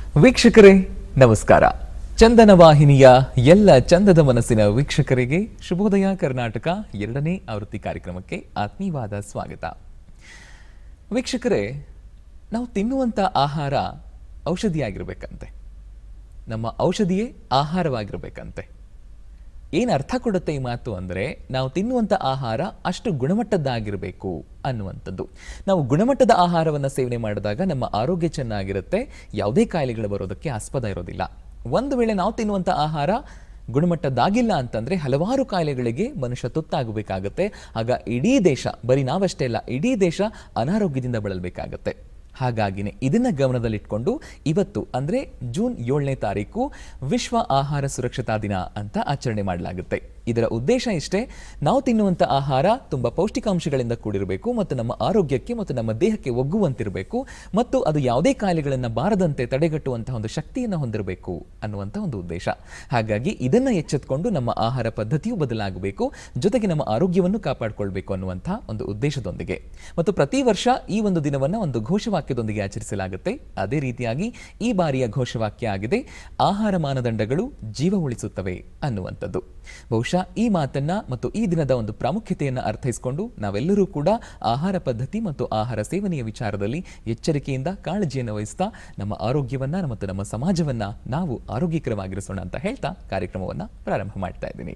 ವೀಕ್ಷಕರೇ ನಮಸ್ಕಾರ ಚಂದನ ವಾಹಿನಿಯ ಎಲ್ಲ ಚಂದದ ಮನಸ್ಸಿನ ವೀಕ್ಷಕರಿಗೆ ಶುಭೋದಯ ಕರ್ನಾಟಕ ಎರಡನೇ ಆವೃತ್ತಿ ಕಾರ್ಯಕ್ರಮಕ್ಕೆ ಆತ್ಮೀಯವಾದ ಸ್ವಾಗತ ವೀಕ್ಷಕರೇ ನಾವು ತಿನ್ನುವಂಥ ಆಹಾರ ಔಷಧಿಯಾಗಿರ್ಬೇಕಂತೆ ನಮ್ಮ ಔಷಧಿಯೇ ಆಹಾರವಾಗಿರ್ಬೇಕಂತೆ ಏನು ಅರ್ಥ ಕೊಡುತ್ತೆ ಈ ಮಾತು ಅಂದರೆ ನಾವು ತಿನ್ನುವಂಥ ಆಹಾರ ಅಷ್ಟು ಗುಣಮಟ್ಟದ್ದಾಗಿರಬೇಕು ಅನ್ನುವಂಥದ್ದು ನಾವು ಗುಣಮಟ್ಟದ ಆಹಾರವನ್ನು ಸೇವನೆ ಮಾಡಿದಾಗ ನಮ್ಮ ಆರೋಗ್ಯ ಚೆನ್ನಾಗಿರುತ್ತೆ ಯಾವುದೇ ಕಾಯಿಲೆಗಳು ಬರೋದಕ್ಕೆ ಆಸ್ಪದ ಇರೋದಿಲ್ಲ ಒಂದು ವೇಳೆ ನಾವು ತಿನ್ನುವಂಥ ಆಹಾರ ಗುಣಮಟ್ಟದ್ದಾಗಿಲ್ಲ ಅಂತಂದ್ರೆ ಹಲವಾರು ಕಾಯಿಲೆಗಳಿಗೆ ಮನುಷ್ಯ ತುತ್ತಾಗಬೇಕಾಗತ್ತೆ ಆಗ ಇಡೀ ದೇಶ ಬರೀ ನಾವಷ್ಟೇ ಅಲ್ಲ ಇಡೀ ದೇಶ ಅನಾರೋಗ್ಯದಿಂದ ಬಳಲಬೇಕಾಗತ್ತೆ ಹಾಗಾಗಿನೇ ಇದನ್ನ ಗಮನದಲ್ಲಿಟ್ಕೊಂಡು ಇವತ್ತು ಅಂದ್ರೆ ಜೂನ್ ಏಳನೇ ತಾರೀಕು ವಿಶ್ವ ಆಹಾರ ಸುರಕ್ಷತಾ ದಿನ ಅಂತ ಆಚರಣೆ ಮಾಡಲಾಗುತ್ತೆ ಇದರ ಉದ್ದೇಶ ಇಷ್ಟೇ ನಾವು ತಿನ್ನುವಂಥ ಆಹಾರ ತುಂಬ ಪೌಷ್ಟಿಕಾಂಶಗಳಿಂದ ಕೂಡಿರಬೇಕು ಮತ್ತು ನಮ್ಮ ಆರೋಗ್ಯಕ್ಕೆ ಮತ್ತು ನಮ್ಮ ದೇಹಕ್ಕೆ ಒಗ್ಗುವಂತಿರಬೇಕು ಮತ್ತು ಅದು ಯಾವುದೇ ಕಾಯಿಲೆಗಳನ್ನು ಬಾರದಂತೆ ತಡೆಗಟ್ಟುವಂತಹ ಒಂದು ಶಕ್ತಿಯನ್ನು ಹೊಂದಿರಬೇಕು ಅನ್ನುವಂಥ ಒಂದು ಉದ್ದೇಶ ಹಾಗಾಗಿ ಇದನ್ನ ಎಚ್ಚೆತ್ಕೊಂಡು ನಮ್ಮ ಆಹಾರ ಪದ್ಧತಿಯು ಬದಲಾಗಬೇಕು ಜೊತೆಗೆ ನಮ್ಮ ಆರೋಗ್ಯವನ್ನು ಕಾಪಾಡಿಕೊಳ್ಬೇಕು ಅನ್ನುವಂಥ ಒಂದು ಉದ್ದೇಶದೊಂದಿಗೆ ಮತ್ತು ಪ್ರತಿ ವರ್ಷ ಈ ಒಂದು ದಿನವನ್ನ ಒಂದು ಘೋಷವಾಕ್ಯದೊಂದಿಗೆ ಆಚರಿಸಲಾಗುತ್ತೆ ಅದೇ ರೀತಿಯಾಗಿ ಈ ಬಾರಿಯ ಘೋಷವಾಕ್ಯ ಆಗಿದೆ ಆಹಾರ ಮಾನದಂಡಗಳು ಜೀವ ಉಳಿಸುತ್ತವೆ ಅನ್ನುವಂಥದ್ದು ಬಹುಶಃ ಈ ಮಾತನ್ನ ಮತ್ತು ಈ ದಿನದ ಒಂದು ಪ್ರಾಮುಖ್ಯತೆಯನ್ನು ಅರ್ಥೈಸಿಕೊಂಡು ನಾವೆಲ್ಲರೂ ಕೂಡ ಆಹಾರ ಪದ್ಧತಿ ಮತ್ತು ಆಹಾರ ಸೇವನೆಯ ವಿಚಾರದಲ್ಲಿ ಎಚ್ಚರಿಕೆಯಿಂದ ಕಾಳಜಿಯನ್ನು ವಹಿಸ್ತಾ ನಮ್ಮ ಆರೋಗ್ಯವನ್ನ ಮತ್ತು ನಮ್ಮ ಸಮಾಜವನ್ನ ನಾವು ಆರೋಗ್ಯಕರವಾಗಿರಿಸೋಣ ಅಂತ ಹೇಳ್ತಾ ಕಾರ್ಯಕ್ರಮವನ್ನ ಪ್ರಾರಂಭ ಮಾಡ್ತಾ ಇದ್ದೀನಿ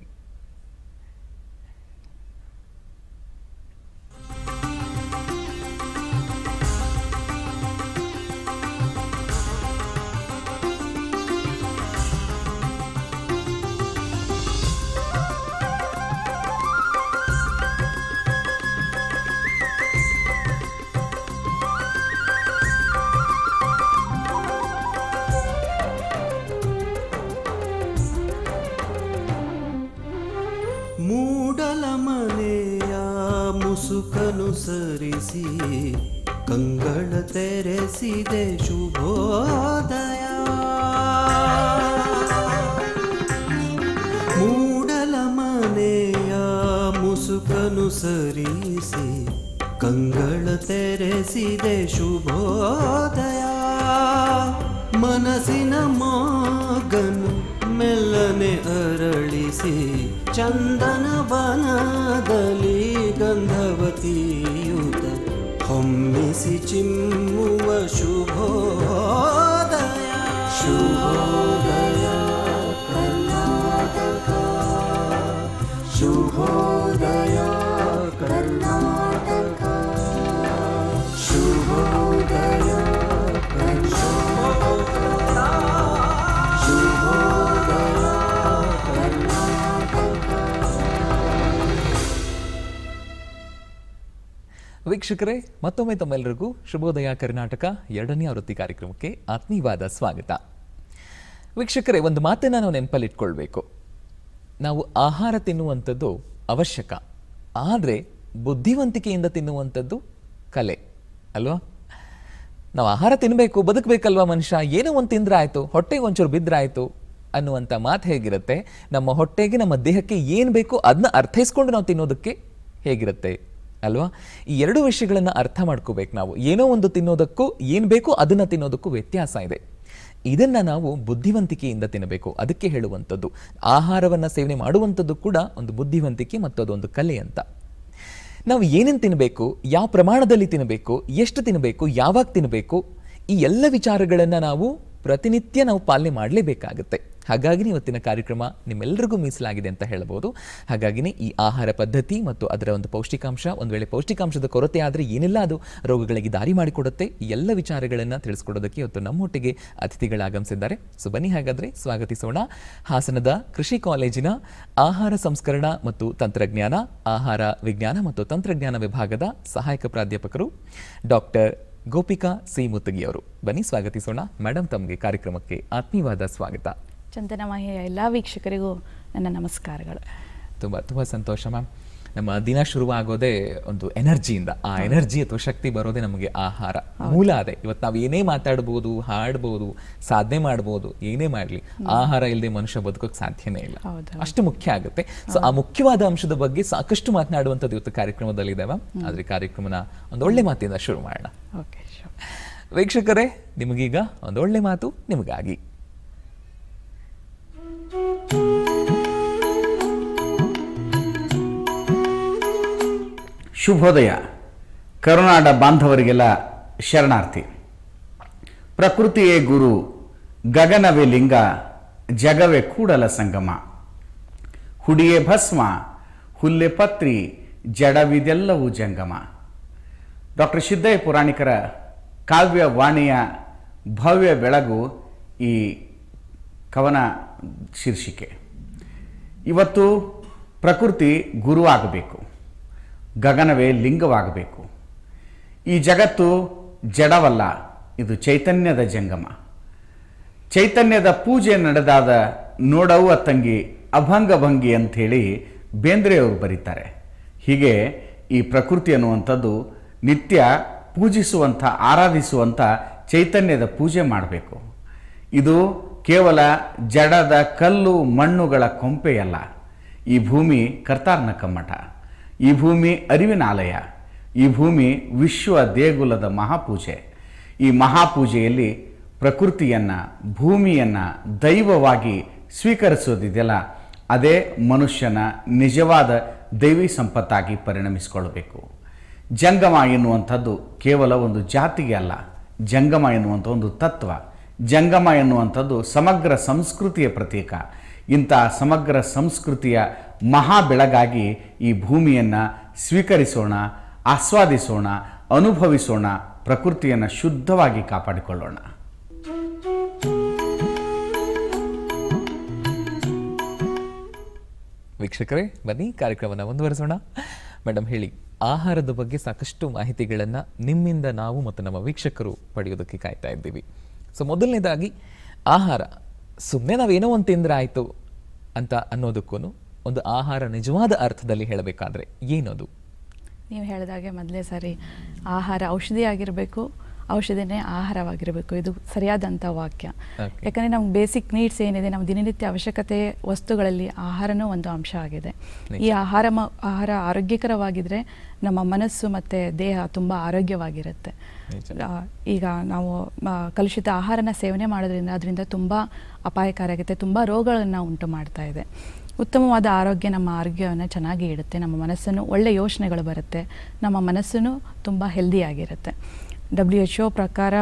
ಮೂಡಲ ಮನೆಯ ಮುಸುಕನು ಸರಿಸಿ ಕಂಗಳ ತೆರೆಸಿದೆ ಶುಭೋದಯ ಮೂಡಲ ಮನೆಯ ಮುಸುಕನು ಸರಿಸಿ ಕಂಗಳ ತೆರೆಸಿದೆ ಶುಭೋದಯ ಮನಸ್ಸಿನ ಮಗನು ಮೆಲ್ಲನೆ ಅರಳಿಸಿ ಚಂದನ ವನದಲ್ಲಿ ಗಂಧವತಿಯುತ ಹೊಮ್ಮಿಸಿ ಚಿಮ್ಮುವ ಶುಭೋದಯ ಶುಭೋದಯ ಕರ್ನಾಟಕ ಶುಭೋದಯ ಕರ್ನಾಟಕ ಶುಭೋದಯ ಕರ್ನಾಟಕ ಶುಭೋದಯ ವೀಕ್ಷಕರೇ ಮತ್ತೊಮ್ಮೆ ತಮ್ಮೆಲ್ಲರಿಗೂ ಶುಭೋದಯ ಕರ್ನಾಟಕ ಎರಡನೇ ಆವೃತ್ತಿ ಕಾರ್ಯಕ್ರಮಕ್ಕೆ ಆತ್ಮೀಯವಾದ ಸ್ವಾಗತ ವೀಕ್ಷಕರೇ ಒಂದು ಮಾತನ್ನ ನಾವು ನೆನಪಲ್ಲಿಟ್ಕೊಳ್ಬೇಕು ನಾವು ಆಹಾರ ತಿನ್ನುವಂಥದ್ದು ಅವಶ್ಯಕ ಆದರೆ ಬುದ್ಧಿವಂತಿಕೆಯಿಂದ ತಿನ್ನುವಂಥದ್ದು ಕಲೆ ಅಲ್ವಾ ನಾವು ಆಹಾರ ತಿನ್ನಬೇಕು ಬದುಕಬೇಕಲ್ವಾ ಮನುಷ್ಯ ಏನೋ ಒಂದು ತಿಂದ್ರೆ ಆಯ್ತು ಹೊಟ್ಟೆಗೆ ಒಂಚೂರು ಬಿದ್ರಾಯ್ತು ಅನ್ನುವಂಥ ಮಾತು ಹೇಗಿರುತ್ತೆ ನಮ್ಮ ಹೊಟ್ಟೆಗೆ ನಮ್ಮ ದೇಹಕ್ಕೆ ಏನು ಬೇಕು ಅದನ್ನ ಅರ್ಥೈಸ್ಕೊಂಡು ನಾವು ತಿನ್ನೋದಕ್ಕೆ ಹೇಗಿರುತ್ತೆ ಅಲ್ವಾ ಈ ಎರಡು ವಿಷಯಗಳನ್ನ ಅರ್ಥ ಮಾಡ್ಕೋಬೇಕು ನಾವು ಏನೋ ಒಂದು ತಿನ್ನೋದಕ್ಕೂ ಏನು ಬೇಕೋ ಅದನ್ನ ತಿನ್ನೋದಕ್ಕೂ ವ್ಯತ್ಯಾಸ ಇದೆ ಇದನ್ನ ನಾವು ಬುದ್ಧಿವಂತಿಕೆಯಿಂದ ತಿನ್ನಬೇಕು ಅದಕ್ಕೆ ಹೇಳುವಂಥದ್ದು ಆಹಾರವನ್ನ ಸೇವನೆ ಮಾಡುವಂಥದ್ದು ಕೂಡ ಒಂದು ಬುದ್ಧಿವಂತಿಕೆ ಮತ್ತು ಅದೊಂದು ಕಲೆ ಅಂತ ನಾವು ಏನೇನು ತಿನ್ನಬೇಕು ಯಾವ ಪ್ರಮಾಣದಲ್ಲಿ ತಿನ್ನಬೇಕು ಎಷ್ಟು ತಿನ್ನಬೇಕು ಯಾವಾಗ ತಿನ್ನಬೇಕು ಈ ಎಲ್ಲ ವಿಚಾರಗಳನ್ನು ನಾವು ಪ್ರತಿನಿತ್ಯ ನಾವು ಪಾಲನೆ ಮಾಡಲೇಬೇಕಾಗುತ್ತೆ ಹಾಗಾಗಿ ಇವತ್ತಿನ ಕಾರ್ಯಕ್ರಮ ನಿಮ್ಮೆಲ್ಲರಿಗೂ ಮೀಸಲಾಗಿದೆ ಅಂತ ಹೇಳ್ಬೋದು ಹಾಗಾಗಿನೇ ಈ ಆಹಾರ ಪದ್ಧತಿ ಮತ್ತು ಅದರ ಒಂದು ಪೌಷ್ಟಿಕಾಂಶ ಒಂದು ವೇಳೆ ಪೌಷ್ಟಿಕಾಂಶದ ಕೊರತೆ ಆದರೆ ಏನೆಲ್ಲ ಅದು ರೋಗಗಳಿಗೆ ದಾರಿ ಮಾಡಿಕೊಡುತ್ತೆ ಈ ಎಲ್ಲ ವಿಚಾರಗಳನ್ನು ತಿಳಿಸ್ಕೊಡೋದಕ್ಕೆ ಇವತ್ತು ನಮ್ಮೊಟ್ಟಿಗೆ ಅತಿಥಿಗಳಾಗಮಿಸಿದ್ದಾರೆ ಸೊ ಬನ್ನಿ ಹಾಗಾದ್ರೆ ಸ್ವಾಗತಿಸೋಣ ಹಾಸನದ ಕೃಷಿ ಕಾಲೇಜಿನ ಆಹಾರ ಸಂಸ್ಕರಣ ಮತ್ತು ತಂತ್ರಜ್ಞಾನ ಆಹಾರ ವಿಜ್ಞಾನ ಮತ್ತು ತಂತ್ರಜ್ಞಾನ ವಿಭಾಗದ ಸಹಾಯಕ ಪ್ರಾಧ್ಯಾಪಕರು ಡಾಕ್ಟರ್ ಗೋಪಿಕಾ ಸಿ ಮುತ್ತಗಿ ಅವರು ಬನ್ನಿ ಸ್ವಾಗತಿಸೋಣ ಮೇಡಮ್ ತಮಗೆ ಕಾರ್ಯಕ್ರಮಕ್ಕೆ ಆತ್ಮೀಯವಾದ ಸ್ವಾಗತ ಚಂದನ ಮಾಹಿಯ ಎಲ್ಲ ವೀಕ್ಷಕರಿಗೂ ನನ್ನ ನಮಸ್ಕಾರಗಳು ತುಂಬ ತುಂಬ ಸಂತೋಷ ಮ್ಯಾಮ್ ನಮ್ಮ ದಿನ ಶುರುವಾಗೋದೇ ಒಂದು ಎನರ್ಜಿಯಿಂದ ಆ ಎನರ್ಜಿ ಅಥವಾ ಶಕ್ತಿ ಬರೋದೇ ನಮಗೆ ಆಹಾರ ಮೂಲ ಅದೇ ಇವತ್ತು ನಾವು ಏನೇ ಮಾತಾಡ್ಬೋದು ಹಾಡ್ಬೋದು ಸಾಧನೆ ಮಾಡ್ಬೋದು ಏನೇ ಮಾಡಲಿ ಆಹಾರ ಇಲ್ಲದೆ ಮನುಷ್ಯ ಬದುಕೋಕೆ ಸಾಧ್ಯನೇ ಇಲ್ಲ ಹೌದು. ಅಷ್ಟು ಮುಖ್ಯ ಆಗುತ್ತೆ ಸೊ ಆ ಮುಖ್ಯವಾದ ಅಂಶದ ಬಗ್ಗೆ ಸಾಕಷ್ಟು ಮಾತನಾಡುವಂಥದ್ದು ಇವತ್ತು ಕಾರ್ಯಕ್ರಮದಲ್ಲಿ ಇದೆ ಮ್ಯಾಮ್ ಆದ್ರೆ ಕಾರ್ಯಕ್ರಮನ ಒಂದು ಒಳ್ಳೆ ಮಾತಿಂದ ಶುರು ಮಾಡೋಣ ಓಕೆ ಶೋರ್ ವೀಕ್ಷಕರೇ ನಿಮಗೀಗ ಒಂದೊಳ್ಳೆ ಮಾತು ನಿಮಗಾಗಿ ಶುಭೋದಯ ಕರುನಾಡ ಬಾಂಧವರಿಗೆಲ್ಲ ಶರಣಾರ್ಥಿ ಪ್ರಕೃತಿಯೇ ಗುರು ಗಗನವೇ ಲಿಂಗ ಜಗವೇ ಕೂಡಲ ಸಂಗಮ ಹುಡಿಯೇ ಭಸ್ಮ ಹುಲ್ಲೆ ಪತ್ರಿ ಜಡವಿದೆಲ್ಲವೂ ಜಂಗಮ ಡಾಕ್ಟರ್ ಸಿದ್ದಯ್ಯ ಪುರಾಣಿಕರ ಕಾವ್ಯ ವಾಣಿಯ ಭವ್ಯ ಬೆಳಗು ಈ ಕವನ ಶೀರ್ಷಿಕೆ ಇವತ್ತು ಪ್ರಕೃತಿ ಗುರುವಾಗಬೇಕು ಗಗನವೇ ಲಿಂಗವಾಗಬೇಕು ಈ ಜಗತ್ತು ಜಡವಲ್ಲ ಇದು ಚೈತನ್ಯದ ಜಂಗಮ ಚೈತನ್ಯದ ಪೂಜೆ ನಡೆದಾದ ನೋಡವ್ವ ತಂಗಿ ಅಭಂಗ ಭಂಗಿ ಅಂಥೇಳಿ ಬೇಂದ್ರೆಯವರು ಬರೀತಾರೆ ಹೀಗೆ ಈ ಪ್ರಕೃತಿ ಅನ್ನುವಂಥದ್ದು ನಿತ್ಯ ಪೂಜಿಸುವಂಥ ಆರಾಧಿಸುವಂಥ ಚೈತನ್ಯದ ಪೂಜೆ ಮಾಡಬೇಕು ಇದು ಕೇವಲ ಜಡದ ಕಲ್ಲು ಮಣ್ಣುಗಳ ಕೊಂಪೆಯಲ್ಲ ಈ ಭೂಮಿ ಕರ್ತಾರ್ನ ಕಮ್ಮಟ ಈ ಭೂಮಿ ಅರಿವಿನ ಆಲಯ ಈ ಭೂಮಿ ವಿಶ್ವ ದೇಗುಲದ ಮಹಾಪೂಜೆ ಈ ಮಹಾಪೂಜೆಯಲ್ಲಿ ಪ್ರಕೃತಿಯನ್ನು ಭೂಮಿಯನ್ನು ದೈವವಾಗಿ ಸ್ವೀಕರಿಸೋದಿದೆಯಲ್ಲ ಅದೇ ಮನುಷ್ಯನ ನಿಜವಾದ ದೈವಿ ಸಂಪತ್ತಾಗಿ ಪರಿಣಮಿಸಿಕೊಳ್ಳಬೇಕು ಜಂಗಮ ಎನ್ನುವಂಥದ್ದು ಕೇವಲ ಒಂದು ಜಾತಿಗೆ ಅಲ್ಲ ಜಂಗಮ ಎನ್ನುವಂಥ ಒಂದು ತತ್ವ ಜಂಗಮ ಎನ್ನುವಂಥದ್ದು ಸಮಗ್ರ ಸಂಸ್ಕೃತಿಯ ಪ್ರತೀಕ ಇಂಥ ಸಮಗ್ರ ಸಂಸ್ಕೃತಿಯ ಮಹಾ ಬೆಳಗಾಗಿ ಈ ಭೂಮಿಯನ್ನು ಸ್ವೀಕರಿಸೋಣ ಆಸ್ವಾದಿಸೋಣ ಅನುಭವಿಸೋಣ ಪ್ರಕೃತಿಯನ್ನು ಶುದ್ಧವಾಗಿ ಕಾಪಾಡಿಕೊಳ್ಳೋಣ ವೀಕ್ಷಕರೇ ಬನ್ನಿ ಕಾರ್ಯಕ್ರಮನ ಮುಂದುವರಿಸೋಣ ಮೇಡಮ್ ಹೇಳಿ ಆಹಾರದ ಬಗ್ಗೆ ಸಾಕಷ್ಟು ಮಾಹಿತಿಗಳನ್ನು ನಿಮ್ಮಿಂದ ನಾವು ಮತ್ತು ನಮ್ಮ ವೀಕ್ಷಕರು ಪಡೆಯೋದಕ್ಕೆ ಕಾಯ್ತಾ ಇದ್ದೀವಿ ಸೊ ಮೊದಲನೇದಾಗಿ ಆಹಾರ ಸುಮ್ಮನೆ ನಾವೇನೋ ಒಂದು ತಿಂದ್ರೆ ಆಯಿತು ಅಂತ ಅನ್ನೋದಕ್ಕೂ ಒಂದು ಆಹಾರ ನಿಜವಾದ ಅರ್ಥದಲ್ಲಿ ಹೇಳಬೇಕಾದ್ರೆ ಏನದು ನೀವು ಹೇಳಿದಾಗೆ ಮೊದಲೇ ಸಾರಿ ಆಹಾರ ಔಷಧಿ ಆಗಿರಬೇಕು ಔಷಧಿನೇ ಆಹಾರವಾಗಿರಬೇಕು ಇದು ಸರಿಯಾದಂಥ ವಾಕ್ಯ Okay. ಯಾಕಂದರೆ ನಮ್ಗೆ ಬೇಸಿಕ್ ನೀಡ್ಸ್ ಏನಿದೆ ನಮ್ಮ ದಿನನಿತ್ಯ ಅವಶ್ಯಕತೆ ವಸ್ತುಗಳಲ್ಲಿ ಆಹಾರನೂ ಒಂದು ಅಂಶ ಆಗಿದೆ ಈ ಆಹಾರ ಮ ಆಹಾರ ಆರೋಗ್ಯಕರವಾಗಿದ್ದರೆ ನಮ್ಮ ಮನಸ್ಸು ಮತ್ತು ದೇಹ ತುಂಬ ಆರೋಗ್ಯವಾಗಿರುತ್ತೆ ನಿಜ. ಆ, ಈಗ ನಾವು ಆ, ಕಲುಷಿತ ಆಹಾರನ ಸೇವನೆ ಮಾಡೋದ್ರಿಂದ ಅದರಿಂದ ತುಂಬ ಅಪಾಯಕಾರಿ ಆಗುತ್ತೆ ತುಂಬ ರೋಗಗಳನ್ನು ಉಂಟು ಮಾಡ್ತಾ ಇದೆ ಉತ್ತಮವಾದ ಆರೋಗ್ಯ ನಮ್ಮ ಆರೋಗ್ಯವನ್ನು ಚೆನ್ನಾಗಿ ಇಡುತ್ತೆ ನಮ್ಮ ಮನಸ್ಸನ್ನು ಒಳ್ಳೆ ಯೋಚನೆಗಳು ಬರುತ್ತೆ ನಮ್ಮ ಮನಸ್ಸನ್ನು ತುಂಬ ಹೆಲ್ದಿಯಾಗಿರುತ್ತೆ ಡಬ್ಲ್ಯೂ ಎಚ್ ಒ ಪ್ರಕಾರ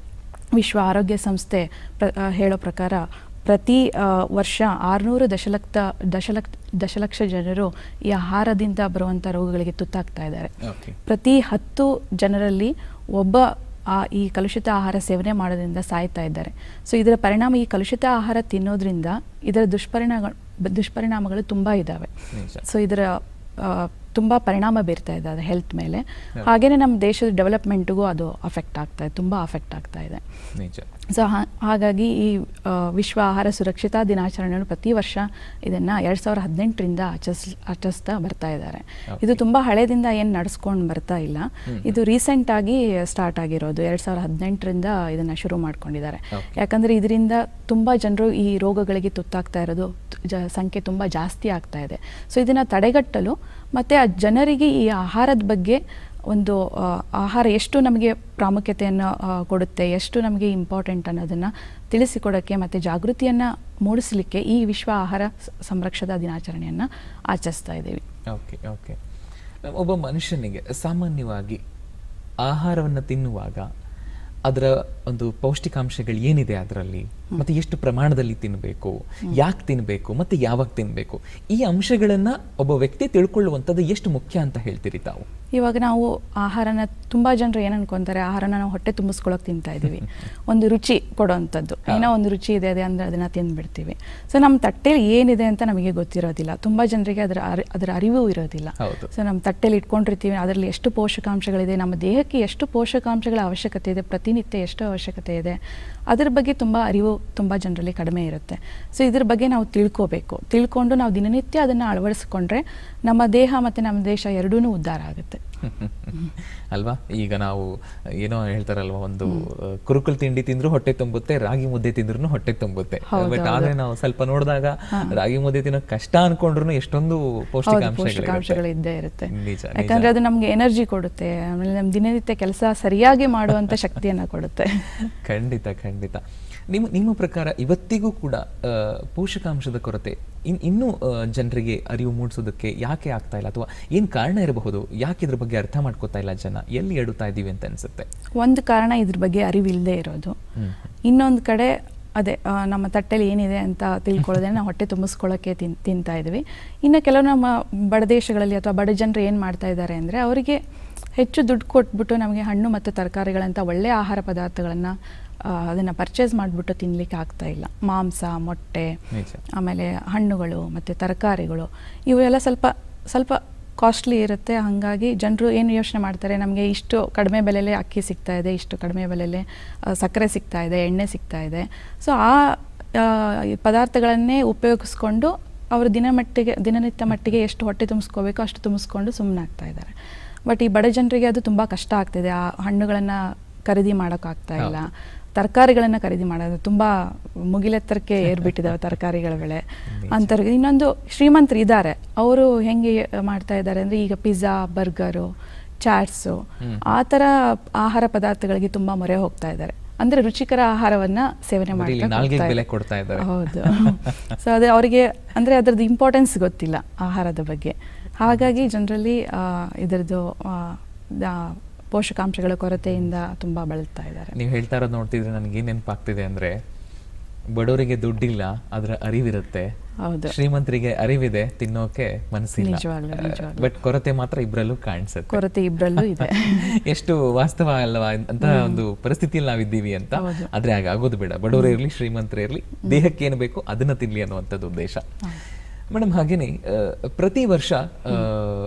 ವಿಶ್ವ ಆರೋಗ್ಯ ಸಂಸ್ಥೆ ಪ್ರ ಆ, ಹೇಳೋ ಪ್ರಕಾರ ಪ್ರತಿ ಆ, ವರ್ಷ ಆರುನೂರು ದಶಲಕ್ಷ ದಶಲಕ್ಷ ದಶಲಕ್ಷ ಜನರು ಈ ಆಹಾರದಿಂದ ಬರುವಂಥ ರೋಗಗಳಿಗೆ ತುತ್ತಾಗ್ತಾ ಇದ್ದಾರೆ ಓಕೆ ಪ್ರತಿ ಹತ್ತು ಜನರಲ್ಲಿ ಒಬ್ಬ ಆ ಈ ಕಲುಷಿತ ಆಹಾರ ಸೇವನೆ ಮಾಡೋದ್ರಿಂದ ಸಾಯ್ತಾ ಇದ್ದಾರೆ ಸೊ ಇದರ ಪರಿಣಾಮ ಈ ಕಲುಷಿತ ಆಹಾರ ತಿನ್ನೋದ್ರಿಂದ ಇದರ ದುಷ್ಪರಿಣಾಮಗಳು ದುಷ್ಪರಿಣಾಮಗಳು ತುಂಬ ಇದ್ದಾವೆ ನಿಜ. ಸೊ ಇದರ ಆ, ತುಂಬ ಪರಿಣಾಮ ಬೀರ್ತಾ ಇದೆ ಅದು ಹೆಲ್ತ್ ಮೇಲೆ ಹಾಗೆಯೇ ನಮ್ಮ ದೇಶದ ಡೆವಲಪ್ಮೆಂಟ್ಗೂ ಅದು ಅಫೆಕ್ಟ್ ಆಗ್ತಾ ಇದೆ ತುಂಬ ಅಫೆಕ್ಟ್ ಆಗ್ತಾ ಇದೆ ನಿಜ ಸೊ ಹಾಗಾಗಿ ಈ ಆ, ವಿಶ್ವ ಆಹಾರ ಸುರಕ್ಷತಾ ದಿನಾಚರಣೆಯನ್ನು ಪ್ರತಿ ವರ್ಷ ಇದನ್ನು ಎರಡು ಸಾವಿರದ ಹದಿನೆಂಟರಿಂದ ಆಚರಿಸ್ ಆಚರಿಸ್ತಾ ಬರ್ತಾ ಇದ್ದಾರೆ ಇದು ತುಂಬ ಹಳೆದಿಂದ ಏನು ನಡೆಸ್ಕೊಂಡು ಬರ್ತಾ ಇಲ್ಲ ಇದು ರೀಸೆಂಟಾಗಿ ಸ್ಟಾರ್ಟ್ ಆಗಿರೋದು ಎರಡು ಸಾವಿರದ ಹದಿನೆಂಟರಿಂದ ಇದನ್ನು ಶುರು ಮಾಡ್ಕೊಂಡಿದ್ದಾರೆ Okay. ಯಾಕಂದರೆ ಇದರಿಂದ ತುಂಬ ಜನರು ಈ ರೋಗಗಳಿಗೆ ತುತ್ತಾಗ್ತಾ ಇರೋದು ತು- ಜ ಸಂಖ್ಯೆ ತುಂಬ ಜಾಸ್ತಿ ಆಗ್ತಾ ಇದೆ ಸೊ ಇದನ್ನು ತಡೆಗಟ್ಟಲು ಮತ್ತು ಆ ಜನರಿಗೆ ಈ ಆಹಾರದ ಬಗ್ಗೆ ಒಂದು ಆ, ಆಹಾರ ಎಷ್ಟು ನಮಗೆ ಪ್ರಾಮುಖ್ಯತೆಯನ್ನು ಆ, ಕೊಡುತ್ತೆ ಎಷ್ಟು ನಮಗೆ ಇಂಪಾರ್ಟೆಂಟ್ ಅನ್ನೋದನ್ನು ತಿಳಿಸಿಕೊಡೋಕ್ಕೆ ಮತ್ತು ಜಾಗೃತಿಯನ್ನು ಮೂಡಿಸಲಿಕ್ಕೆ ಈ ವಿಶ್ವ ಆಹಾರ ಸ- ಸಂರಕ್ಷಣಾ ದಿನಾಚರಣೆಯನ್ನು ಆಚರಿಸ್ತಾ ಇದ್ದೀವಿ ಓಕೆ ಓಕೆ ಒಬ್ಬ ಮನುಷ್ಯನಿಗೆ ಸಾಮಾನ್ಯವಾಗಿ ಆಹಾರವನ್ನು ತಿನ್ನುವಾಗ ಅದರ ಒಂದು ಪೌಷ್ಟಿಕಾಂಶಗಳು ಏನಿದೆ ಅದರಲ್ಲಿ ಮತ್ತೆ ಎಷ್ಟು ಪ್ರಮಾಣದಲ್ಲಿ ತಿನ್ನಬೇಕು ಯಾಕೆ ತಿನ್ನಬೇಕು ಮತ್ತೆ ಯಾವಾಗ ತಿನ್ನಬೇಕು ಈ ಅಂಶಗಳನ್ನ ಒಬ್ಬ ವ್ಯಕ್ತಿ ತಿಳ್ಕೊಳ್ಳುವಂಥದ್ದು ಎಷ್ಟು ಮುಖ್ಯ ಅಂತ ಹೇಳ್ತೀರಿ ತಾವು ಇವಾಗ ನಾವು ಆಹಾರನ ತುಂಬ ಜನರು ಏನು ಅನ್ಕೊಂತಾರೆ ಆಹಾರನ ನಾವು ಹೊಟ್ಟೆ ತುಂಬಿಸ್ಕೊಳಕ್ಕೆ ತಿಂತಾ ಇದ್ದೀವಿ ಒಂದು ರುಚಿ ಕೊಡೋವಂಥದ್ದು ಏನೋ ಒಂದು ರುಚಿ ಇದೆ ಅದೇ ಅಂದರೆ ಅದನ್ನು ತಿಂದ್ಬಿಡ್ತೀವಿ ಸೊ ನಮ್ಮ ತಟ್ಟೆಲಿ ಏನಿದೆ ಅಂತ ನಮಗೆ ಗೊತ್ತಿರೋದಿಲ್ಲ ತುಂಬ ಜನರಿಗೆ ಅದರ ಅರಿ ಅದರ ಅರಿವು ಇರೋದಿಲ್ಲ ಹೌದು. ಸೊ ನಮ್ಮ ತಟ್ಟೆಲಿ ಇಟ್ಕೊಂಡಿರ್ತೀವಿ ಅದರಲ್ಲಿ ಎಷ್ಟು ಪೋಷಕಾಂಶಗಳಿದೆ ನಮ್ಮ ದೇಹಕ್ಕೆ ಎಷ್ಟು ಪೋಷಕಾಂಶಗಳ ಅವಶ್ಯಕತೆ ಇದೆ ಪ್ರತಿನಿತ್ಯ ಎಷ್ಟು ಅವಶ್ಯಕತೆ ಇದೆ ಅದರ ಬಗ್ಗೆ ತುಂಬ ಅರಿವು ತುಂಬ ಜನರಲ್ಲಿ ಕಡಿಮೆ ಇರುತ್ತೆ ಸೊ ಇದ್ರ ಬಗ್ಗೆ ನಾವು ತಿಳ್ಕೋಬೇಕು ತಿಳ್ಕೊಂಡು ನಾವು ದಿನನಿತ್ಯ ಅದನ್ನು ಅಳವಡಿಸ್ಕೊಂಡ್ರೆ ನಮ್ಮ ದೇಹ ಮತ್ತು ನಮ್ಮ ದೇಶ ಎರಡೂ ಉದ್ಧಾರ ಆಗುತ್ತೆ ಅಲ್ವಾ ಈಗ ನಾವು ಏನೋ ಹೇಳ್ತಾರಲ್ವಾ ಒಂದು ಆ, ಕುರುಕುಲ್ ತಿಂಡಿ ತಿಂದ್ರು ಹೊಟ್ಟೆ ತುಂಬುತ್ತೆ ರಾಗಿ ಮುದ್ದೆ ತಿಂದ್ರು ಹೊಟ್ಟೆ ತುಂಬುತ್ತೆ ಹೌದು, ಬಟ್ ಹೌದು. ಆದ್ರೆ ನಾವು ಸ್ವಲ್ಪ ನೋಡಿದಾಗ ರಾಗಿ ಮುದ್ದೆ ತಿನ್ನೋ ಕಷ್ಟ ಅನ್ಕೊಂಡ್ರು ಎಷ್ಟೊಂದು ಹೌದು ಪೌಷ್ಟಿಕಾಂಶಗಳು ಪೌಷ್ಟಿಕಾಂಶಗಳು ಇದ್ದೇ ಇರುತ್ತೆ ನಿಜ ಯಾಕಂದ್ರೆ ಅದು ನಮ್ಗೆ ಎನರ್ಜಿ ಕೊಡುತ್ತೆ ಆಮೇಲೆ ನಮ್ಮ ದಿನನಿತ್ಯ ಕೆಲಸ ಸರಿಯಾಗಿ ಮಾಡುವಂತ ಶಕ್ತಿಯನ್ನ ಕೊಡುತ್ತೆ ಖಂಡಿತ ಖಂಡಿತ ನಿಮ್ಮ ನಿಮ್ಮ ಪ್ರಕಾರ ಇವತ್ತಿಗೂ ಕೂಡ ಆ, ಪೋಷಕಾಂಶದ ಕೊರತೆ ಇನ್ ಇನ್ನೂ ಜನರಿಗೆ ಅರಿವು ಮೂಡಿಸೋದಕ್ಕೆ ಯಾಕೆ ಆಗ್ತಾ ಇಲ್ಲ ಅಥವಾ ಏನ್ ಕಾರಣ ಇರಬಹುದು ಯಾಕೆ ಇದ್ರ ಬಗ್ಗೆ ಅರ್ಥ ಮಾಡ್ಕೋತಾ ಇಲ್ಲ ಜನ ಎಲ್ಲಿ ಎಡುತ್ತಾ ಇದೀವಿ ಅಂತ ಅನ್ಸುತ್ತೆ ಒಂದು ಕಾರಣ ಇದ್ರ ಬಗ್ಗೆ ಅರಿವಿಲ್ಲದೆ ಇರೋದು ಇನ್ನೊಂದು ಕಡೆ ಅದೇ ಆ, ನಮ್ಮ ತಟ್ಟೆಲಿ ಏನಿದೆ ಅಂತ ತಿಳ್ಕೊಳ್ಳೋದೇ ನಾವು ಹೊಟ್ಟೆ ತುಂಬಿಸ್ಕೊಳ್ಳೋಕ್ಕೆ ತಿನ್ ತಿಂತಾ ಇದ್ವಿ ಇನ್ನು ಕೆಲವು ನಮ್ಮ ಬಡ ದೇಶಗಳಲ್ಲಿ ಅಥವಾ ಬಡ ಜನರು ಏನು ಮಾಡ್ತಾ ಇದ್ದಾರೆ ಅಂದರೆ ಅವರಿಗೆ ಹೆಚ್ಚು ದುಡ್ಡು ಕೊಟ್ಬಿಟ್ಟು ನಮಗೆ ಹಣ್ಣು ಮತ್ತು ತರಕಾರಿಗಳಂಥ ಒಳ್ಳೆಯ ಆಹಾರ ಪದಾರ್ಥಗಳನ್ನು ಅದನ್ನು ಪರ್ಚೇಸ್ ಮಾಡಿಬಿಟ್ಟು ತಿನ್ನಲಿಕ್ಕೆ ಆಗ್ತಾ ಇಲ್ಲ ಮಾಂಸ ಮೊಟ್ಟೆ ನಿಜ ಆಮೇಲೆ ಹಣ್ಣುಗಳು ಮತ್ತು ತರಕಾರಿಗಳು ಇವೆಲ್ಲ ಸ್ವಲ್ಪ ಸ್ವಲ್ಪ ಕಾಸ್ಟ್ಲಿ ಇರುತ್ತೆ ಹಾಗಾಗಿ ಜನರು ಏನು ಯೋಚನೆ ಮಾಡ್ತಾರೆ ನಮಗೆ ಇಷ್ಟು ಕಡಿಮೆ ಬೆಲೆಯಲ್ಲೇ ಅಕ್ಕಿ ಸಿಗ್ತಾ ಇದೆ ಇಷ್ಟು ಕಡಿಮೆ ಬೆಲೆಯಲ್ಲೇ ಆ, ಸಕ್ಕರೆ ಸಿಗ್ತಾ ಇದೆ ಎಣ್ಣೆ ಸಿಗ್ತಾ ಇದೆ ಸೊ ಆ ಆ, ಈ ಪದಾರ್ಥಗಳನ್ನೇ ಉಪಯೋಗಿಸ್ಕೊಂಡು ಅವರು ದಿನಮಟ್ಟಿಗೆ ದಿನನಿತ್ಯ ಮಟ್ಟಿಗೆ ಎಷ್ಟು ಹೊಟ್ಟೆ ತುಂಬಿಸ್ಕೋಬೇಕು ಅಷ್ಟು ತುಂಬಿಸ್ಕೊಂಡು ಸುಮ್ಮನಾಗ್ತಾ ಇದ್ದಾರೆ ಬಟ್ ಈ ಬಡ ಜನರಿಗೆ ಅದು ತುಂಬ ಕಷ್ಟ ಆಗ್ತಿದೆ ಆ ಹಣ್ಣುಗಳನ್ನು ಖರೀದಿ ಮಾಡೋಕ್ಕಾಗ್ತಾ ಇಲ್ಲ ತರಕಾರಿಗಳನ್ನು ಖರೀದಿ ಮಾಡೋದು ತುಂಬ ಮುಗಿಲೆತ್ತರಕ್ಕೆ ಏರ್ಬಿಟ್ಟಿದ್ದಾವೆ ತರಕಾರಿಗಳ ಬೆಲೆ ಅಂಥವ್ರಿಗೆ ಇನ್ನೊಂದು ಶ್ರೀಮಂತರು ಇದ್ದಾರೆ ಅವರು ಹೆಂಗೆ ಮಾಡ್ತಾ ಇದ್ದಾರೆ ಅಂದರೆ ಈಗ ಪಿಜ್ಜಾ ಬರ್ಗರು ಚಾಟ್ಸು ಆ ಥರ ಆಹಾರ ಪದಾರ್ಥಗಳಿಗೆ ತುಂಬ ಮೊರೆ ಹೋಗ್ತಾ ಇದ್ದಾರೆ ಅಂದ್ರೆ ರುಚಿಕರ ಆಹಾರವನ್ನ ಸೇವನೆ ಅಂದ್ರೆ ಇಲ್ಲಿ ಮಾಡ್ತಾ ನಾಲ್ಗೆಗೆ ಹೋಗ್ತಾ ಬೆಲೆ ಇದ್ದಾರೆ. ಕೊಡ್ತಾ ಇದ್ದಾರೆ. ಹೌದು ಸೊ ಅದೇ ಅವರಿಗೆ ಅಂದ್ರೆ ಅದರದ್ದು ಇಂಪಾರ್ಟೆನ್ಸ್ ಗೊತ್ತಿಲ್ಲ ಆಹಾರದ ಬಗ್ಗೆ ಹಾಗಾಗಿ ಜನರಲ್ಲಿ ಇದರದ್ದು ಆ, ದ- ಪೋಷಕಾಂಶಗಳ ಕೊರತೆಯಿಂದ ತುಂಬಾ ಬಳಲ್ತಾ ಇದ್ದಾರೆ ನೀವು ಹೇಳ್ತಾ ಇರೋದು ನೋಡ್ತಿದ್ರೆ ನನಗೆ ಏನ್ ನೆನಪಾಗ್ತಿದೆ ಅಂದ್ರೆ ಬಡವರಿಗೆ ದುಡ್ಡಿಲ್ಲ ಅದರ ಅರಿವಿರುತ್ತೆ ಹೌದು ಶ್ರೀಮಂತರಿಗೆ ಅರಿವಿದೆ ತಿನ್ನೋಕೆ ಮನಸ್ಸಿಲ್ಲ ನಿಜವಾಗ್ಲೂ, ನಿಜವಾಗ್ಲೂ. ಬಟ್ ಕೊರತೆ ಮಾತ್ರ ಇಬ್ಬರಲ್ಲೂ ಕಾಣಿಸುತ್ತೆ ಕೊರತೆ ಇಬ್ಬರಲ್ಲೂ ಇದೆ ಎಷ್ಟು ವಾಸ್ತವ ಅಲ್ವಾ ಅಂತ ಒಂದು ಪರಿಸ್ಥಿತಿಯಲ್ಲಿ ನಾವಿದ್ದೀವಿ ಅಂತ ಹೌದು. ಆದ್ರೆ ಹಾಗೆ ಆಗೋದು ಬೇಡ ಬಡವರೇ ಇರ್ಲಿ ಶ್ರೀಮಂತರೇ ಇರ್ಲಿ ದೇಹಕ್ಕೆ ಏನು ಬೇಕು ಅದನ್ನ ತಿನ್ಲಿ ಅನ್ನುವಂಥದ್ದು ಉದ್ದೇಶ ಮೇಡಮ್ ಹಾಗೇನೆ ಆ, ಪ್ರತಿ ವರ್ಷ ಆ,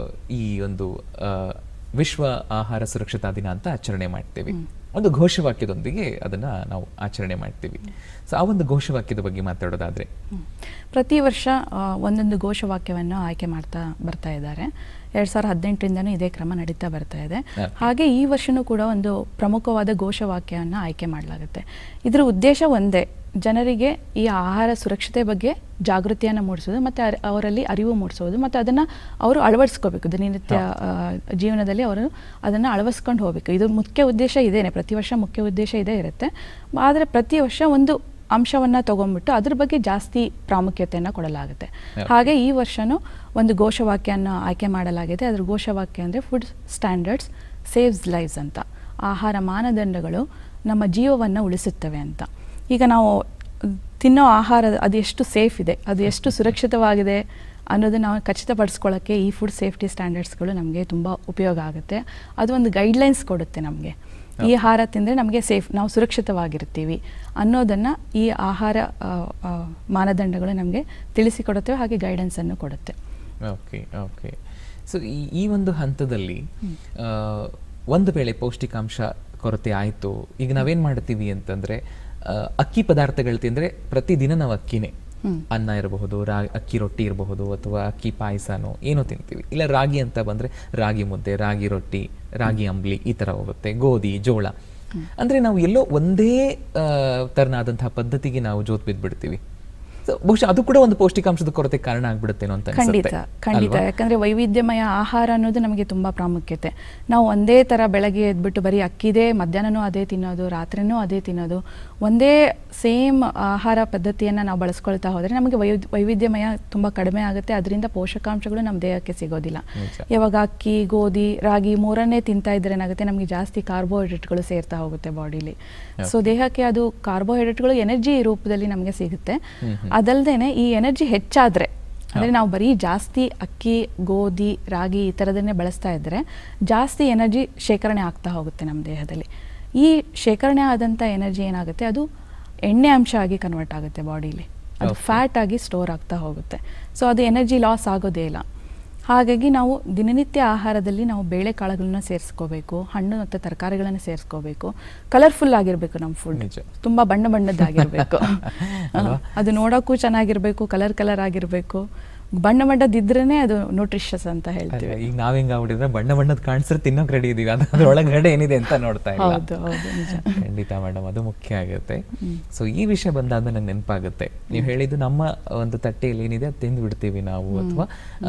ಈ ಒಂದು ಆ, ವಿಶ್ವ ಆಹಾರ ಸುರಕ್ಷತಾ ದಿನ ಅಂತ ಆಚರಣೆ ಮಾಡ್ತೇವೆ ಒಂದು ಘೋಷವಾಕ್ಯದೊಂದಿಗೆ ಅದನ್ನ ನಾವು ಆಚರಣೆ ಮಾಡ್ತೀವಿ ಸೊ ಆ ಒಂದು ಘೋಷವಾಕ್ಯದ ಬಗ್ಗೆ ಮಾತಾಡೋದಾದ್ರೆ ಹ್ಮ್. ಪ್ರತಿ ವರ್ಷ ಆ, ಒಂದೊಂದು ಘೋಷವಾಕ್ಯವನ್ನು ಆಯ್ಕೆ ಮಾಡ್ತಾ ಬರ್ತಾ ಇದ್ದಾರೆ ಎರಡ್ ಸಾವಿರದ ಹದಿನೆಂಟರಿಂದನೂ ಇದೇ ಕ್ರಮ ನಡೀತಾ ಬರ್ತಾ ಇದೆ Okay. ಹಾಗೆ ಈ ವರ್ಷನೂ ಕೂಡ ಒಂದು ಪ್ರಮುಖವಾದ ಘೋಷವಾಕ್ಯವನ್ನು ಆಯ್ಕೆ ಮಾಡಲಾಗುತ್ತೆ ಇದರ ಉದ್ದೇಶ ಒಂದೇ ಜನರಿಗೆ ಈ ಆಹಾರ ಸುರಕ್ಷತೆ ಬಗ್ಗೆ ಜಾಗೃತಿಯನ್ನು ಮೂಡಿಸೋದು ಮತ್ತು ಅರ್- ಅವರಲ್ಲಿ ಅರಿವು ಮೂಡಿಸೋದು ಮತ್ತು ಅದನ್ನು ಅವರು ಅಳವಡಿಸ್ಕೋಬೇಕು ದಿನನಿತ್ಯ ಆ, ಜೀವನದಲ್ಲಿ ಅವರು ಅದನ್ನು ಅಳವಡಿಸ್ಕೊಂಡು ಹೋಗಬೇಕು ಇದು ಮುಖ್ಯ ಉದ್ದೇಶ ಇದೇನೆ ಪ್ರತಿ ವರ್ಷ ಮುಖ್ಯ ಉದ್ದೇಶ ಇದೇ ಇರುತ್ತೆ ಆದರೆ ಪ್ರತಿ ವರ್ಷ ಒಂದು ಅಂಶವನ್ನು ತಗೊಂಡ್ಬಿಟ್ಟು ಅದ್ರ ಬಗ್ಗೆ ಜಾಸ್ತಿ ಪ್ರಾಮುಖ್ಯತೆಯನ್ನು ಕೊಡಲಾಗುತ್ತೆ Yeah. ಹಾಗೆ ಈ ವರ್ಷನೂ ಒಂದು ಘೋಷವಾಕ್ಯವನ್ನು ಆಯ್ಕೆ ಮಾಡಲಾಗಿದೆ ಅದರ ಘೋಷವಾಕ್ಯ ಅಂದರೆ ಫುಡ್ ಸ್ಟ್ಯಾಂಡರ್ಡ್ಸ್ ಸೇವ್ಸ್ ಲೈವ್ಸ್ ಅಂತ ಆಹಾರ ಮಾನದಂಡಗಳು ನಮ್ಮ ಜೀವವನ್ನು ಉಳಿಸುತ್ತವೆ ಅಂತ ಈಗ ನಾವು ತಿನ್ನೋ ಆಹಾರ ಅದು ಎಷ್ಟು ಸೇಫ್ ಇದೆ ಅದು ಎಷ್ಟು ಸುರಕ್ಷಿತವಾಗಿದೆ ಅನ್ನೋದು ನಾವು ಖಚಿತಪಡಿಸ್ಕೊಳ್ಳೋಕ್ಕೆ ಈ ಫುಡ್ ಸೇಫ್ಟಿ ಸ್ಟ್ಯಾಂಡರ್ಡ್ಸ್ಗಳು ನಮಗೆ ತುಂಬ ಉಪಯೋಗ ಆಗುತ್ತೆ ಅದು ಒಂದು ಗೈಡ್ಲೈನ್ಸ್ ಕೊಡುತ್ತೆ ನಮಗೆ ಈ ಆಹಾರ ತಿಂದರೆ ನಮಗೆ ಸೇಫ್ ನಾವು ಸುರಕ್ಷಿತವಾಗಿರ್ತೀವಿ ಅನ್ನೋದನ್ನು ಈ ಆಹಾರ ಆ, ಆ, ಮಾನದಂಡಗಳು ನಮಗೆ ತಿಳಿಸಿಕೊಡುತ್ತವೆ ಹಾಗೆ ಗೈಡೆನ್ಸನ್ನು ಕೊಡುತ್ತೆ ಓಕೆ ಓಕೆ ಸೊ ಈ ಈ ಒಂದು ಹಂತದಲ್ಲಿ ಆ, ಒಂದು ವೇಳೆ ಪೌಷ್ಟಿಕಾಂಶ ಕೊರತೆ ಆಯಿತು ಈಗ ನಾವೇನ್ ಮಾಡ್ತೀವಿ ಅಂತಂದ್ರೆ ಆ, ಅಕ್ಕಿ ಪದಾರ್ಥಗಳು ತಿಂದ್ರೆ ಪ್ರತಿದಿನ ನಾವು ಅಕ್ಕಿನೇ ಅನ್ನ ಇರಬಹುದು ರಾ ಅಕ್ಕಿ ರೊಟ್ಟಿ ಇರಬಹುದು ಅಥವಾ ಅಕ್ಕಿ ಪಾಯಸನೋ ಏನೋ ತಿಂತೀವಿ ಇಲ್ಲ ರಾಗಿ ಅಂತ ಬಂದ್ರೆ ರಾಗಿ ಮುದ್ದೆ ರಾಗಿ ರೊಟ್ಟಿ ರಾಗಿ ಅಂಬ್ಲಿ ಈ ತರ ಹೋಗುತ್ತೆ ಗೋಧಿ ಜೋಳ ಅಂದ್ರೆ ನಾವು ಎಲ್ಲೋ ಒಂದೇ ಆ, ತರನಾದಂತಹ ಪದ್ಧತಿಗೆ ನಾವು ಜೋತ್ ಬಿದ್ಬಿಡ್ತೀವಿ So, ಬಹುಶಃ ಅದು ಕೂಡ ಒಂದು ಪೌಷ್ಟಿಕಾಂಶದ ಕೊರತೆ ಕಾರಣ ಆಗ್ಬಿಡುತ್ತೇನೋ ಅಂತ ಖಂಡಿತ ಅನ್ಸುತ್ತೆ. ಖಂಡಿತ ಅಲ್ವಾ? ಯಾಕಂದ್ರೆ ವೈವಿಧ್ಯಮಯ ಆಹಾರ ಅನ್ನೋದು ನಮಗೆ ತುಂಬಾ ಪ್ರಾಮುಖ್ಯತೆ ನಾವು ಒಂದೇ ತರ ಬೆಳಗ್ಗೆ ಎದ್ಬಿಟ್ಟು ಬರೀ ಅಕ್ಕಿದೆ ಮಧ್ಯಾಹ್ನನೂ ಅದೇ ತಿನ್ನೋದು ರಾತ್ರಿನೂ ಅದೇ ತಿನ್ನೋದು ಒಂದೇ ಸೇಮ್ ಆಹಾರ ಪದ್ಧತಿಯನ್ನ ನಾವು ಬಳಸ್ಕೊಳ್ತಾ ಹೋದ್ರೆ ನಮಗೆ ವೈವಿಧ್ಯ ವೈವಿಧ್ಯಮಯ ತುಂಬಾ ಕಡಿಮೆ ಆಗುತ್ತೆ ಅದರಿಂದ ಪೋಷಕಾಂಶಗಳು ನಮ್ಮ ದೇಹಕ್ಕೆ ಸಿಗೋದಿಲ್ಲ ನಿಜ. ಯಾವಾಗ ಅಕ್ಕಿ ಗೋಧಿ ರಾಗಿ ಮೂರನ್ನೇ ತಿಂತಾ ಇದ್ರೆ ಏನಾಗುತ್ತೆ ನಮಗೆ ಜಾಸ್ತಿ ಕಾರ್ಬೋಹೈಡ್ರೇಟ್ಗಳು ಸೇರ್ತಾ ಹೋಗುತ್ತೆ ಬಾಡಿಲಿ ಸೊ ದೇಹಕ್ಕೆ ಅದು ಕಾರ್ಬೋಹೈಡ್ರೇಟ್ಗಳು ಎನರ್ಜಿ ರೂಪದಲ್ಲಿ ನಮಗೆ ಸಿಗುತ್ತೆ ಅದಲ್ದೇನೆ ಈ ಎನರ್ಜಿ ಹೆಚ್ಚಾದ್ರೆ ಅಂದ್ರೆ ನಾವು ಬರೀ ಜಾಸ್ತಿ ಅಕ್ಕಿ ಗೋಧಿ ರಾಗಿ ಈ ಥರದನ್ನೇ ಬಳಸ್ತಾ ಇದ್ರೆ ಜಾಸ್ತಿ ಎನರ್ಜಿ ಶೇಖರಣೆ ಆಗ್ತಾ ಹೋಗುತ್ತೆ ನಮ್ಮ ದೇಹದಲ್ಲಿ ಈ ಶೇಖರಣೆ ಆದಂಥ ಎನರ್ಜಿ ಏನಾಗುತ್ತೆ ಅದು ಎಣ್ಣೆ ಅಂಶ ಆಗಿ ಕನ್ವರ್ಟ್ ಆಗುತ್ತೆ ಬಾಡಿಲಿ ಅದು Okay. ಫ್ಯಾಟ್ ಆಗಿ ಸ್ಟೋರ್ ಆಗ್ತಾ ಹೋಗುತ್ತೆ ಸೊ ಅದು ಎನರ್ಜಿ ಲಾಸ್ ಆಗೋದೇ ಇಲ್ಲ ಹಾಗಾಗಿ ನಾವು ದಿನನಿತ್ಯ ಆಹಾರದಲ್ಲಿ ನಾವು ಬೇಳೆಕಾಳುಗಳನ್ನ ಸೇರಿಸ್ಕೋಬೇಕು ಹಣ್ಣು ಮತ್ತು ತರಕಾರಿಗಳನ್ನು ಸೇರಿಸ್ಕೋಬೇಕು ಕಲರ್ಫುಲ್ ಆಗಿರಬೇಕು ನಮ್ಮ ಫುಡ್ ನಿಜ. ತುಂಬ ಬಣ್ಣ ಬಣ್ಣದ್ದಾಗಿರಬೇಕು ಅಲ್ವಾ? ಅದು ನೋಡೋಕ್ಕೂ ಚೆನ್ನಾಗಿರಬೇಕು ಕಲರ್ ಕಲರ್ ಆಗಿರಬೇಕು ಬಣ್ಣ ಬಣ್ಣದಿದ್ರೇ ಅದು ನ್ಯೂಟ್ರಿಷಸ್ ಅಂತ ಹೇಳ್ತೀವಿ ಈಗ ನಾವ್ ಹೆಂಗ್ ಆಗ್ಬಿಟ್ಟಿದ್ರೆ ಬಣ್ಣ ಬಣ್ಣದ ಕಾಣಿಸ್ರೆ ತಿನ್ನೋಕ್ ರೆಡಿ ಇದೀವಿ ಅದು ಅದ್ರೊಳಗಡೆ ಏನಿದೆ ಅಂತ ನೋಡ್ತಾ ಇಲ್ಲ ಹೌದು ಹೌದು ನಿಜ ಖಂಡಿತ ಮೇಡಮ್ ಅದು ಮುಖ್ಯ ಆಗುತ್ತೆ ಸೊ ಈ ವಿಷಯ ಬಂದಾದ್ಮೇಲೆ ನಂಗೆ ನೆನಪಾಗುತ್ತೆ ನೀವು ಹೇಳಿದ್ದು ನಮ್ಮ ಒಂದು ತಟ್ಟೆಯಲ್ಲಿ ಏನಿದೆ ಅದು ತಿಂದು ಬಿಡ್ತೀವಿ ನಾವು ಅಥವಾ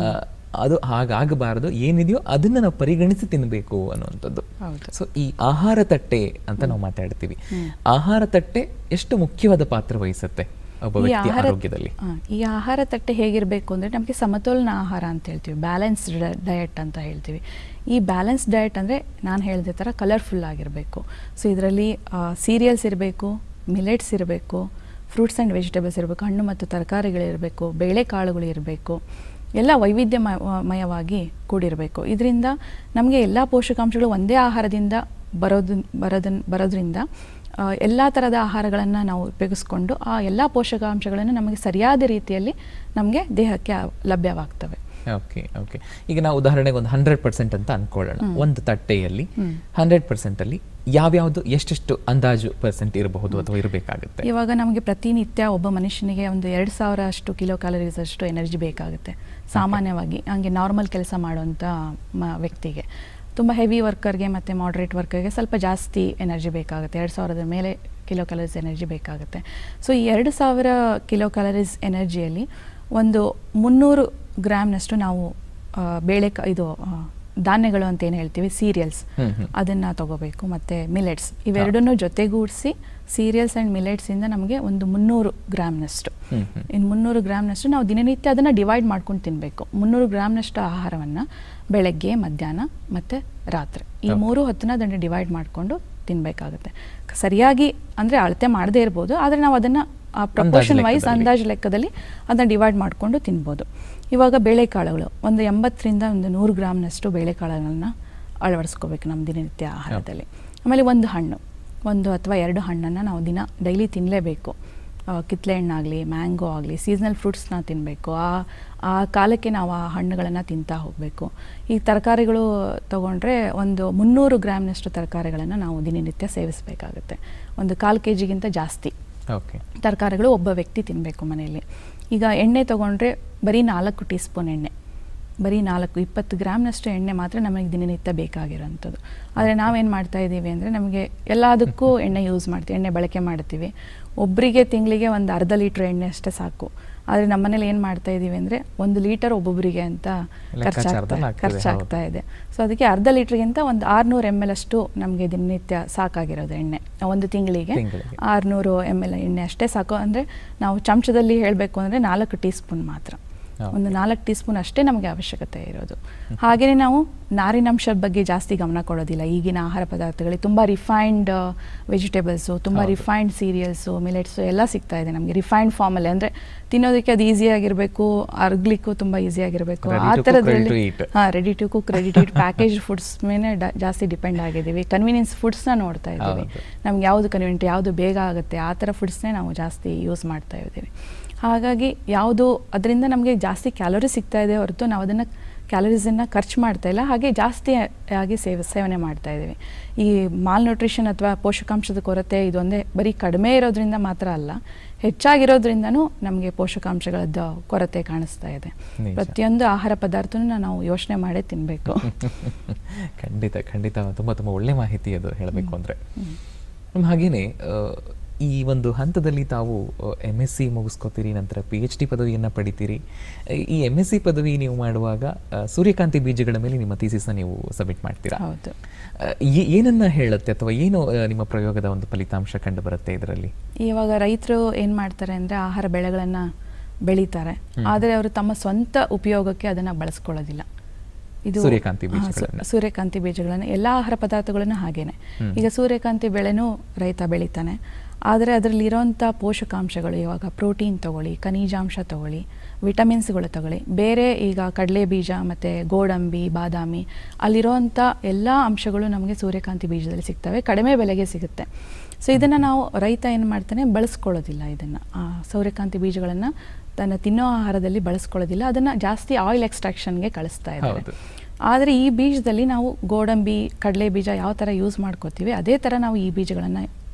ಅದು ಹಾಗಾಗಬಾರದು ಏನಿದೆಯೋ ಅದನ್ನ ನಾವು ಪರಿಗಣಿಸಿ ತಿನ್ನಬೇಕು ಅನ್ನುವಂಥದ್ದು ಹೌದು. ಸೊ ಈ ಆಹಾರ ತಟ್ಟೆ ಅಂತ ನಾವು ಮಾತಾಡ್ತೀವಿ ಆಹಾರ ತಟ್ಟೆ ಎಷ್ಟು ಮುಖ್ಯವಾದ ಪಾತ್ರ ವಹಿಸುತ್ತೆ ಒಬ್ಬ ಈ ವ್ಯಕ್ತಿಯ ಆಹಾರ ಆರೋಗ್ಯದಲ್ಲಿ ಆ, ಈ ಆಹಾರ ತಟ್ಟೆ ಹೇಗಿರಬೇಕು ಅಂದರೆ ನಮಗೆ ಸಮತೋಲನ ಆಹಾರ ಅಂತ ಹೇಳ್ತೀವಿ ಬ್ಯಾಲೆನ್ಸ್ಡ್ ಡಯಟ್ ಅಂತ ಹೇಳ್ತೀವಿ ಈ ಬ್ಯಾಲೆನ್ಸ್ ಡಯಟ್ ಅಂದರೆ ನಾನು ಹೇಳಿದ ಥರ ಕಲರ್ಫುಲ್ ಆಗಿರಬೇಕು ಸೊ ಇದರಲ್ಲಿ ಸೀರಿಯಲ್ಸ್ ಇರಬೇಕು ಮಿಲೆಟ್ಸ್ ಇರಬೇಕು ಫ್ರೂಟ್ಸ್ ಆ್ಯಂಡ್ ವೆಜಿಟೇಬಲ್ಸ್ ಇರಬೇಕು ಹಣ್ಣು ಮತ್ತು ತರಕಾರಿಗಳಿರಬೇಕು ಬೇಳೆಕಾಳುಗಳು ಇರಬೇಕು ಎಲ್ಲ ವೈವಿಧ್ಯಮಯವಾಗಿ ಕೂಡಿರಬೇಕು ಇದರಿಂದ ನಮಗೆ ಎಲ್ಲ ಪೋಷಕಾಂಶಗಳು ಒಂದೇ ಆಹಾರದಿಂದ ಬರೋದು ಬರೋದನ್ ಬರೋದ್ರಿಂದ ಎಲ್ಲ ಥರದ ಆಹಾರಗಳನ್ನು ನಾವು ಉಪಯೋಗಿಸ್ಕೊಂಡು ಆ ಎಲ್ಲ ಪೋಷಕಾಂಶಗಳನ್ನು ನಮಗೆ ಸರಿಯಾದ ರೀತಿಯಲ್ಲಿ ನಮಗೆ ದೇಹಕ್ಕೆ ಆ- ಲಭ್ಯವಾಗ್ತವೆ ಓಕೆ ಓಕೆ ಈಗ ನಾವು ಉದಾಹರಣೆಗೆ ಒಂದು ಹಂಡ್ರೆಡ್ ಪರ್ಸೆಂಟ್ ಅಂತ ಅನ್ಕೊಳ್ಳೋಣ ಒಂದು ತಟ್ಟೆಯಲ್ಲಿ ಹಂಡ್ರೆಡ್ ಪರ್ಸೆಂಟ್ ಅಲ್ಲಿ ಯಾವ್ಯಾವ್ದು ಎಷ್ಟೆಷ್ಟು ಅಂದಾಜು ಪರ್ಸೆಂಟ್ ಇರಬಹುದು ಅಥವಾ ಇರಬೇಕಾಗುತ್ತೆ ಇವಾಗ ನಮಗೆ ಪ್ರತಿನಿತ್ಯ ಒಬ್ಬ ಮನುಷ್ಯನಿಗೆ ಒಂದು ಎರಡು ಸಾವಿರ ಅಷ್ಟು ಕಿಲೋ ಕ್ಯಾಲರೀಸ್ ಅಷ್ಟು ಎನರ್ಜಿ ಬೇಕಾಗುತ್ತೆ ಸಾಮಾನ್ಯವಾಗಿ ಹಂಗೆ ನಾರ್ಮಲ್ ಕೆಲಸ ಮಾಡುವಂಥ ಮ ವ್ಯಕ್ತಿಗೆ ತುಂಬ ಹೆವಿ ವರ್ಕರ್ಗೆ ಮತ್ತು ಮಾಡ್ರೇಟ್ ವರ್ಕರ್ಗೆ ಸ್ವಲ್ಪ ಜಾಸ್ತಿ ಎನರ್ಜಿ ಬೇಕಾಗುತ್ತೆ ಎರಡು ಸಾವಿರದ ಮೇಲೆ ಕಿಲೋ ಕ್ಯಾಲರೀಸ್ ಎನರ್ಜಿ ಬೇಕಾಗುತ್ತೆ ಸೊ ಈ ಎರಡು ಸಾವಿರ ಕಿಲೋ ಕ್ಯಾಲರೀಸ್ ಎನರ್ಜಿಯಲ್ಲಿ ಒಂದು ಮುನ್ನೂರು ಗ್ರಾಮ್ನಷ್ಟು ನಾವು ಆ, ಬೇಳೆ ಕ- ಇದು ಆ, ಧಾನ್ಯಗಳು ಅಂತ ಏನು ಹೇಳ್ತೀವಿ ಸೀರಿಯಲ್ಸ್ ಹ್ಮ್, ಹ್ಮ್. ಅದನ್ನು ತಗೋಬೇಕು ಮತ್ತು ಮಿಲೆಟ್ಸ್ ಇವೆರಡನ್ನೂ ಜೊತೆಗೂಡಿಸಿ ಸೀರಿಯಲ್ಸ್ ಆ್ಯಂಡ್ ಮಿಲೆಟ್ಸಿಂದ ನಮಗೆ ಒಂದು ಮುನ್ನೂರು ಗ್ರಾಮ್ನಷ್ಟು ಹ್ಮ್, ಹ್ಮ್. ಇನ್ನು ಮುನ್ನೂರು ಗ್ರಾಮ್ನಷ್ಟು ನಾವು ದಿನನಿತ್ಯ ಅದನ್ನು ಡಿವೈಡ್ ಮಾಡ್ಕೊಂಡು ತಿನ್ನಬೇಕು ಮುನ್ನೂರು ಗ್ರಾಮ್ನಷ್ಟು ಆಹಾರವನ್ನು ಬೆಳಗ್ಗೆ ಮಧ್ಯಾಹ್ನ ಮತ್ತು ರಾತ್ರಿ ಈ Okay. ಮೂರು ಹೊತ್ತನ್ನ ಅದನ್ನು ಡಿವೈಡ್ ಮಾಡಿಕೊಂಡು ತಿನ್ನಬೇಕಾಗುತ್ತೆ ಸರಿಯಾಗಿ ಅಂದರೆ ಅಳತೆ ಮಾಡದೇ ಇರ್ಬೋದು ಆದರೆ ನಾವು ಅದನ್ನು ಆ ಪ್ರಪೋರ್ಷನ್ ವೈಸ್ ಲೆಕ್ಕದಲ್ಲಿ. ಅಂದಾಜು ಲೆಕ್ಕದಲ್ಲಿ ಅದನ್ನು ಡಿವೈಡ್ ಮಾಡಿಕೊಂಡು ತಿನ್ಬೋದು ಇವಾಗ ಬೇಳೆಕಾಳುಗಳು ಒಂದು ಎಂಬತ್ತರಿಂದ ಒಂದು ನೂರು ಗ್ರಾಮ್ನಷ್ಟು ಬೇಳೆಕಾಳುಗಳನ್ನ ಅಳವಡಿಸ್ಕೋಬೇಕು ನಮ್ಮ ದಿನನಿತ್ಯ ಆಹಾರದಲ್ಲಿ ಆಮೇಲೆ ಒಂದು ಹಣ್ಣು ಒಂದು ಅಥವಾ ಎರಡು ಹಣ್ಣನ್ನು ನಾವು ದಿನ ಡೈಲಿ ತಿನ್ನಲೇಬೇಕು ಕಿತ್ಲೆ ಹಣ್ಣಾಗಲಿ ಮ್ಯಾಂಗೋ ಆಗಲಿ ಸೀಸ್ನಲ್ ಫ್ರೂಟ್ಸ್ನ ತಿನ್ನಬೇಕು ಆ ಆ ಕಾಲಕ್ಕೆ ನಾವು ಆ ಹಣ್ಣುಗಳನ್ನು ತಿಂತಾ ಹೋಗಬೇಕು ಈ ತರಕಾರಿಗಳು ತಗೊಂಡ್ರೆ ಒಂದು ಮುನ್ನೂರು ಗ್ರಾಮ್ನಷ್ಟು ತರಕಾರಿಗಳನ್ನು ನಾವು ದಿನನಿತ್ಯ ಸೇವಿಸಬೇಕಾಗುತ್ತೆ ಒಂದು ಕಾಲು ಕೆ ಜಿಗಿಂತ ಜಾಸ್ತಿ ಓಕೆ ತರಕಾರಿಗಳು ಒಬ್ಬ ವ್ಯಕ್ತಿ ತಿನ್ನಬೇಕು ಮನೆಯಲ್ಲಿ ಈಗ ಎಣ್ಣೆ ತೊಗೊಂಡ್ರೆ ಬರೀ ನಾಲ್ಕು ಟೀ ಸ್ಪೂನ್ ಎಣ್ಣೆ ಬರೀ ನಾಲ್ಕು ಇಪ್ಪತ್ತು ಗ್ರಾಮ್ನಷ್ಟು ಎಣ್ಣೆ ಮಾತ್ರ ನಮಗೆ ದಿನನಿತ್ಯ ಬೇಕಾಗಿರೋಂಥದ್ದು ಆದರೆ ನಾವೇನು ಮಾಡ್ತಾ ಇದ್ದೀವಿ ಅಂದರೆ ನಮಗೆ ಎಲ್ಲದಕ್ಕೂ ಎಣ್ಣೆ ಯೂಸ್ ಮಾಡ್ತೀವಿ ಎಣ್ಣೆ ಬಳಕೆ ಮಾಡ್ತೀವಿ ಒಬ್ಬರಿಗೆ ತಿಂಗಳಿಗೆ ಒಂದು ಅರ್ಧ ಲೀಟ್ರ್ ಎಣ್ಣೆ ಅಷ್ಟೇ ಸಾಕು ಆದರೆ ನಮ್ಮನೇಲಿ ಏನು ಮಾಡ್ತಾ ಇದ್ದೀವಿ ಅಂದರೆ ಒಂದು ಲೀಟರ್ ಒಬ್ಬೊಬ್ಬರಿಗೆ ಅಂತ ಖರ್ಚಾಗ್ತಾ ಲೆಕ್ಕಾಚಾರದಲ್ಲಿ ಆಗ್ತದೆ, ಖರ್ಚಾಗ್ತಾ ಇದೆ ಸೊ ಅದಕ್ಕೆ ಅರ್ಧ ಲೀಟ್ರಿಗಿಂತ ಒಂದು ಆರುನೂರು ಎಮ್ ಎಲ್ ಅಷ್ಟು ನಮಗೆ ದಿನನಿತ್ಯ ಸಾಕಾಗಿರೋದು ಎಣ್ಣೆ ಒಂದು ತಿಂಗಳಿಗೆ ತಿಂಗಳಿಗೆ. ಆರುನೂರು ಎಮ್ ಎಲ್ ಎಣ್ಣೆ ಅಷ್ಟೇ ಸಾಕು ಅಂದರೆ ನಾವು ಚಮಚದಲ್ಲಿ ಹೇಳಬೇಕು ಅಂದರೆ ನಾಲ್ಕು ಟೀ ಸ್ಪೂನ್ ಮಾತ್ರ ಹೌದು. ಒಂದು ನಾಲ್ಕು ಟೀ ಸ್ಪೂನ್ ಅಷ್ಟೇ ನಮಗೆ ಅವಶ್ಯಕತೆ ಇರೋದು ಹಾಗೆಯೇ ನಾವು ನಾರಿನಂಶದ ಬಗ್ಗೆ ಜಾಸ್ತಿ ಗಮನ ಕೊಡೋದಿಲ್ಲ ಈಗಿನ ಆಹಾರ ಪದಾರ್ಥಗಳಿಗೆ ತುಂಬ ರಿಫೈನ್ಡ್ ವೆಜಿಟೇಬಲ್ಸು ತುಂಬ ಹೌದು. ರಿಫೈನ್ಡ್ ಸೀರಿಯಲ್ಸು ಮಿಲೆಟ್ಸು ಎಲ್ಲ ಸಿಗ್ತಾ ಇದೆ ನಮಗೆ ರಿಫೈನ್ಡ್ ಫಾರ್ಮಲ್ಲಿ ಅಂದರೆ ತಿನ್ನೋದಕ್ಕೆ ಅದು ಈಸಿಯಾಗಿರಬೇಕು ಅರ್ಗ್ಲಿಕ್ಕೂ ತುಂಬ ಈಸಿಯಾಗಿರಬೇಕು Ready ಆ to cook, ready to ಥರದ್ರಲ್ಲಿ eat. ಹಾಂ ready to cook ready to package foods ಮೇಲೆ ಡ- ಜಾಸ್ತಿ ಡಿಪೆಂಡ್ ಆಗಿದ್ದೀವಿ ಕನ್ವೀನಿಯನ್ಸ್ ಫುಡ್ಸ್ನ ನೋಡ್ತಾ ಇದ್ದೀವಿ ಹೌದು. ನಮ್ಗೆ ಯಾವುದು ಕನ್ವೀನಿಯಂಟ್ ಯಾವುದು ಬೇಗ ಆಗುತ್ತೆ ಆ ಥರ ಫುಡ್ಸ್ನೇ ನಾವು ಜಾಸ್ತಿ ಯೂಸ್ ಮಾಡ್ತಾ ಇದ್ದೀವಿ ಹಾಗಾಗಿ ಯಾವುದು ಅದರಿಂದ ನಮಗೆ ಜಾಸ್ತಿ ಕ್ಯಾಲೋರಿ ಸಿಗ್ತಾ ಇದೆ ಹೊರತು ನಾವು ಅದನ್ನು ಕ್ಯಾಲರೀಸನ್ನು ಖರ್ಚು ಮಾಡ್ತಾ ಇಲ್ಲ ಹಾಗೆ ಜಾಸ್ತಿ ಆಗಿ ಸೇವ ಸೇವನೆ ಮಾಡ್ತಾ ಇದ್ದೀವಿ ಈ ಮಾಲ್ ನ್ಯೂಟ್ರಿಷನ್ ಅಥವಾ ಪೋಷಕಾಂಶದ ಕೊರತೆ ಇದೊಂದೇ ಬರೀ ಕಡಿಮೆ ಇರೋದ್ರಿಂದ ಮಾತ್ರ ಅಲ್ಲ ಹೆಚ್ಚಾಗಿರೋದ್ರಿಂದನೂ ನಮಗೆ ಪೋಷಕಾಂಶಗಳದ್ದು ಕೊರತೆ ಕಾಣಿಸ್ತಾ ಇದೆ ನಿಜ. ಪ್ರತಿಯೊಂದು ಆಹಾರ ಪದಾರ್ಥನೂ ನಾವು ಯೋಚನೆ ಮಾಡೇ ತಿನ್ನಬೇಕು ಖಂಡಿತ ಖಂಡಿತ ತುಂಬ ತುಂಬ ಒಳ್ಳೆ ಮಾಹಿತಿ ಅದು ಹೇಳಬೇಕು ಅಂದರೆ ಹಾಗೇನೆ ಆ, ಈ ಒಂದು ಹಂತದಲ್ಲಿ ತಾವು ಎಮ್ ಎಸ್ ಸಿ ಮುಗಿಸ್ಕೋತೀರಿ ನಂತರ ಪಿ ಎಚ್ ಡಿ ಪದವಿಯನ್ನು ಪಡಿತೀರಿ ಈ ಎಮ್ ಎಸ್ ಸಿ ಪದವಿ ನೀವು ಮಾಡುವಾಗ ಆ, ಸೂರ್ಯಕಾಂತಿ ಬೀಜಗಳ ಮೇಲೆ ನಿಮ್ಮ ಥೀಸಿಸ್ನ ನೀವು ಸಬ್ಮಿಟ್ ಮಾಡ್ತೀರಾ ಹೌದು ಆ, ಏ- ಏನನ್ನ ಹೇಳುತ್ತೆ ಅಥವಾ ಏನು ಆ, ನಿಮ್ಮ ಪ್ರಯೋಗದ ಒಂದು ಫಲಿತಾಂಶ ಕಂಡು ಬರುತ್ತೆ ಇದರಲ್ಲಿ ಇವಾಗ ರೈತರು ಏನು ಮಾಡ್ತಾರೆ ಅಂದರೆ ಆಹಾರ ಬೆಳೆಗಳನ್ನು ಬೆಳೀತಾರೆ ಆದರೆ ಅವರು ತಮ್ಮ ಸ್ವಂತ ಉಪಯೋಗಕ್ಕೆ ಅದನ್ನು ಬಳಸ್ಕೊಳ್ಳೋದಿಲ್ಲ ಸೂರ್ಯಕಾಂತಿ ಹಾ, ಸು- ಬೀಜಗಳನ್ನ. ಸೂರ್ಯಕಾಂತಿ ಬೀಜಗಳನ್ನು ಎಲ್ಲ ಆಹಾರ ಪದಾರ್ಥಗಳನ್ನು ಹಾಗೇನೆ ಹ್ಮ್. ಈಗ ಸೂರ್ಯಕಾಂತಿ ಬೆಳೆನೂ ರೈತ ಬೆಳೀತಾನೆ ಆದರೆ ಅದರಲ್ಲಿರೋಂಥ ಪೋಷಕಾಂಶಗಳು ಇವಾಗ ಪ್ರೋಟೀನ್ ತಗೊಳ್ಳಿ ಖನಿಜಾಂಶ ತಗೊಳ್ಳಿ ವಿಟಮಿನ್ಸ್ಗಳು ತಗೊಳ್ಳಿ ಬೇರೆ ಈಗ ಕಡಲೆ ಬೀಜ ಮತ್ತು ಗೋಡಂಬಿ ಬಾದಾಮಿ ಅಲ್ಲಿರೋಂಥ ಎಲ್ಲ ಅಂಶಗಳು ನಮಗೆ ಸೂರ್ಯಕಾಂತಿ ಬೀಜದಲ್ಲಿ ಸಿಗ್ತವೆ ಕಡಿಮೆ ಬೆಲೆಗೆ ಸಿಗುತ್ತೆ ಸೊ ಇದನ್ನು ನಾವು ರೈತ ಏನು ಮಾಡ್ತಾನೆ ಬಳಸ್ಕೊಳ್ಳೋದಿಲ್ಲ ಇದನ್ನು ಸೂರ್ಯಕಾಂತಿ ಬೀಜಗಳನ್ನು ತನ್ನ ತಿನ್ನೋ ಆಹಾರದಲ್ಲಿ ಬಳಸ್ಕೊಳ್ಳೋದಿಲ್ಲ ಅದನ್ನು ಜಾಸ್ತಿ ಆಯಿಲ್ ಎಕ್ಸ್ಟ್ರಾಕ್ಷನ್ಗೆ ಕಳಿಸ್ತಾ ಇದ್ದಾರೆ ಹೌದು. ಆದರೆ ಈ ಬೀಜದಲ್ಲಿ ನಾವು ಗೋಡಂಬಿ ಕಡಲೆ ಬೀಜ ಯಾವ ಥರ ಯೂಸ್ ಮಾಡ್ಕೋತೀವಿ ಅದೇ ಥರ ನಾವು ಈ ಬೀಜಗಳನ್ನು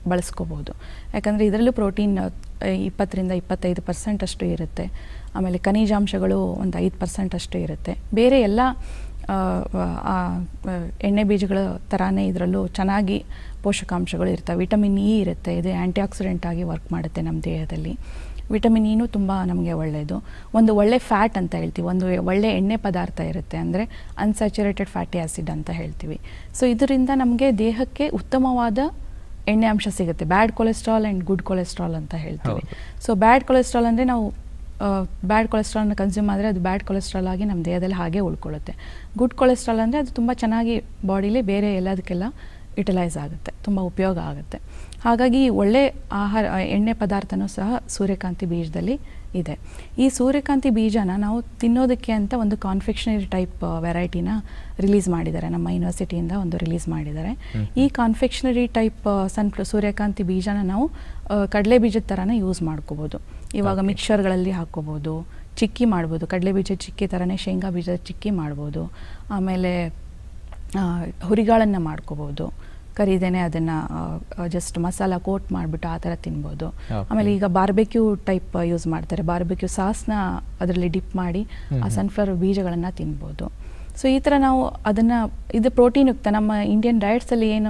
ಬಳಸ್ಕೋಬೋದು ಯಾಕಂದರೆ ಇದರಲ್ಲೂ ಪ್ರೋಟೀನ್ ಇಪ್ಪತ್ತರಿಂದ ಇಪ್ಪತ್ತೈದು ಪರ್ಸೆಂಟ್ ಅಷ್ಟು ಇರುತ್ತೆ ಆಮೇಲೆ ಖನಿಜಾಂಶಗಳು ಒಂದು ಐದು ಪರ್ಸೆಂಟ್ ಅಷ್ಟು ಇರುತ್ತೆ ಬೇರೆ ಎಲ್ಲ ಆ, ಆ, ಆ, ಎಣ್ಣೆ ಬೀಜಗಳ ಥರಾನೇ ಇದರಲ್ಲೂ ಚೆನ್ನಾಗಿ ಪೋಷಕಾಂಶಗಳು ಇರ್ತವೆ ವಿಟಮಿನ್ ಇ ಇರುತ್ತೆ ಇದು ಆ್ಯಂಟಿ ಆಕ್ಸಿಡೆಂಟ್ ಆಗಿ ವರ್ಕ್ ಮಾಡುತ್ತೆ ನಮ್ಮ ದೇಹದಲ್ಲಿ ವಿಟಮಿನ್ ಇನೂ ತುಂಬ ನಮಗೆ ಒಳ್ಳೆಯದು ಒಂದು ಒಳ್ಳೆ ಫ್ಯಾಟ್ ಅಂತ ಹೇಳ್ತೀವಿ ಒಂದು ಒಳ್ಳೆ ಎಣ್ಣೆ ಪದಾರ್ಥ ಇರುತ್ತೆ ಅಂದರೆ ಅನ್ಸ್ಯಾಚುರೇಟೆಡ್ ಫ್ಯಾಟಿ ಆ್ಯಸಿಡ್ ಅಂತ ಹೇಳ್ತೀವಿ ಸೊ ಇದರಿಂದ ನಮಗೆ ದೇಹಕ್ಕೆ ಉತ್ತಮವಾದ ಎಣ್ಣೆ ಅಂಶ ಸಿಗುತ್ತೆ bad cholesterol and good cholesterol ಅಂತ ಹೇಳ್ತೀವಿ ಹೌದು. ಸೊ ಬ್ಯಾಡ್ ಕೊಲೆಸ್ಟ್ರಾಲ್ ಅಂದರೆ ನಾವು ಬ್ಯಾಡ್ ಕೊಲೆಸ್ಟ್ರಾಲ್ನ ಕನ್ಸ್ಯೂಮ್ ಆದರೆ ಅದು ಬ್ಯಾಡ್ ಕೊಲೆಸ್ಟ್ರಾಲ್ ಆಗಿ ನಮ್ಮ ದೇಹದಲ್ಲಿ ಹಾಗೆ ಉಳ್ಕೊಳ್ಳುತ್ತೆ ಗುಡ್ ಕೊಲೆಸ್ಟ್ರಾಲ್ ಅಂದರೆ ಅದು ತುಂಬ ಚೆನ್ನಾಗಿ ಬಾಡಿಲಿ ಬೇರೆ ಎಲ್ಲದಕ್ಕೆಲ್ಲ ಯುಟಿಲೈಸ್ ಆಗುತ್ತೆ ತುಂಬ ಉಪಯೋಗ ಆಗುತ್ತೆ ಹಾಗಾಗಿ ಒಳ್ಳೆ ಆಹಾರ ಆ, ಎಣ್ಣೆ ಪದಾರ್ಥನೂ ಸಹ ಸೂರ್ಯಕಾಂತಿ ಬೀಜದಲ್ಲಿ ಇದೆ ಈ ಸೂರ್ಯಕಾಂತಿ ಬೀಜನ ನಾವು ತಿನ್ನೋದಕ್ಕೆ ಅಂತ ಒಂದು ಕಾನ್ಫೆಕ್ಷನರಿ ಟೈಪ್ ವೆರೈಟಿನ ರಿಲೀಸ್ ಮಾಡಿದ್ದಾರೆ ನಮ್ಮ ಯೂನಿವರ್ಸಿಟಿಯಿಂದ ಒಂದು ರಿಲೀಸ್ ಮಾಡಿದ್ದಾರೆ ಈ ಕಾನ್ಫೆಕ್ಷನರಿ ಟೈಪ್ ಸನ್ಫ್ಲ ಸೂರ್ಯಕಾಂತಿ ಬೀಜನ ನಾವು ಕಡಲೆ ಬೀಜದ ಥರನೇ ಯೂಸ್ ಮಾಡ್ಕೋಬೋದು ಇವಾಗ Okay. ಮಿಕ್ಸರ್ಗಳಲ್ಲಿ ಹಾಕ್ಕೋಬೋದು ಚಿಕ್ಕಿ ಮಾಡ್ಬೋದು ಕಡಲೆ ಬೀಜ ಚಿಕ್ಕಿ ಥರನೇ ಶೇಂಗಾ ಬೀಜದ ಚಿಕ್ಕಿ ಮಾಡ್ಬೋದು ಆಮೇಲೆ ಆ, ಹುರಿಗಾಳನ್ನು ಮಾಡ್ಕೋಬೋದು ಕರಿದೇನೆ ಅದನ್ನು ಜಸ್ಟ್ ಮಸಾಲ ಕೋಟ್ ಮಾಡಿಬಿಟ್ಟು ಆ ಥರ ತಿನ್ಬೋದು Okay. ಆಮೇಲೆ ಈಗ ಬಾರ್ಬೆಕ್ಯೂ ಟೈಪ್ ಯೂಸ್ ಮಾಡ್ತಾರೆ ಬಾರ್ಬೆಕ್ಯೂ ಸಾಸ್ನ ಅದರಲ್ಲಿ ಡಿಪ್ ಮಾಡಿ ಆ ಸನ್ಫ್ಲವರ್ ಬೀಜಗಳನ್ನು ತಿನ್ಬೋದು ಸೊ ಈ ಥರ ನಾವು ಅದನ್ನು ಇದು ಪ್ರೋಟೀನ್ ಯುಕ್ತ ನಮ್ಮ ಇಂಡಿಯನ್ ಡಯಟ್ಸಲ್ಲಿ ಏನು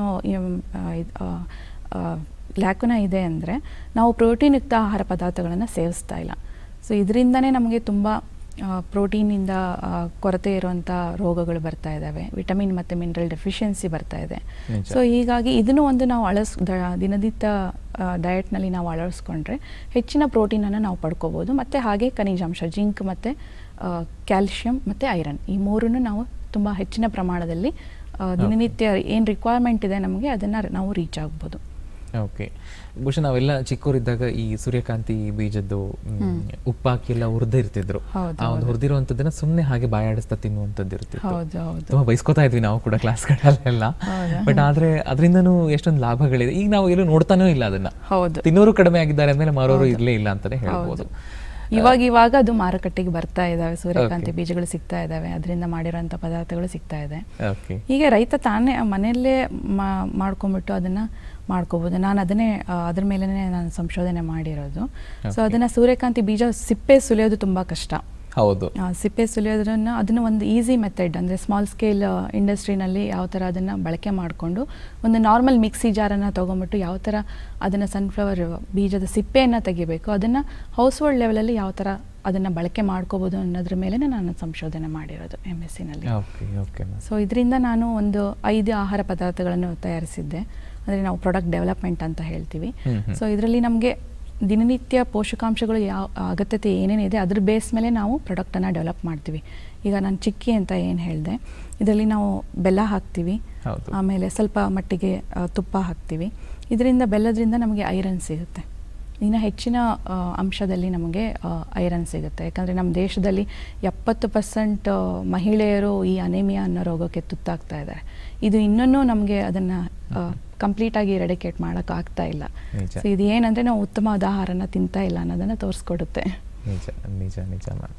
ಲ್ಯಾಕುನ ಇದೆ ಅಂದರೆ ನಾವು ಪ್ರೋಟೀನ್ ಯುಕ್ತ ಆಹಾರ ಪದಾರ್ಥಗಳನ್ನು ಸೇವಿಸ್ತಾ ಇಲ್ಲ ಸೊ ಇದರಿಂದನೇ ನಮಗೆ ತುಂಬ ಪ್ರೋಟೀನಿಂದ ಕೊರತೆ ಇರುವಂಥ ರೋಗಗಳು ಬರ್ತಾ ಇದ್ದಾವೆ ವಿಟಮಿನ್ ಮತ್ತು ಮಿನರಲ್ ಡೆಫಿಷಿಯನ್ಸಿ ಬರ್ತಾ ಇದೆ ನಿಜ. ಸೊ ಹೀಗಾಗಿ ಇದನ್ನು ಒಂದು ನಾವು ಅಳಸ್ ದ- ದಿನನಿತ್ಯ ಡಯಟ್ನಲ್ಲಿ ನಾವು ಅಳವಡಿಸ್ಕೊಂಡ್ರೆ ಹೆಚ್ಚಿನ ಪ್ರೋಟೀನನ್ನು ನಾವು ಪಡ್ಕೋಬೋದು ಮತ್ತು ಹಾಗೆ ಖನಿಜಾಂಶ ಜಿಂಕ್ ಮತ್ತು ಕ್ಯಾಲ್ಶಿಯಂ ಮತ್ತು ಐರನ್ ಈ ಮೂರನ್ನು ನಾವು ತುಂಬ ಹೆಚ್ಚಿನ ಪ್ರಮಾಣದಲ್ಲಿ ಆ, ದಿನನಿತ್ಯ ಏನು ರಿಕ್ವೈರ್ಮೆಂಟ್ ಇದೆ ನಮಗೆ ಅದನ್ನು ನಾವು ರೀಚ್ ಆಗ್ಬೋದು ಓಕೆ ಬಹುಶಃ ನಾವೆಲ್ಲ ಚಿಕ್ಕವರಿದ್ದಾಗ ಈ ಸೂರ್ಯಕಾಂತಿ ಬೀಜದ್ದು ಮ್, ಉಪ್ಪಾಕಿ ಎಲ್ಲ ಹುರಿದಿರ್ತಿದ್ರು ಹೌದು, ಆ ಒಂದು ಹುರಿದಿರುವಂತದ್ದನ್ನ ಸುಮ್ಮನೆ ಹಾಗೆ ಬಾಯಾಡಿಸ್ತಾ ತಿನ್ನುವಂಥದ್ದು ಇರ್ತಿತ್ತು ಹೌದು ಹೌದು ತುಂಬಾ ಬೈಸ್ಕೊತಾ ಇದ್ವಿ ನಾವು ಕೂಡ ಕ್ಲಾಸ್ಗಳಲ್ಲೆಲ್ಲ ಹೌದಾ? ಬಟ್ ಆದ್ರೆ ಅದರಿಂದನೂ ಎಷ್ಟೊಂದು ಲಾಭಗಳಿದೆ ಈಗ ನಾವು ಎಲ್ಲೂ ನೋಡ್ತಾನೂ ಇಲ್ಲ ಅದನ್ನ ಹೌದು ತಿನ್ನೋರು ಕಡಿಮೆ ಆಗಿದ್ದಾರೆ ಅಂದ್ಮೇಲೆ ಮಾರೋರು ಇರ್ಲೇ ಇಲ್ಲ ಅಂತಾನೆ ಹೇಳ್ಬೋದು ಇವಾಗ ಇವಾಗ ಅದು ಮಾರುಕಟ್ಟೆಗೆ ಬರ್ತಾ ಇದಾವೆ ಸೂರ್ಯಕಾಂತಿ ಬೀಜಗಳು ಸಿಗ್ತಾ ಇದಾವೆ ಅದರಿಂದ ಮಾಡಿರೋಂಥ ಪದಾರ್ಥಗಳು ಸಿಗ್ತಾ ಇದೆ ಓಕೆ ಹೀಗೆ ರೈತ ತಾನೇ ಮನೆಯಲ್ಲೇ ಮಾ- ಮಾಡ್ಕೊಂಬಿಟ್ಟು ಅದನ್ನ ಮಾಡ್ಕೋಬೋದು ನಾನು ಅದನ್ನೇ ಆ, ಅದ್ರ ಮೇಲೆ ನಾನು ಸಂಶೋಧನೆ ಮಾಡಿರೋದು ಸೊ Okay. ಅದನ್ನ ಸೂರ್ಯಕಾಂತಿ ಬೀಜ ಸಿಪ್ಪೆ ಸುಲಿಯೋದು ತುಂಬಾ ಕಷ್ಟ ಹೌದು ಆ, ಸಿಪ್ಪೆ ಸುಲಿಯೋದ್ರನ್ನ ಅದನ್ನು ಒಂದು ಈಸಿ ಮೆಥಡ್ ಅಂದರೆ ಸ್ಮಾಲ್ ಸ್ಕೇಲ್ ಇಂಡಸ್ಟ್ರಿನಲ್ಲಿ ಯಾವ ಥರ ಅದನ್ನು ಬಳಕೆ ಮಾಡಿಕೊಂಡು ಒಂದು ನಾರ್ಮಲ್ ಮಿಕ್ಸಿ ಜಾರನ್ನು ತೊಗೊಂಬಿಟ್ಟು ಯಾವ ಥರ ಅದನ್ನು ಸನ್ಫ್ಲವರ್ ಬೀಜದ ಸಿಪ್ಪೆಯನ್ನು ತೆಗಿಬೇಕು ಅದನ್ನು ಹೌಸ್ ಹೋಲ್ಡ್ ಲೆವೆಲಲ್ಲಿ ಯಾವ ಥರ ಅದನ್ನು ಬಳಕೆ ಮಾಡ್ಕೋಬೋದು ಅನ್ನೋದ್ರ ಮೇಲೆ ನಾನು ಸಂಶೋಧನೆ ಮಾಡಿರೋದು ಎಮ್ ಎಸ್ ಸಿನಲ್ಲಿ ಓಕೆ ಓಕೆ ಸೊ ಇದರಿಂದ ನಾನು ಒಂದು ಐದು ಆಹಾರ ಪದಾರ್ಥಗಳನ್ನು ತಯಾರಿಸಿದ್ದೆ ಅಂದರೆ ನಾವು ಪ್ರಾಡಕ್ಟ್ ಡೆವಲಪ್ಮೆಂಟ್ ಅಂತ ಹೇಳ್ತೀವಿ ಹ್ಮ್ ಹ್ಮ್. ಸೊ ಇದರಲ್ಲಿ ನಮಗೆ ದಿನನಿತ್ಯ ಪೋಷಕಾಂಶಗಳು ಯಾವ ಅಗತ್ಯತೆ ಏನೇನಿದೆ ಅದ್ರ ಬೇಸ್ ಮೇಲೆ ನಾವು ಪ್ರಾಡಕ್ಟನ್ನು ಡೆವಲಪ್ ಮಾಡ್ತೀವಿ ಈಗ ನಾನು ಚಿಕ್ಕಿ ಅಂತ ಏನು ಹೇಳಿದೆ ಇದರಲ್ಲಿ ನಾವು ಬೆಲ್ಲ ಹಾಕ್ತೀವಿ ಹೌದು. ಆಮೇಲೆ ಸ್ವಲ್ಪ ಮಟ್ಟಿಗೆ ಆ, ತುಪ್ಪ ಹಾಕ್ತೀವಿ ಇದರಿಂದ ಬೆಲ್ಲದ್ರಿಂದ ನಮಗೆ ಐರನ್ ಸಿಗುತ್ತೆ ಇನ್ನು ಹೆಚ್ಚಿನ ಆ, ಅಂಶದಲ್ಲಿ ನಮಗೆ ಐರನ್ ಸಿಗುತ್ತೆ ಯಾಕಂದರೆ ನಮ್ಮ ದೇಶದಲ್ಲಿ ಎಪ್ಪತ್ತು ಪರ್ಸೆಂಟ್ ಮಹಿಳೆಯರು ಈ ಅನೇಮಿಯಾ ಅನ್ನೋ ರೋಗಕ್ಕೆ ತುತ್ತಾಗ್ತಾ ಇದ್ದಾರೆ ಇದು ಇನ್ನೂ ನಮಗೆ ಅದನ್ನು ಕಂಪ್ಲೀಟಾಗಿ ರೆಡಿಕೇಟ್ ಮಾಡೋಕ್ಕೆ ಆಗ್ತಾ ಇಲ್ಲ ನಿಜ. ಸೊ ಇದು ಏನಂದರೆ ನಾವು ಉತ್ತಮವಾದ ಆಹಾರನ ತಿಂತಾ ಇಲ್ಲ ಅನ್ನೋದನ್ನು ತೋರಿಸ್ಕೊಡುತ್ತೆ ನಿಜ ನಿಜ ನಿಜ ಮ್ಯಾಮ್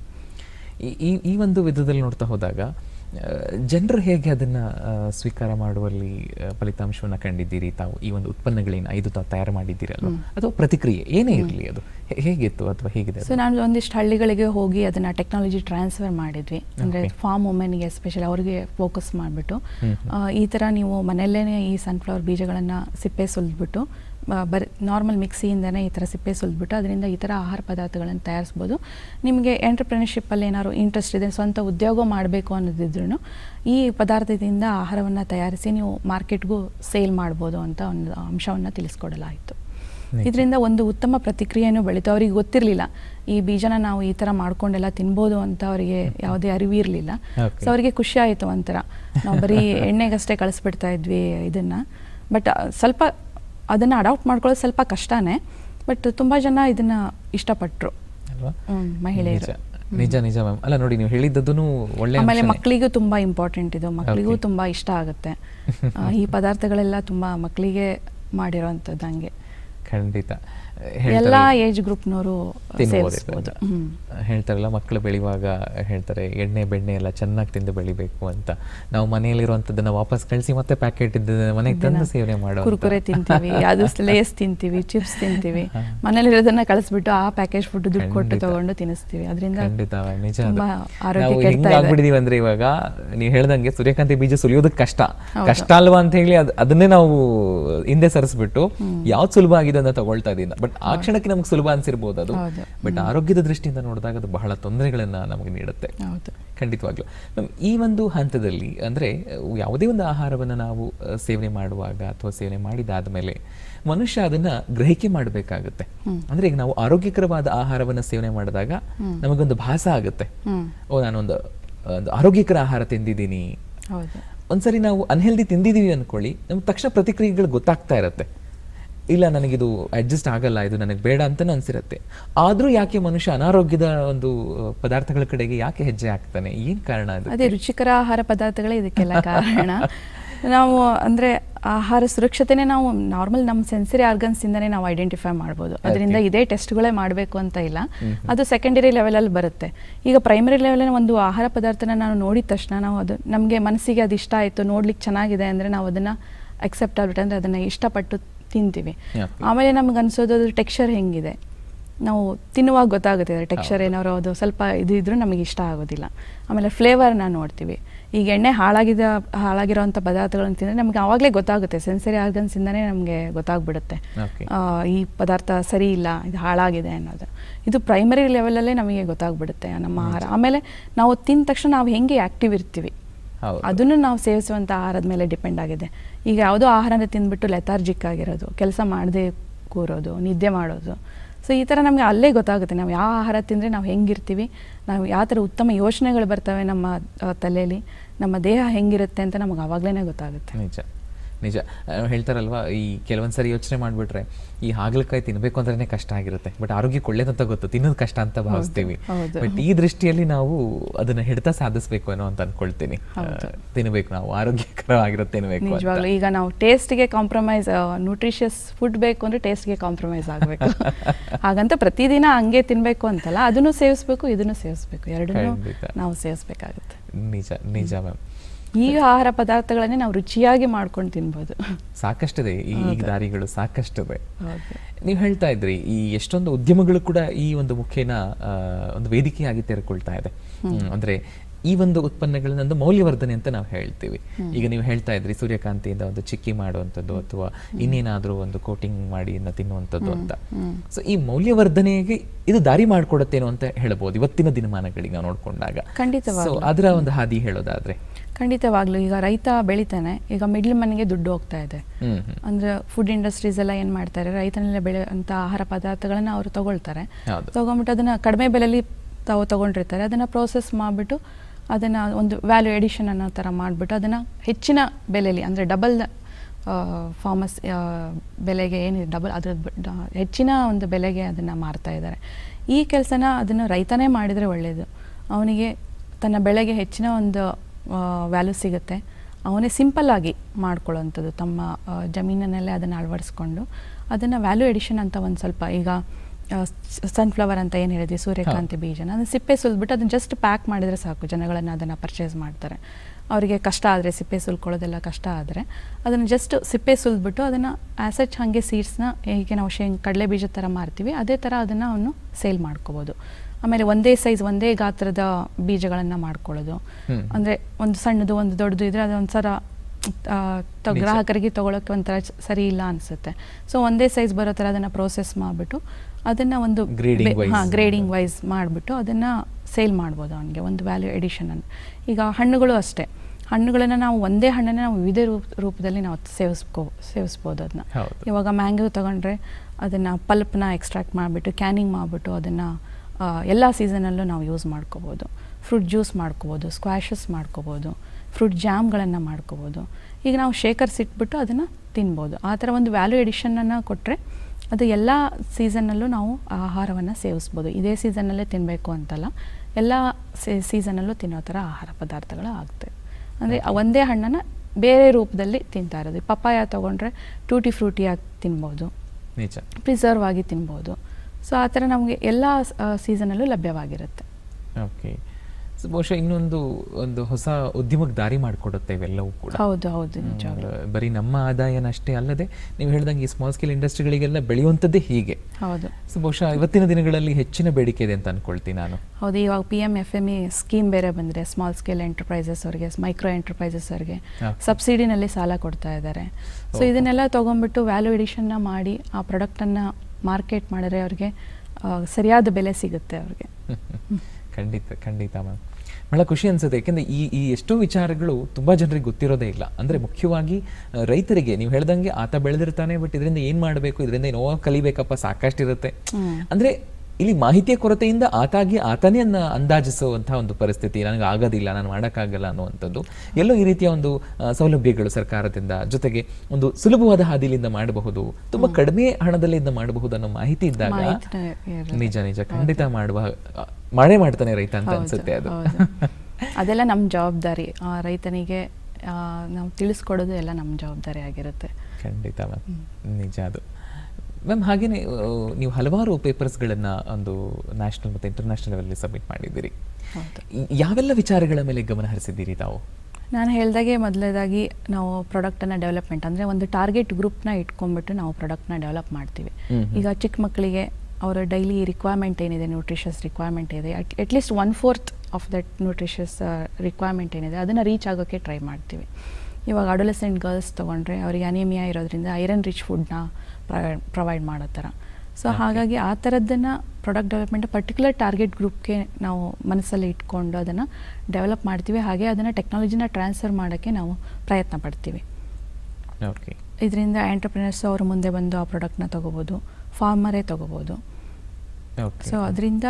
ಈ- ಈ ಈ ಒಂದು ವಿಧದಲ್ಲಿ ನೋಡ್ತಾ ಹೋದಾಗ ಜನರು ಹೇಗೆ ಅದನ್ನ ಆ, ಸ್ವೀಕಾರ ಮಾಡುವಲ್ಲಿ ಆ, ಫಲಿತಾಂಶವನ್ನ ಕಂಡಿದ್ದೀರಿ ತಾವು ಈ ಒಂದು ಉತ್ಪನ್ನಗಳೇನು ಐದು ತಾವು ತಯಾರು ಮಾಡಿದ್ದೀರಲ್ವ ಅಥವಾ ಪ್ರತಿಕ್ರಿಯೆ ಏನೇ ಇರಲಿ ಅದು ಹೇ- ಹೇಗಿತ್ತು ಅಥವಾ ಹೇಗಿದೆ ಅದು? ಸೊ ನಾನು ಒಂದಿಷ್ಟು ಹಳ್ಳಿಗಳಿಗೆ ಹೋಗಿ ಅದನ್ನು ಟೆಕ್ನಾಲಜಿ ಟ್ರಾನ್ಸ್ಫರ್ ಮಾಡಿದ್ವಿ ಅಂದರೆ Okay. ಫಾರ್ಮ್ ವುಮೆನ್ಗೆ ಎಸ್ಪೆಷಲಿ ಅವ್ರಿಗೆ ಫೋಕಸ್ ಮಾಡಿಬಿಟ್ಟು ಹ್ಮ್ ಈ ಥರ ನೀವು ಮನೆಯಲ್ಲೇ ಈ ಸನ್ಫ್ಲವರ್ ಬೀಜಗಳನ್ನು ಸಿಪ್ಪೆ ಸುಲಿದ್ಬಿಟ್ಟು ಬರೀ ನಾರ್ಮಲ್ ಮಿಕ್ಸಿಯಿಂದನೇ ಈ ಥರ ಸಿಪ್ಪೆ ಸುಲಿದ್ಬಿಟ್ಟು ಅದರಿಂದ ಈ ಥರ ಆಹಾರ ಪದಾರ್ಥಗಳನ್ನು ತಯಾರಿಸ್ಬೋದು ನಿಮಗೆ ಎಂಟರ್ಪ್ರಿನರ್ಶಿಪ್ಪಲ್ಲಿ ಏನಾದ್ರು ಇಂಟ್ರೆಸ್ಟ್ ಇದೆ ಸ್ವಂತ ಉದ್ಯೋಗ ಮಾಡಬೇಕು ಅನ್ನೋದಿದ್ರು ಈ ಪದಾರ್ಥದಿಂದ ಆಹಾರವನ್ನು ತಯಾರಿಸಿ ನೀವು ಮಾರ್ಕೆಟ್ಗೂ ಸೇಲ್ ಮಾಡ್ಬೋದು ಅಂತ ಒಂದು ಅಂಶವನ್ನು ತಿಳಿಸ್ಕೊಡಲಾಯಿತು ನಿಜ. ಇದರಿಂದ ಒಂದು ಉತ್ತಮ ಪ್ರತಿಕ್ರಿಯೆನೂ ಬೆಳೀತು ಅವ್ರಿಗೆ ಗೊತ್ತಿರಲಿಲ್ಲ ಈ ಬೀಜನ ನಾವು ಈ ಥರ ಮಾಡ್ಕೊಂಡೆಲ್ಲ ತಿನ್ಬೋದು ಅಂತ ಅವರಿಗೆ ಯಾವುದೇ ಅರಿವು ಇರಲಿಲ್ಲ Okay. ಸೊ ಅವರಿಗೆ ಖುಷಿ ಆಯಿತು ಒಂಥರ ನಾವು ಬರೀ ಎಣ್ಣೆಗಷ್ಟೇ ಕಳಿಸ್ಬಿಡ್ತಾ ಇದ್ವಿ ಇದನ್ನು ಬಟ್ ಸ್ವಲ್ಪ ಅದನ್ನು ಅಡಾಪ್ಟ್ ಮಾಡ್ಕೊಳ್ಳೋದು ಸ್ವಲ್ಪ ಕಷ್ಟನೇ ಬಟ್ ತುಂಬ ಜನ ಇದನ್ನು ಇಷ್ಟಪಟ್ಟರು ಅಲ್ವಾ ಹ್ಮ್, ಮಹಿಳೆಯರು. ನಿಜ ನಿಜ ನಿಜ ಮ್ಯಾಮ್ ಅಲ್ಲ ನೋಡಿ ನೀವು ಹೇಳಿದ್ದನ್ನು ಒಳ್ಳೆ ಆಮೇಲೆ ಅಂಶನೇ. ಮಕ್ಕಳಿಗೂ ತುಂಬ ಇಂಪಾರ್ಟೆಂಟ್ ಇದು ಮಕ್ಕಳಿಗೂ Okay. ತುಂಬ ಇಷ್ಟ ಆಗುತ್ತೆ ಆ, ಈ ಪದಾರ್ಥಗಳೆಲ್ಲ ತುಂಬ ಮಕ್ಕಳಿಗೆ ಮಾಡಿರೋವಂಥದ್ದು ಹಂಗೆ ಖಂಡಿತ ಎಲ್ಲ ಹೇಳ್ತಾರೆ ಏಜ್ ಗ್ರೂಪ್ನವರು ತಿನ್ಬೋದು ಸೇವಿಸ್ಬೋದು ಇದನ್ನ. ಹ್ಮ್ ಹೇಳ್ತಾರಲ್ಲ ಮಕ್ಕಳು ಬೆಳೆಯುವಾಗ ಹೇಳ್ತಾರೆ ಎಣ್ಣೆ ಬೆಣ್ಣೆ ಎಲ್ಲ ಚೆನ್ನಾಗಿ ತಿಂದು ಬೆಳಿಬೇಕು ಅಂತ ನಾವು ಮನೆಯಲ್ಲಿರುವಂಥದ್ದನ್ನ ವಾಪಸ್ ಕಳಿಸಿ ಮತ್ತೆ ಪ್ಯಾಕೆಟ್ ಇದ್ದದನ್ನ ಮನೆಗೆ ತಂದು ಸೇವನೆ ಮಾಡೋ ಕುರ್ಕುರೆ ತಿಂತೀವಿ ಅದು ಲೇಸ್ ತಿಂತೀವಿ ಚಿಪ್ಸ್ ತಿಂತೀವಿ ಮನೇಲಿರೋದನ್ನ ಕಳಿಸ್ಬಿಟ್ಟು ಆ ಪ್ಯಾಕೇಜ್ ಫುಡ್ ದುಡ್ಡು ಕೊಟ್ಟು ಖಂಡಿತ. ತಗೊಂಡು ತಿನ್ನಿಸ್ತೀವಿ ಅದರಿಂದ ಖಂಡಿತ ನಿಜ ಅದು. ತುಂಬಾ ಆರೋಗ್ಯ ನಾವು ಕೆಡ್ತಾ ಹೆಂಗ್ ಇದೆ. ಆಗ್ಬಿಟ್ಟಿದೀವಿ ಅಂದ್ರೆ ಇವಾಗ ನೀವು ಹೇಳ್ದಂಗೆ ಸೂರ್ಯಕಾಂತಿ ಬೀಜ ಸುಲಿಯೋದಕ್ಕೆ ಕಷ್ಟ ಹೌದು. ಕಷ್ಟ ಅಲ್ವಾ ಅಂತ ಹೇಳಿ ಅದ್- ಅದನ್ನೇ ನಾವು ಹಿಂದೆ ಸರಿಸ್ಬಿಟ್ಟು ಯಾವ್ದು ಸುಲಭ ಆಗಿದೆ ಅಂತ ತಗೊಳ್ತಾ ಇದೀನಿ ಬಟ್ ಆ ಕ್ಷಣಕ್ಕೆ ನಮ್ಗೆ ಸುಲಭ ಅನ್ಸಿರ್ಬೋದು ಅದು ಹೌದು. ಬಟ್ ಆರೋಗ್ಯದ ದೃಷ್ಟಿಯಿಂದ ನೋಡಿದಾಗ ಅದು ಬಹಳ ತೊಂದರೆಗಳನ್ನ ನಮಗೆ ನೀಡುತ್ತೆ ಹೌದು ಖಂಡಿತವಾಗ್ಲೂ ಮ್ಯಾಮ್ ಈ ಒಂದು ಹಂತದಲ್ಲಿ ಅಂದ್ರೆ ಅಹ್, ಯಾವುದೇ ಒಂದು ಆಹಾರವನ್ನು ನಾವು ಅಹ್, ಸೇವನೆ ಮಾಡುವಾಗ ಅಥವಾ ಸೇವನೆ ಮಾಡಿದಾದ್ಮೇಲೆ ಮನುಷ್ಯ ಅದನ್ನ ಗ್ರಹಿಕೆ ಮಾಡಬೇಕಾಗುತ್ತೆ ಅಂದ್ರೆ ಈಗ ನಾವು ಆರೋಗ್ಯಕರವಾದ ಆಹಾರವನ್ನ ಸೇವನೆ ಮಾಡಿದಾಗ ನಮಗೊಂದು ಭಾಸ ಆಗುತ್ತೆ ಹ್ಮ್ ಓ ನಾನೊಂದು ಒಂದು ಆರೋಗ್ಯಕರ ಆಹಾರ ತಿಂದಿದ್ದೀನಿ ಹೌದು ಒಂದ್ಸರಿ ನಾವು ಅನ್ಹೆಲ್ದಿ ತಿಂದಿದೀವಿ ಅನ್ಕೊಳ್ಳಿ ನಮ್ಗೆ ತಕ್ಷಣ ಪ್ರತಿಕ್ರಿಯೆಗಳು ಗೊತ್ತಾಗ್ತಾ ಇರತ್ತೆ ಇಲ್ಲ ನನಗಿದು ಅಡ್ಜಸ್ಟ್ ಆಗಲ್ಲ ಇದು ನನಗೆ ಬೇಡ ಅಂತಲೂ ಅನ್ಸಿರತ್ತೆ ಆದ್ರೂ ಯಾಕೆ ಮನುಷ್ಯ ಅನಾರೋಗ್ಯದ ಒಂದು ಅಹ್, ಪದಾರ್ಥಗಳ ಕಡೆಗೆ ಯಾಕೆ ಹೆಜ್ಜೆ ಹಾಕ್ತಾನೆ ಏನ್ ಕಾರಣ ಅದು ಅದೇ ರುಚಿಕರ ಆಹಾರ ಪದಾರ್ಥಗಳೇ ಇದಕ್ಕೆಲ್ಲ ಕಾರಣ ನಾವು ಅಂದ್ರೆ ಆಹಾರ ಸುರಕ್ಷತೆನೇ ನಾವು ನಾರ್ಮಲ್ ನಮ್ಮ ಸೆನ್ಸರಿ ಆರ್ಗನ್ಸ್ ಇಂದನೇ ನಾವು ಐಡೆಂಟಿಫೈ ಮಾಡ್ಬೋದು ಅದರಿಂದ ಇದೇ ಟೆಸ್ಟ್ಗಳೇ ಮಾಡಬೇಕು ಅಂತ ಇಲ್ಲ ಅದು ಸೆಕೆಂಡರಿ ಲೆವೆಲಲ್ಲಿ ಬರುತ್ತೆ ಈಗ ಪ್ರೈಮರಿ ಲೆವೆಲಿನ ಒಂದು ಆಹಾರ ಪದಾರ್ಥನ ನಾವು ನೋಡಿದ ತಕ್ಷಣ ನಾವು ಅದು ನಮಗೆ ಮನಸ್ಸಿಗೆ ಅದು ಇಷ್ಟ ಆಯಿತು ನೋಡ್ಲಿಕ್ಕೆ ಚೆನ್ನಾಗಿದೆ ಅಂದರೆ ನಾವು ಅದನ್ನು ಅಕ್ಸೆಪ್ಟ್ ಆಗ್ಬಿಟ್ಟು ಅಂದರೆ ಅದನ್ನು ಇಷ್ಟಪಟ್ಟು ತಿಂತೀವಿ Yeah. ಆಮೇಲೆ ನಮ್ಗೆ ಅನ್ಸೋದು ಅದ್ರ ಟೆಕ್ಸ್ಚರ್ ಹೆಂಗಿದೆ ನಾವು ತಿನ್ನುವಾಗ ಗೊತ್ತಾಗುತ್ತೆ ಟೆಕ್ಸ್ಚರ್ ಏನಾದ್ರು ಅದು ಸ್ವಲ್ಪ ಇದು ಇದ್ರೂ ನಮಗೆ ಇಷ್ಟ ಆಗೋದಿಲ್ಲ ಆಮೇಲೆ ಫ್ಲೇವರ್ನ ನೋಡ್ತೀವಿ ಈಗ ಎಣ್ಣೆ ಹಾಳಾಗಿದ ಹಾಳಾಗಿರೋವಂಥ ಪದಾರ್ಥಗಳನ್ನ ತಿಂದರೆ ನಮಗೆ ಆವಾಗಲೇ ಗೊತ್ತಾಗುತ್ತೆ ಸೆನ್ಸರಿ ಆರ್ಗನ್ಸಿಂದನೇ ನಮಗೆ ಗೊತ್ತಾಗ್ಬಿಡುತ್ತೆ Okay. ಆ, ಈ ಪದಾರ್ಥ ಸರಿ ಇಲ್ಲ ಇದು ಹಾಳಾಗಿದೆ ಅನ್ನೋದು ಇದು ಪ್ರೈಮರಿ ಲೆವೆಲಲ್ಲೇ ನಮಗೆ ಗೊತ್ತಾಗ್ಬಿಡುತ್ತೆ ನಮ್ಮ ಆಹಾರ ಆಮೇಲೆ ನಾವು ತಿಂದ ತಕ್ಷಣ ನಾವು ಹೆಂಗೆ ಆ್ಯಕ್ಟಿವ್ ಇರ್ತೀವಿ ಹೌದು. ಅದನ್ನು ನಾವು ಸೇವಿಸುವಂಥ ಆಹಾರದ ಮೇಲೆ ಡಿಪೆಂಡ್ ಆಗಿದೆ ಈಗ ಯಾವುದೋ ಆಹಾರನ ತಿಂದ್ಬಿಟ್ಟು ಲೆಥಾರ್ಜಿಕ್ ಆಗಿರೋದು ಕೆಲಸ ಮಾಡದೆ ಕೂರೋದು ನಿದ್ದೆ ಮಾಡೋದು ಸೊ ಈ ಥರ ನಮಗೆ ಅಲ್ಲೇ ಗೊತ್ತಾಗುತ್ತೆ ನಾವು ಯಾವ ಆಹಾರ ತಿಂದರೆ ನಾವು ಹೆಂಗಿರ್ತೀವಿ ನಾವು ಯಾವ ಥರ ಉತ್ತಮ ಯೋಚನೆಗಳು ಬರ್ತವೆ ನಮ್ಮ ಆ, ತಲೆಯಲ್ಲಿ ನಮ್ಮ ದೇಹ ಹೆಂಗಿರುತ್ತೆ ಅಂತ ನಮಗೆ ಆವಾಗಲೇ ಗೊತ್ತಾಗುತ್ತೆ ನಿಜ ನಿಜ ಅಹ್, ಹೇಳ್ತಾರಲ್ವಾ ಈ ಕೆಲವೊಂದ್ಸರಿ ಯೋಚನೆ ಮಾಡ್ಬಿಟ್ರೆ ಈ ಹಾಗಲಕಾಯಿ ತಿನ್ಬೇಕು ಅಂದ್ರೇನೆ ಕಷ್ಟ ಆಗಿರುತ್ತೆ ಬಟ್ ಆರೋಗ್ಯಕ್ಕೆ ಒಳ್ಳೇದಂತ ಗೊತ್ತು ತಿನ್ನೋದು ಕಷ್ಟ ಅಂತ ಭಾವಿಸ್ತೀವಿ ಹೌದು. ಬಟ್ ಈ ದೃಷ್ಟಿಯಲ್ಲಿ ನಾವು ಅದನ್ನ ಹಿಡಿತ ಸಾಧಿಸ್ಬೇಕು ಅನ್ನೋ ಅಂತ ಅನ್ಕೊಳ್ತೀನಿ ಅಹ್, ತಿನ್ಬೇಕು ನಾವು ಆರೋಗ್ಯಕರವಾಗಿರೋ ತಿನ್ಬೇಕು ಅಂತ ನಿಜವಾಗ್ಲೂ ಈಗ ನಾವು ಟೇಸ್ಟ್ಗೆ ಕಾಂಪ್ರಮೈಸ್ ನ್ಯೂಟ್ರಿಷಿಯಸ್ ಫುಡ್ ಬೇಕು ಅಂದರೆ ಟೇಸ್ಟ್ಗೆ ಕಾಂಪ್ರಮೈಸ್ ಆಗಬೇಕು ಹಾಗಂತ ಪ್ರತಿದಿನ ಹಂಗೆ ತಿನ್ನಬೇಕು ಅಂತಲ್ಲ ಅದನ್ನು ಸೇವಿಸ್ಬೇಕು ಇದನ್ನು ಸೇವಿಸ್ಬೇಕು ಎರಡನ್ನೂ ಖಂಡಿತ. ನಾವು ಸೇವಿಸ್ಬೇಕಾಗುತ್ತೆ ನಿಜ ನಿಜ ಮ್ಯಾಮ್ ಈ ಆಹಾರ ಪದಾರ್ಥಗಳನ್ನೇ ನಾವು ರುಚಿಯಾಗಿ ಮಾಡ್ಕೊಂಡು ತಿನ್ಬೋದು ಸಾಕಷ್ಟಿದೆ ಈ ಈ ದಾರಿಗಳು ಸಾಕಷ್ಟಿದೆ ಹೌದು ನೀವು ಹೇಳ್ತಾ ಇದ್ರಿ ಈ ಎಷ್ಟೊಂದು ಉದ್ಯಮಗಳು ಕೂಡ ಈ ಒಂದು ಮುಖೇನ ಆ, ಒಂದು ವೇದಿಕೆಯಾಗಿ ತೆರೆಕೊಳ್ತಾ ಇದೆ ಹ್ಮ್, ಅಂದ್ರೆ ಈ ಒಂದು ಉತ್ಪನ್ನಗಳನ್ನ ಒಂದು ಮೌಲ್ಯವರ್ಧನೆ ಅಂತ ನಾವು ಹೇಳ್ತೀವಿ ಈಗ ನೀವು ಹೇಳ್ತಾ ಇದ್ರಿ ಸೂರ್ಯಕಾಂತಿಯಿಂದ ಒಂದು ಚಿಕ್ಕಿ ಮಾಡುವಂಥದ್ದು ಅಥವಾ ಇನ್ನೇನಾದ್ರೂ ಒಂದು ಕೋಟಿಂಗ್ ಮಾಡಿ ಇನ್ನ ತಿನ್ನುವಂಥದ್ದು ಅಂತ ಸೊ ಈ ಮೌಲ್ಯವರ್ಧನೆಗೆ ಇದು ದಾರಿ ಮಾಡ್ಕೊಡತ್ತೇನೋ ಅಂತ ಹೇಳ್ಬೋದು ಇವತ್ತಿನ ದಿನಮಾನಗಳಿಗೆ ನಾವು ನೋಡ್ಕೊಂಡಾಗ ಖಂಡಿತವಾಗ್ಲೂ. ಸೊ ಅದರ ಒಂದು ಹಾದಿ ಹೇಳೋದಾದ್ರೆ ಖಂಡಿತವಾಗ್ಲೂ ಈಗ ರೈತ ಬೆಳಿತಾನೆ ಈಗ ಮಿಡ್ಲ್ ಮನೆಗೆ ದುಡ್ಡು ಹೋಗ್ತಾ ಇದೆ ಹ್ಮ್ ಹ್ಮ್ ಅಂದ್ರೆ ಫುಡ್ ಇಂಡಸ್ಟ್ರೀಸ್ ಎಲ್ಲ ಏನು ಮಾಡ್ತಾರೆ ರೈತನಲ್ಲೇ ಬೆಳೆಯುವಂಥ ಆಹಾರ ಪದಾರ್ಥಗಳನ್ನ ಅವರು ತಗೊಳ್ತಾರೆ ಹೌದು. ತಗೊಂಬಿಟ್ಟು ಅದನ್ನ ಕಡಿಮೆ ಬೆಲೆಯಲ್ಲಿ ತಾವು ತಗೊಂಡಿರ್ತಾರೆ ಅದನ್ನ ಪ್ರೋಸೆಸ್ ಮಾಡಿಬಿಟ್ಟು ಅದನ್ನ ಒಂದು ವ್ಯಾಲ್ಯೂ ಎಡಿಷನ್ ಅನ್ನೋ ಥರ ಮಾಡಿಬಿಟ್ಟು ಅದನ್ನ ಹೆಚ್ಚಿನ ಬೆಲೆಯಲ್ಲಿ ಅಂದರೆ ಡಬಲ್ ಫಾರ್ಮಸ್ ಬೆಲೆಗೆ ಏನಿದೆ ಡಬಲ್ ಅದ್ರ ಬ- ಡ- ಹೆಚ್ಚಿನ ಒಂದು ಬೆಲೆಗೆ ಅದನ್ನು ಮಾರ್ತಾ ಇದ್ದಾರೆ ಈ ಕೆಲಸನ ಅದನ್ನು ರೈತನೇ ಮಾಡಿದರೆ ಒಳ್ಳೆಯದು ಅವನಿಗೆ ತನ್ನ ಬೆಳೆಗೆ ಹೆಚ್ಚಿನ ಒಂದು ವ್ಯಾಲ್ಯೂ ಸಿಗುತ್ತೆ ಅವನೇ ಸಿಂಪಲ್ ಆಗಿ ಮಾಡ್ಕೊಳ್ಳೋವಂಥದ್ದು ತಮ್ಮ ಆ, ಜಮೀನಿನಲ್ಲೇ ಅದನ್ನು ಅಳವಡಿಸ್ಕೊಂಡು ಅದನ್ನು ವ್ಯಾಲ್ಯೂ ಎಡಿಷನ್ ಅಂತ ಒಂದು ಸ್ವಲ್ಪ ಈಗ ಸನ್ಫ್ಲವರ್ ಅಂತ ಏನು ಹೇಳಿದ್ವಿ ಸೂರ್ಯಕಾಂತಿ ಬೀಜನ ಅದನ್ನು ಸಿಪ್ಪೆ ಸುಲಿದ್ಬಿಟ್ಟು ಅದನ್ನು ಜಸ್ಟ್ ಪ್ಯಾಕ್ ಮಾಡಿದರೆ ಸಾಕು ಜನಗಳನ್ನು ಅದನ್ನು ಪರ್ಚೇಸ್ ಮಾಡ್ತಾರೆ ಅವರಿಗೆ ಕಷ್ಟ ಆದರೆ ಸಿಪ್ಪೆ ಸುಲ್ಕೊಳ್ಳೋದೆಲ್ಲ ಕಷ್ಟ ಆದರೆ ಅದನ್ನು ಜಸ್ಟ್ ಸಿಪ್ಪೆ ಸುಲಿದ್ಬಿಟ್ಟು ಅದನ್ನು ಆ್ಯಸಚ್ ಹಾಗೆ ಸೀಡ್ಸ್ನ ಹೇಗೆ ನಾವು ಶೇಂಗ್ ಕಡಲೆ ಬೀಜದ ಥರ ಮಾರ್ತೀವಿ ಅದೇ ಥರ ಅದನ್ನು ಅವನು ಸೇಲ್ ಮಾಡ್ಕೋಬೋದು ಆಮೇಲೆ ಒಂದೇ ಸೈಜ್ ಒಂದೇ ಗಾತ್ರದ ಬೀಜಗಳನ್ನು ಮಾಡ್ಕೊಳ್ಳೋದು ಹ್ಮ್. ಅಂದರೆ ಒಂದು ಸಣ್ಣದು ಒಂದು ದೊಡ್ಡದು ಇದ್ರೆ ಅದು ಒಂಥರ ಆ, ತ- ನಿಜ. ಗ್ರಾಹಕರಿಗೆ ತಗೊಳಕ್ಕೆ ಒಂಥರ ಚ- ಸರಿ ಇಲ್ಲ ಅನಿಸುತ್ತೆ ಸೊ ಒಂದೇ ಸೈಜ್ ಬರೋ ಥರ ಅದನ್ನು ಪ್ರೋಸೆಸ್ ಮಾಡಿಬಿಟ್ಟು ಅದನ್ನು ಒಂದು Grading wise. ಹಾಂ ಗ್ರೇಡಿಂಗ್ ವೈಸ್ ಮಾಡಿಬಿಟ್ಟು ಅದನ್ನು ಸೇಲ್ ಮಾಡ್ಬೋದು ಅವನಿಗೆ ಒಂದು ವ್ಯಾಲ್ಯೂ ಎಡಿಷನ್ ಅನ್ನು ಈಗ ಹಣ್ಣುಗಳು ಅಷ್ಟೇ ಹಣ್ಣುಗಳನ್ನು ನಾವು ಒಂದೇ ಹಣ್ಣನ್ನು ನಾವು ವಿವಿಧ ರೂಪ ರೂಪದಲ್ಲಿ ನಾವು ಸೇವಿಸ್ಕೋ ಸೇವಿಸ್ಬೋದು ಅದನ್ನ ಹೌದು. ಇವಾಗ ಮ್ಯಾಂಗೋ ತಗೊಂಡ್ರೆ ಅದನ್ನು ಪಲ್ಪ್ನ ಎಕ್ಸ್ಟ್ರಾಕ್ಟ್ ಮಾಡಿಬಿಟ್ಟು ಕ್ಯಾನಿಂಗ್ ಮಾಡಿಬಿಟ್ಟು ಅದನ್ನು ಎಲ್ಲ ಸೀಸನಲ್ಲೂ ನಾವು ಯೂಸ್ ಮಾಡ್ಕೋಬೋದು ಫ್ರೂಟ್ ಜ್ಯೂಸ್ ಮಾಡ್ಕೋಬೋದು ಸ್ಕ್ವಾಷಸ್ ಮಾಡ್ಕೋಬೋದು ಫ್ರೂಟ್ ಜಾಮ್ಗಳನ್ನು ಮಾಡ್ಕೋಬೋದು ಈಗ ನಾವು ಶೇಖರಿಸಿಟ್ಬಿಟ್ಟು ಅದನ್ನು ತಿನ್ಬೋದು ಆ ಥರ ಒಂದು ವ್ಯಾಲ್ಯೂ ಎಡಿಷನನ್ನು ಕೊಟ್ಟರೆ ಅದು ಎಲ್ಲ ಸೀಸನ್ನಲ್ಲೂ ನಾವು ಆಹಾರವನ್ನು ಸೇವಿಸ್ಬೋದು ಇದೇ ಸೀಸನ್ನಲ್ಲೇ ತಿನ್ನಬೇಕು ಅಂತಲ್ಲ ಎಲ್ಲ ಸೀಸನಲ್ಲೂ ತಿನ್ನೋ ಥರ ಆಹಾರ ಪದಾರ್ಥಗಳು ಆಗ್ತವೆ ಅಂದರೆ ಒಂದೇ ಹಣ್ಣನ್ನು ಬೇರೆ ರೂಪದಲ್ಲಿ ತಿಂತಾ ಇರೋದು ಪಪ್ಪಾಯ ತೊಗೊಂಡ್ರೆ ಟೂಟಿ ಫ್ರೂಟಿಯಾಗಿ ತಿನ್ಬೋದು ನಿಜ ಪ್ರಿಸರ್ವ್ ಆಗಿ ತಿನ್ಬೋದು ಸೊ ಆ ಥರ ನಮಗೆ ಎಲ್ಲ ಸೀಸನಲ್ಲೂ ಲಭ್ಯವಾಗಿರುತ್ತೆ ಓಕೆ ಸೊ ಬಹುಶಃ ಇನ್ನೊಂದು ಒಂದು ಹೊಸ ಉದ್ಯಮಕ್ಕೆ ದಾರಿ ಮಾಡಿಕೊಡುತ್ತೆ ಇವೆಲ್ಲವೂ ಕೂಡ ಹೌದು ಹೌದು ನಿಜವಾಗ್ಲೂ ಹ್ಮ್, ಬರೀ ನಮ್ಮ ಆದಾಯನಷ್ಟೇ ಅಲ್ಲದೆ ನೀವು ಹೇಳ್ದಂಗೆ ಈ ಸ್ಮಾಲ್ ಸ್ಕೇಲ್ ಇಂಡಸ್ಟ್ರಿಗಳಿಗೆಲ್ಲ ಬೆಳೆಯುವಂಥದ್ದೇ ಹೀಗೆ ಹೌದು ಸೊ ಬಹುಶಃ ಇವತ್ತಿನ ದಿನಗಳಲ್ಲಿ ಹೆಚ್ಚಿನ ಬೇಡಿಕೆ ಇದೆ ಅಂತ ಅನ್ಕೊಳ್ತೀನಿ ನಾನು ಹೌದು ಇವಾಗ P M F M E scheme ಬೇರೆ ಬಂದರೆ ಸ್ಮಾಲ್ ಸ್ಕೇಲ್ ಎಂಟರ್ಪ್ರೈಸಸ್ ಅವರಿಗೆ ಮೈಕ್ರೋ ಎಂಟರ್ಪ್ರೈಸಸ್ ಅವರಿಗೆ Okay. ಸಬ್ಸಿಡಿನಲ್ಲಿ ಸಾಲ ಕೊಡ್ತಾ ಇದ್ದಾರೆ ಸೊ ಓಹೋ. ಇದನ್ನೆಲ್ಲ ತೊಗೊಂಡ್ಬಿಟ್ಟು ವ್ಯಾಲ್ಯೂ ಎಡಿಷನ್ನ ಮಾಡಿ ಆ ಪ್ರಾಡಕ್ಟನ್ನು ಮಾರ್ಕೆಟ್ ಮಾಡಿದ್ರೆ ಅವ್ರಿಗೆ ಆ, ಸರಿಯಾದ ಬೆಲೆ ಸಿಗುತ್ತೆ ಅವ್ರಿಗೆ ಖಂಡಿತ ಖಂಡಿತ ಮ್ಯಾಮ್ ಬಹಳ ಖುಷಿ ಅನ್ಸುತ್ತೆ ಯಾಕೆಂದ್ರೆ ಈ ಈ ಎಷ್ಟೋ ವಿಚಾರಗಳು ತುಂಬಾ ಜನರಿಗೆ ಗೊತ್ತಿರೋದೇ ಇಲ್ಲ ಅಂದ್ರೆ ಮುಖ್ಯವಾಗಿ ಆ, ರೈತರಿಗೆ ನೀವು ಹೇಳ್ದಂಗೆ ಆತ ಬೆಳೆದಿರ್ತಾನೆ ಬಟ್ ಇದರಿಂದ ಏನ್ ಮಾಡಬೇಕು ಇದರಿಂದ ಏನೋ ಕಲಿಬೇಕಪ್ಪ ಸಾಕಷ್ಟಿರುತ್ತೆ ಹ್ಮ್. ಅಂದ್ರೆ ಇಲ್ಲಿ ಮಾಹಿತಿಯ ಕೊರತೆಯಿಂದ ಆತಾಗಿ ಆತನೇ ಅನ್ನ ಅಂದಾಜಿಸುವಂತಹ ಒಂದು ಪರಿಸ್ಥಿತಿ ನನಗೆ ಆಗೋದಿಲ್ಲ ನಾನು ಮಾಡೋಕ್ಕಾಗಲ್ಲ ಅನ್ನುವಂಥದ್ದು ಎಲ್ಲೋ ಈ ರೀತಿಯ ಒಂದು ಆ, ಸೌಲಭ್ಯಗಳು ಸರ್ಕಾರದಿಂದ ಜೊತೆಗೆ ಒಂದು ಸುಲಭವಾದ ಹಾದಿಲಿಂದ ಮಾಡಬಹುದು ತುಂಬಾ ಕಡಿಮೆ ಹಣದಲ್ಲಿ ಇದನ್ನ ಮಾಡಬಹುದು ಅನ್ನೋ ಮಾಹಿತಿ ಇದ್ದಾಗ ಮಾಹಿತಿನೇ ಇರುತ್ತೆ. ನಿಜ ನಿಜ ಖಂಡಿತ ಮಾಡುವ ಆ, ಮಾಡೇ ಮಾಡ್ತಾನೆ ರೈತ ಅಂತ ಹೌದು, ಅನ್ಸುತ್ತೆ ಅದು ಹೌದು. ಅದೆಲ್ಲ ನಮ್ಮ ಜವಾಬ್ದಾರಿ ಆ, ರೈತನಿಗೆ ಆ, ನಾವು ತಿಳಿಸ್ಕೊಡೋದು ಎಲ್ಲ ನಮ್ಮ ಜವಾಬ್ದಾರಿ ಆಗಿರುತ್ತೆ ಖಂಡಿತ ಮ್ಯಾಮ್ ನಿಜ ಅದು ಮ್ಯಾಮ್ ಹಾಗೇನೆ ಆ, ನೀವು ಹಲವಾರು ಪೇಪರ್ಸ್ಗಳನ್ನ ಒಂದು ನ್ಯಾಷನಲ್ ಮತ್ತು ಇಂಟರ್ನ್ಯಾಷನಲ್ ಲೆವೆಲ್ಲಿ ಸಬ್ಮಿಟ್ ಮಾಡಿದ್ದೀರಿ ಹೌದು ಈ- ಯಾವೆಲ್ಲ ವಿಚಾರಗಳ ಮೇಲೆ ಗಮನ ಹರಿಸಿದ್ದೀರಿ ತಾವು ನಾನು ಹೇಳ್ದಾಗೆ ಮೊದಲನೇದಾಗಿ ನಾವು ಪ್ರಾಡಕ್ಟನ್ನು ಡೆವಲಪ್ಮೆಂಟ್ ಅಂದರೆ ಒಂದು ಟಾರ್ಗೆಟ್ ಗ್ರೂಪ್ನ ಇಟ್ಕೊಂಡ್ಬಿಟ್ಟು ನಾವು ಪ್ರಾಡಕ್ಟ್ನ ಡೆವಲಪ್ ಮಾಡ್ತೀವಿ ಹ್ಮ್ ಹ್ಮ್. ಈಗ ಚಿಕ್ಕ ಮಕ್ಕಳಿಗೆ ಅವರ ಡೈಲಿ ರಿಕ್ವೈರ್ಮೆಂಟ್ ಏನಿದೆ ನ್ಯೂಟ್ರಿಷಸ್ ರಿಕ್ವೈರ್ಮೆಂಟ್ ಇದೆ at least one fourth of that nutritious requirement ಏನಿದೆ ಅದನ್ನು ರೀಚ್ ಆಗೋಕ್ಕೆ ಟ್ರೈ ಮಾಡ್ತೀವಿ ಇವಾಗ ಅಡೋಲೆಸೆಂಟ್ ಗರ್ಲ್ಸ್ ತೊಗೊಂಡ್ರೆ ಅವರಿಗೆ ಅನಿಮಿಯಾ ಇರೋದ್ರಿಂದ ಐರನ್ ರಿಚ್ ಫುಡ್ನ ಪ್ರೊವೈಡ್ ಮಾಡೋ ಥರ ಸೊ Okay. ಹಾಗಾಗಿ ಆ ಥರದ್ದನ್ನು ಪ್ರಾಡಕ್ಟ್ ಡೆವಲಪ್ಮೆಂಟ್ ಪರ್ಟಿಕ್ಯುಲರ್ ಟಾರ್ಗೆಟ್ ಗ್ರೂಪ್ಗೆ ನಾವು ಮನಸ್ಸಲ್ಲಿ ಇಟ್ಕೊಂಡು ಅದನ್ನು ಡೆವಲಪ್ ಮಾಡ್ತೀವಿ ಹಾಗೆ ಅದನ್ನು ಟೆಕ್ನಾಲಜಿನ ಟ್ರಾನ್ಸ್ಫರ್ ಮಾಡೋಕ್ಕೆ ನಾವು ಪ್ರಯತ್ನ ಪಡ್ತೀವಿ ಓಕೆ ಇದರಿಂದ ಆಂಟರ್ಪ್ರಿನರ್ಸ್ ಅವರು ಮುಂದೆ ಬಂದು ಆ ಪ್ರಾಡಕ್ಟ್ನ ತೊಗೋಬೋದು ಫಾರ್ಮರೇ ತೊಗೋಬೋದು ಓಕೆ ಸೊ ಅದರಿಂದ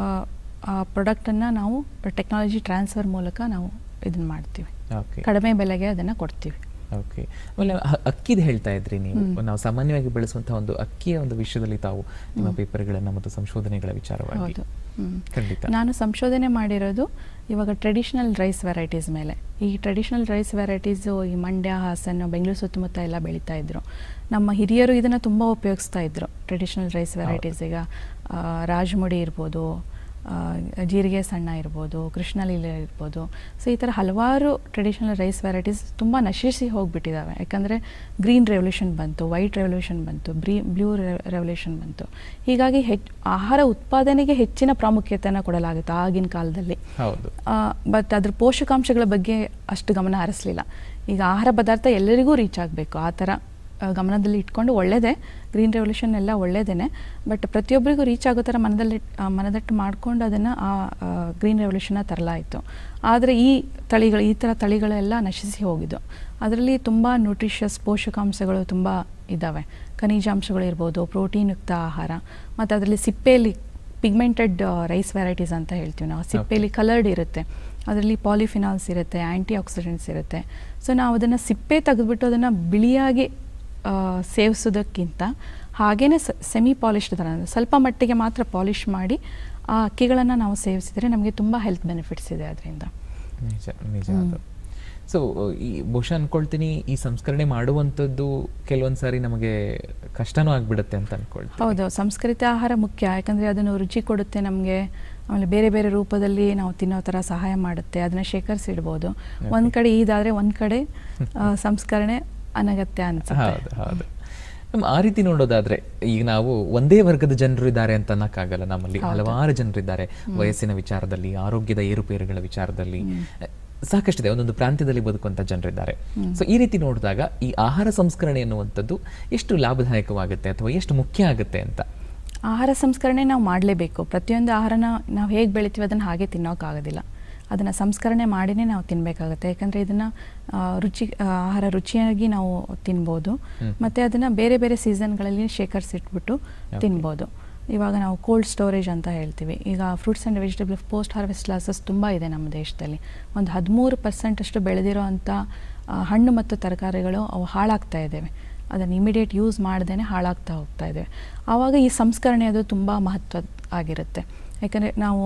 ಆ ಪ್ರಾಡಕ್ಟನ್ನು ನಾವು ಟೆಕ್ನಾಲಜಿ ಟ್ರಾನ್ಸ್ಫರ್ ಮೂಲಕ ನಾವು ಇದನ್ನು ಮಾಡ್ತೀವಿ ಓಕೆ ಕಡಿಮೆ ಬೆಲೆಗೆ ಅದನ್ನು ಕೊಡ್ತೀವಿ ಓಕೆ ಆಮೇಲೆ ಹ- ಅಕ್ಕಿದು ಹೇಳ್ತಾ ಇದ್ರಿ ನೀವು ಹ್ಮ್. ನಾವು ಸಾಮಾನ್ಯವಾಗಿ ಬೆಳೆಸುವಂತಹ ಒಂದು ಅಕ್ಕಿಯ ಒಂದು ವಿಷಯದಲ್ಲಿ ತಾವು ನಿಮ್ಮ ಹ್ಮ್. ಪೇಪರ್ಗಳನ್ನ ಮತ್ತು ಸಂಶೋಧನೆಗಳ ವಿಚಾರವಾಗಿ ಹೌದು ಹ್ಮ್. ಖಂಡಿತ ನಾನು ಸಂಶೋಧನೆ ಮಾಡಿರೋದು ಇವಾಗ ಟ್ರೆಡಿಷನಲ್ ರೈಸ್ ವೆರೈಟೀಸ್ ಮೇಲೆ ಈ ಟ್ರೆಡಿಷನಲ್ ರೈಸ್ ವೆರೈಟೀಸು ಈ ಮಂಡ್ಯ ಹಾಸನ ಬೆಂಗಳೂರು ಸುತ್ತಮುತ್ತ ಎಲ್ಲ ಬೆಳೀತಾ ಇದ್ರು ನಮ್ಮ ಹಿರಿಯರು ಇದನ್ನು ತುಂಬ ಉಪಯೋಗಿಸ್ತಾ ಇದ್ರು ಟ್ರೆಡಿಷನಲ್ ರೈಸ್ ವೆರೈಟೀಸ್ ಈಗ ಆ, ರಾಜಮುಡಿ ಇರ್ಬೋದು ಆ, ಜೀರಿಗೆ ಸಣ್ಣ ಇರ್ಬೋದು ಕೃಷ್ಣಲೀಲೆ ಇರ್ಬೋದು ಸೊ ಈ ಥರ ಹಲವಾರು ಟ್ರೆಡಿಷನಲ್ ರೈಸ್ ವೆರೈಟೀಸ್ ತುಂಬ ನಶಿಸಿ ಹೋಗಿಬಿಟ್ಟಿದ್ದಾವೆ ಯಾಕಂದರೆ ಗ್ರೀನ್ ರೆವಲ್ಯೂಷನ್ ಬಂತು ವೈಟ್ ರೆವಲ್ಯೂಷನ್ ಬಂತು ಬ್ರೀ ಬ್ಲೂ ರೆವಲ್ಯೂಷನ್ ಬಂತು ಹೀಗಾಗಿ ಹೆಚ್ಚು ಆಹಾರ ಉತ್ಪಾದನೆಗೆ ಹೆಚ್ಚಿನ ಪ್ರಾಮುಖ್ಯತೆಯನ್ನು ಕೊಡಲಾಗುತ್ತೆ ಆಗಿನ ಕಾಲದಲ್ಲಿ ಹೌದು ಬಟ್ ಅದ್ರ ಪೋಷಕಾಂಶಗಳ ಬಗ್ಗೆ ಅಷ್ಟು ಗಮನ ಹರಿಸಲಿಲ್ಲ ಈಗ ಆಹಾರ ಪದಾರ್ಥ ಎಲ್ಲರಿಗೂ ರೀಚ್ ಆಗಬೇಕು ಆ ಥರ ಆ, ಗಮನದಲ್ಲಿ ಇಟ್ಕೊಂಡು ಒಳ್ಳೆಯದೇ ಗ್ರೀನ್ ರೆವಲ್ಯೂಷನ್ ಎಲ್ಲ ಒಳ್ಳೆಯದೇ ಬಟ್ ಪ್ರತಿಯೊಬ್ಬರಿಗೂ ರೀಚ್ ಆಗೋ ಥರ ಮನದಲ್ಲಿ ಆ, ಮನದಟ್ಟು ಮಾಡಿಕೊಂಡು ಅದನ್ನು ಆ ಗ್ರೀನ್ ರೆವಲ್ಯೂಷನ್ನ ತರಲಾಯಿತು ಆದರೆ ಈ ತಳಿಗಳು ಈ ಥರ ತಳಿಗಳೆಲ್ಲ ನಶಿಸಿ ಹೋಗಿದ್ದು ಅದರಲ್ಲಿ ತುಂಬ ನ್ಯೂಟ್ರಿಷಸ್ ಪೋಷಕಾಂಶಗಳು ತುಂಬ ಇದ್ದಾವೆ ಖನಿಜಾಂಶಗಳಿರ್ಬೋದು ಪ್ರೋಟೀನ್ಯುಕ್ತ ಆಹಾರ ಮತ್ತು ಅದರಲ್ಲಿ ಸಿಪ್ಪೆಯಲ್ಲಿ ಪಿಗ್ಮೆಂಟೆಡ್ ರೈಸ್ ವೆರೈಟೀಸ್ ಅಂತ ಹೇಳ್ತೀವಿ ನಾವು ಸಿಪ್ಪೆಯಲ್ಲಿ ಕಲರ್ಡ್ ಇರುತ್ತೆ ಅದರಲ್ಲಿ ಪಾಲಿಫಿನಾಲ್ಸ್ ಇರುತ್ತೆ ಆ್ಯಂಟಿ ಆಕ್ಸಿಡೆಂಟ್ಸ್ ಇರುತ್ತೆ ಸೊ ನಾವು ಅದನ್ನು ಸಿಪ್ಪೆ ತೆಗೆದುಬಿಟ್ಟು ಅದನ್ನು ಬಿಳಿಯಾಗಿ ಆ, ಸೇವಿಸೋದಕ್ಕಿಂತ ಹಾಗೇ ಸೆಮಿ ಪಾಲಿಶ್ಡ್ ಥರ ಅಂದ್ರೆ ಸ್ವಲ್ಪ ಮಟ್ಟಿಗೆ ಮಾತ್ರ ಪಾಲಿಷ್ ಮಾಡಿ ಆ ಅಕ್ಕಿಗಳನ್ನು ನಾವು ಸೇವಿಸಿದರೆ ನಮಗೆ ತುಂಬ ಹೆಲ್ತ್ ಬೆನಿಫಿಟ್ಸ್ ಇದೆ ಅದರಿಂದ ನಿಜ ನಿಜ ಹ್ಮ್. ಅದು ಸೊ ಈ ಬಹುಶಃ ಅನ್ಕೊಳ್ತೀನಿ ಈ ಸಂಸ್ಕರಣೆ ಮಾಡುವಂಥದ್ದು ಕೆಲವೊಂದು ಸಾರಿ ನಮಗೆ ಕಷ್ಟನೂ ಆಗ್ಬಿಡುತ್ತೆ ಅಂತ ಅನ್ಕೊಳ್ತೀನಿ ಹೌದು ಸಂಸ್ಕರಿತ ಆಹಾರ ಮುಖ್ಯ ಯಾಕಂದರೆ ಅದನ್ನು ರುಚಿ ಕೊಡುತ್ತೆ ನಮಗೆ ಆಮೇಲೆ ಬೇರೆ ಬೇರೆ ರೂಪದಲ್ಲಿ ನಾವು ತಿನ್ನೋ ಥರ ಸಹಾಯ ಮಾಡುತ್ತೆ ಅದನ್ನು ಶೇಖರಿಸಿಡ್ಬೋದು ಒಂದು ಕಡೆ ಇದಾದರೆ ಒಂದು ಕಡೆ ಆ, ಸಂಸ್ಕರಣೆ ಅನಗತ್ಯ ಅನ್ಸುತ್ತೆ ಹೌದು ಹೌದು ನಮ್ಮ ಆ ರೀತಿ ನೋಡೋದಾದ್ರೆ ಈಗ ನಾವು ಒಂದೇ ವರ್ಗದ ಜನರು ಇದ್ದಾರೆ ಅಂತ ಅನ್ನಕ್ಕಾಗಲ್ಲ ನಮ್ಮಲ್ಲಿ ಹೌದು. ಹಲವಾರು ಜನರಿದ್ದಾರೆ ವಯಸ್ಸಿನ ವಿಚಾರದಲ್ಲಿ ಆರೋಗ್ಯದ ಏರುಪೇರುಗಳ ವಿಚಾರದಲ್ಲಿ ಸಾಕಷ್ಟಿದೆ ಒಂದೊಂದು ಪ್ರಾಂತ್ಯದಲ್ಲಿ ಬದುಕುವಂತ ಜನರಿದ್ದಾರೆ ಸೊ ಈ ರೀತಿ ನೋಡಿದಾಗ ಈ ಆಹಾರ ಸಂಸ್ಕರಣೆ ಎನ್ನುವಂಥದ್ದು ಎಷ್ಟು ಲಾಭದಾಯಕವಾಗುತ್ತೆ ಅಥವಾ ಎಷ್ಟು ಮುಖ್ಯ ಆಗುತ್ತೆ ಅಂತ ಆಹಾರ ಸಂಸ್ಕರಣೆ ನಾವು ಮಾಡಲೇಬೇಕು ಪ್ರತಿಯೊಂದು ಆಹಾರನ ನಾವು ಹೇಗೆ ಬೆಳಿತೀವಿ ಅದನ್ನು ಹಾಗೆ ತಿನ್ನೋಕ್ಕಾಗೋದಿಲ್ಲ ಅದನ್ನು ಸಂಸ್ಕರಣೆ ಮಾಡಿನೇ ನಾವು ತಿನ್ನಬೇಕಾಗುತ್ತೆ ಯಾಕಂದರೆ ಇದನ್ನು ರುಚಿ ಆ, ಆಹಾರ ರುಚಿಯಾಗಿ ನಾವು ತಿನ್ಬೋದು ಹ್ಮ್. ಮತ್ತು ಅದನ್ನು ಬೇರೆ ಬೇರೆ ಸೀಸನ್ಗಳಲ್ಲಿ ಶೇಖರಿಸಿಟ್ಬಿಟ್ಟು ತಿನ್ಬೋದು ಇವಾಗ ನಾವು ಕೋಲ್ಡ್ ಸ್ಟೋರೇಜ್ ಅಂತ ಹೇಳ್ತೀವಿ ಈಗ fruits and vegetable post harvest losses ತುಂಬ ಇದೆ ನಮ್ಮ ದೇಶದಲ್ಲಿ ಒಂದು ಹದಿಮೂರು ಪರ್ಸೆಂಟ್ ಅಷ್ಟು ಬೆಳೆದಿರೋ ಅಂಥ ಆ, ಹಣ್ಣು ಮತ್ತು ತರಕಾರಿಗಳು ಅವು ಹಾಳಾಗ್ತಾ ಇದ್ದಾವೆ ಅದನ್ನು ಇಮಿಡಿಯೇಟ್ ಯೂಸ್ ಮಾಡ್ದೇ ಹಾಳಾಗ್ತಾ ಹೋಗ್ತಾ ಇದ್ದೇವೆ ಆವಾಗ ಈ ಸಂಸ್ಕರಣೆ ಅದು ತುಂಬ ಮಹತ್ವ ಆಗಿರುತ್ತೆ ಯಾಕಂದರೆ ನಾವು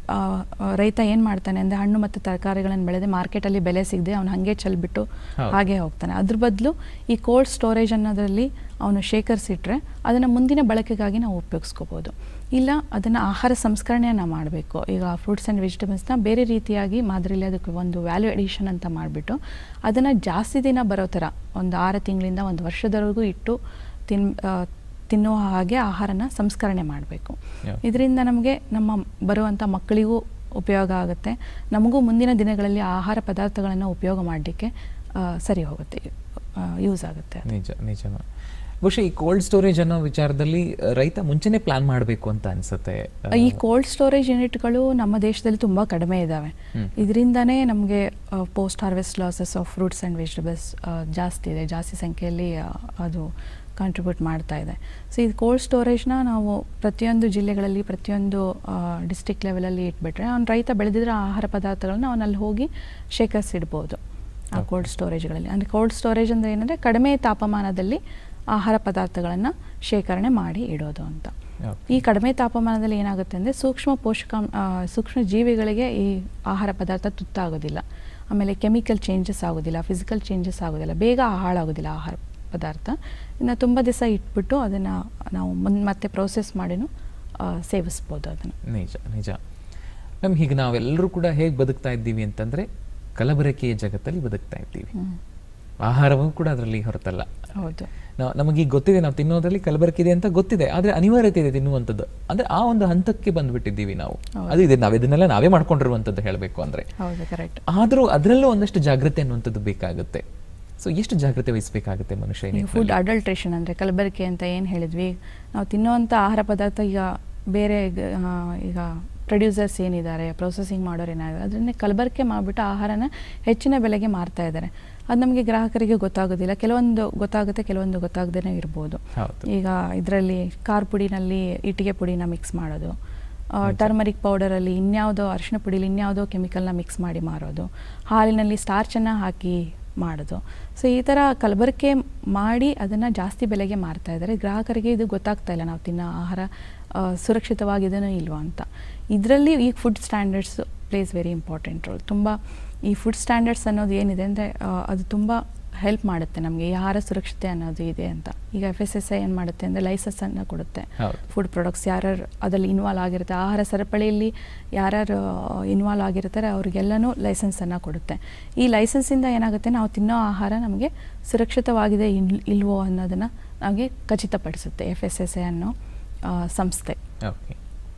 ಆ, ಆ, ರೈತ ಏನು ಮಾಡ್ತಾನೆ ಅಂದರೆ ಹಣ್ಣು ಮತ್ತು ತರಕಾರಿಗಳನ್ನು ಬೆಳೆದು ಮಾರ್ಕೆಟಲ್ಲಿ ಬೆಲೆ ಸಿಗದೆ ಅವನು ಹಾಗೆ ಚೆಲ್ಬಿಟ್ಟು ಹೌದು. ಹಾಗೆ ಹೋಗ್ತಾನೆ ಅದ್ರ ಬದಲು ಈ ಕೋಲ್ಡ್ ಸ್ಟೋರೇಜ್ ಅನ್ನೋದರಲ್ಲಿ ಅವನು ಶೇಖರಿಸಿಟ್ರೆ ಅದನ್ನು ಮುಂದಿನ ಬಳಕೆಗಾಗಿ ನಾವು ಉಪಯೋಗಿಸ್ಕೋಬೋದು ಇಲ್ಲ ಅದನ್ನು ಆಹಾರ ಸಂಸ್ಕರಣೆಯನ್ನು ಮಾಡಬೇಕು ಈಗ ಫ್ರೂಟ್ಸ್ ಆ್ಯಂಡ್ ವೆಜಿಟೇಬಲ್ಸ್ನ ಬೇರೆ ರೀತಿಯಾಗಿ ಮಾದರಿಲಿ ಅದಕ್ಕೆ ಒಂದು ವ್ಯಾಲ್ಯೂ ಎಡಿಷನ್ ಅಂತ ಮಾಡಿಬಿಟ್ಟು ಅದನ್ನು ಜಾಸ್ತಿ ದಿನ ಬರೋ ಥರ ಒಂದು ಆರು ತಿಂಗಳಿಂದ ಒಂದು ವರ್ಷದವರೆಗೂ ಇಟ್ಟು ತಿನ್ ಆ, ತಿನ್ನುವ ಹಾಗೆ ಆಹಾರನ ಸಂಸ್ಕರಣೆ ಮಾಡಬೇಕು Yeah. ಇದರಿಂದ ನಮಗೆ ನಮ್ಮ ಬರುವಂಥ ಮಕ್ಕಳಿಗೂ ಉಪಯೋಗ ಆಗುತ್ತೆ ನಮಗೂ ಮುಂದಿನ ದಿನಗಳಲ್ಲಿ ಆಹಾರ ಪದಾರ್ಥಗಳನ್ನು ಉಪಯೋಗ ಮಾಡಲಿಕ್ಕೆ ಸರಿ ಹೋಗುತ್ತೆ ಯೂಸ್ ಆಗುತ್ತೆ ಅದು. ನಿಜ ನಿಜ ಮ್ಯಾಮ್. ಬಹುಶಃ ಈ ಕೋಲ್ಡ್ ಸ್ಟೋರೇಜ್ ಅನ್ನೋ ವಿಚಾರದಲ್ಲಿ ಆ, ರೈತ ಮುಂಚೆನೆ ಪ್ಲಾನ್ ಮಾಡಬೇಕು ಅಂತ ಅನ್ಸುತ್ತೆ ಆ, ಈ ಕೋಲ್ಡ್ ಸ್ಟೋರೇಜ್ ಯೂನಿಟ್ಗಳು ನಮ್ಮ ದೇಶದಲ್ಲಿ ತುಂಬ ಕಡಿಮೆ ಇದ್ದಾವೆ ಹ್ಮ್. ಇದರಿಂದನೇ ನಮಗೆ post harvest losses of fruits and vegetables ಜಾಸ್ತಿ ಇದೆ ಜಾಸ್ತಿ ಸಂಖ್ಯೆಯಲ್ಲಿ ಆ, ಅದು ಕಾಂಟ್ರಿಬ್ಯೂಟ್ ಮಾಡ್ತಾ ಇದೆ ಸೊ ಈ ಕೋಲ್ಡ್ ಸ್ಟೋರೇಜ್ನ ನಾವು ಪ್ರತಿಯೊಂದು ಜಿಲ್ಲೆಗಳಲ್ಲಿ ಪ್ರತಿಯೊಂದು ಡಿಸ್ಟಿಕ್ ಲೆವೆಲಲ್ಲಿ ಇಟ್ಬಿಟ್ರೆ ಅವ್ನು ರೈತ ಬೆಳೆದಿರೋ ಆಹಾರ ಪದಾರ್ಥಗಳನ್ನ ಅವನಲ್ಲಿ ಹೋಗಿ ಶೇಖರಿಸಿಡ್ಬೋದು ಆ Okay. ಕೋಲ್ಡ್ ಸ್ಟೋರೇಜ್ಗಳಲ್ಲಿ ಅಂದರೆ ಕೋಲ್ಡ್ ಸ್ಟೋರೇಜ್ ಅಂದರೆ ಏನಂದರೆ ಕಡಿಮೆ ತಾಪಮಾನದಲ್ಲಿ ಆಹಾರ ಪದಾರ್ಥಗಳನ್ನು ಶೇಖರಣೆ ಮಾಡಿ ಇಡೋದು ಅಂತ Okay. ಈ ಕಡಿಮೆ ತಾಪಮಾನದಲ್ಲಿ ಏನಾಗುತ್ತೆ ಅಂದರೆ ಸೂಕ್ಷ್ಮ ಪೋಷಕಾಂ ಆ, ಸೂಕ್ಷ್ಮ ಜೀವಿಗಳಿಗೆ ಈ ಆಹಾರ ಪದಾರ್ಥ ತುತ್ತಾಗೋದಿಲ್ಲ ಆಮೇಲೆ ಕೆಮಿಕಲ್ ಚೇಂಜಸ್ ಆಗೋದಿಲ್ಲ ಫಿಸಿಕಲ್ ಚೇಂಜಸ್ ಆಗೋದಿಲ್ಲ ಬೇಗ ಹಾಳಾಗೋದಿಲ್ಲ ಆಹಾರ ಪದಾರ್ಥ ಇನ್ನು ತುಂಬ ದಿವಸ ಇಟ್ಬಿಟ್ಟು ಅದನ್ನು ನಾವು ಮುನ್ ಮತ್ತೆ ಪ್ರೋಸೆಸ್ ಮಾಡಿನೂ ಆ, ಸೇವಿಸ್ಬೋದು ಅದನ್ನು ನಿಜ ನಿಜ ಮ್ಯಾಮ್ ಹೀಗೆ ನಾವೆಲ್ಲರೂ ಕೂಡ ಹೇಗೆ ಬದುಕ್ತಾ ಇದ್ದೀವಿ ಅಂತಂದ್ರೆ ಕಲಬೆರಕೆಯ ಜಗತ್ತಲ್ಲಿ ಬದುಕ್ತಾ ಇದ್ದೀವಿ ಆಹಾರವೂ ಕೂಡ ಅದರಲ್ಲಿ ಹೊರತಲ್ಲ ಹೌದು ನಾವು ನಮಗೀಗ ಗೊತ್ತಿದೆ ನಾವು ತಿನ್ನೋದ್ರಲ್ಲಿ ಕಲಬೆರಕಿದೆ ಅಂತ ಗೊತ್ತಿದೆ ಆದ್ರೆ ಅನಿವಾರ್ಯತೆ ಇದೆ ತಿನ್ನುವಂಥದ್ದು ಅಂದ್ರೆ ಆ ಒಂದು ಹಂತಕ್ಕೆ ಬಂದ್ಬಿಟ್ಟಿದ್ದೀವಿ ನಾವು ಅದು ಇದೆ ನಾವು ಇದನ್ನೆಲ್ಲ ನಾವೇ ಮಾಡ್ಕೊಂಡಿರುವಂಥದ್ದು ಹೇಳಬೇಕು ಅಂದ್ರೆ ಹೌದು ಕರೆಕ್ಟ್ ಆದ್ರೂ ಅದರಲ್ಲೂ ಒಂದಷ್ಟು ಜಾಗ್ರತೆ ಅನ್ನುವಂಥದ್ದು ಬೇಕಾಗುತ್ತೆ ಸೊ ಎಷ್ಟು ಜಾಗ್ರತೆ ವಹಿಸಬೇಕಾಗುತ್ತೆ ಮನುಷ್ಯ ಈ ಈಗ ಫುಡ್ ಅಡಲ್ಟ್ರೇಷನ್ ಅಂದರೆ ಕಲಬೆರಕೆ ಅಂತ ಏನು ಹೇಳಿದ್ವಿ ನಾವು ತಿನ್ನುವಂಥ ಆಹಾರ ಪದಾರ್ಥ ಈಗ ಬೇರೆ ಗ- ಆ, ಈಗ ಪ್ರೊಡ್ಯೂಸರ್ಸ್ ಏನಿದ್ದಾರೆ ಪ್ರೊಸೆಸಿಂಗ್ ಮಾಡೋರು ಏನಾಗಿದೆ ಅದನ್ನೇ ಕಲಬೆರಕೆ ಮಾಡಿಬಿಟ್ಟು ಆಹಾರನ ಹೆಚ್ಚಿನ ಬೆಲೆಗೆ ಮಾರ್ತಾ ಇದ್ದಾರೆ ಅದು ನಮಗೆ ಗ್ರಾಹಕರಿಗೆ ಗೊತ್ತಾಗೋದಿಲ್ಲ ಕೆಲವೊಂದು ಗೊತ್ತಾಗುತ್ತೆ ಕೆಲವೊಂದು ಗೊತ್ತಾಗದೇ ಇರ್ಬೋದು ಹೌದು. ಈಗ ಇದರಲ್ಲಿ ಖಾರ ಪುಡಿನಲ್ಲಿ ಇಟ್ಟಿಗೆ ಪುಡಿನ ಮಿಕ್ಸ್ ಮಾಡೋದು ಟರ್ಮರಿಕ್ ಪೌಡರಲ್ಲಿ ಇನ್ಯಾವುದೋ ಅರಿಶಿನ ಪುಡಿಲಿ ಇನ್ಯಾವುದೋ ಕೆಮಿಕಲ್ನ ಮಿಕ್ಸ್ ಮಾಡಿ ಮಾರೋದು ಹಾಲಿನಲ್ಲಿ ಸ್ಟಾರ್ಚನ್ನು ಹಾಕಿ ಮಾಡೋದು ಸೊ ಈ ಥರ ಕಲಬೆರಕೆ ಮಾಡಿ ಅದನ್ನು ಜಾಸ್ತಿ ಬೆಲೆಗೆ ಮಾರ್ತಾ ಇದ್ದಾರೆ ಗ್ರಾಹಕರಿಗೆ ಇದು ಗೊತ್ತಾಗ್ತಾ ಇಲ್ಲ ನಾವು ತಿನ್ನೋ ಆಹಾರ ಆ, ಸುರಕ್ಷಿತವಾಗಿದೆನೋ ಇಲ್ವೋ ಅಂತ ಇದರಲ್ಲಿ ಈ food standards plays very important role ತುಂಬ ಈ ಫುಡ್ ಸ್ಟ್ಯಾಂಡರ್ಡ್ಸ್ ಅನ್ನೋದು ಏನಿದೆ ಅಂದರೆ ಅದು ತುಂಬ ಹೆಲ್ಪ್ ಮಾಡುತ್ತೆ ನಮಗೆ ಈ ಆಹಾರ ಸುರಕ್ಷತೆ ಅನ್ನೋದು ಇದೆ ಅಂತ ಈಗ ಎಫ್ ಎಸ್ ಎಸ್ ಐ ಏನು ಮಾಡುತ್ತೆ ಅಂದರೆ ಲೈಸೆನ್ಸನ್ನು ಕೊಡುತ್ತೆ ಹೌದು. ಫುಡ್ ಪ್ರಾಡಕ್ಟ್ಸ್ ಯಾರ್ಯಾರು ಅದರಲ್ಲಿ ಇನ್ವಾಲ್ವ್ ಆಗಿರುತ್ತೆ ಆಹಾರ ಸರಪಳಿಯಲ್ಲಿ ಯಾರ್ಯಾರು ಇನ್ವಾಲ್ವ್ ಆಗಿರ್ತಾರೆ ಅವ್ರಿಗೆಲ್ಲನೂ ಲೈಸೆನ್ಸನ್ನು ಕೊಡುತ್ತೆ ಈ ಲೈಸೆನ್ಸಿಂದ ಏನಾಗುತ್ತೆ ನಾವು ತಿನ್ನೋ ಆಹಾರ ನಮಗೆ ಸುರಕ್ಷಿತವಾಗಿದೆ ಇಲ್ ಇಲ್ವೋ ಅನ್ನೋದನ್ನು ನಮಗೆ ಖಚಿತಪಡಿಸುತ್ತೆ ಎಫ್ ಎಸ್ ಎಸ್ ಎ ಅನ್ನೋ ಆ, ಸಂಸ್ಥೆ ಓಕೆ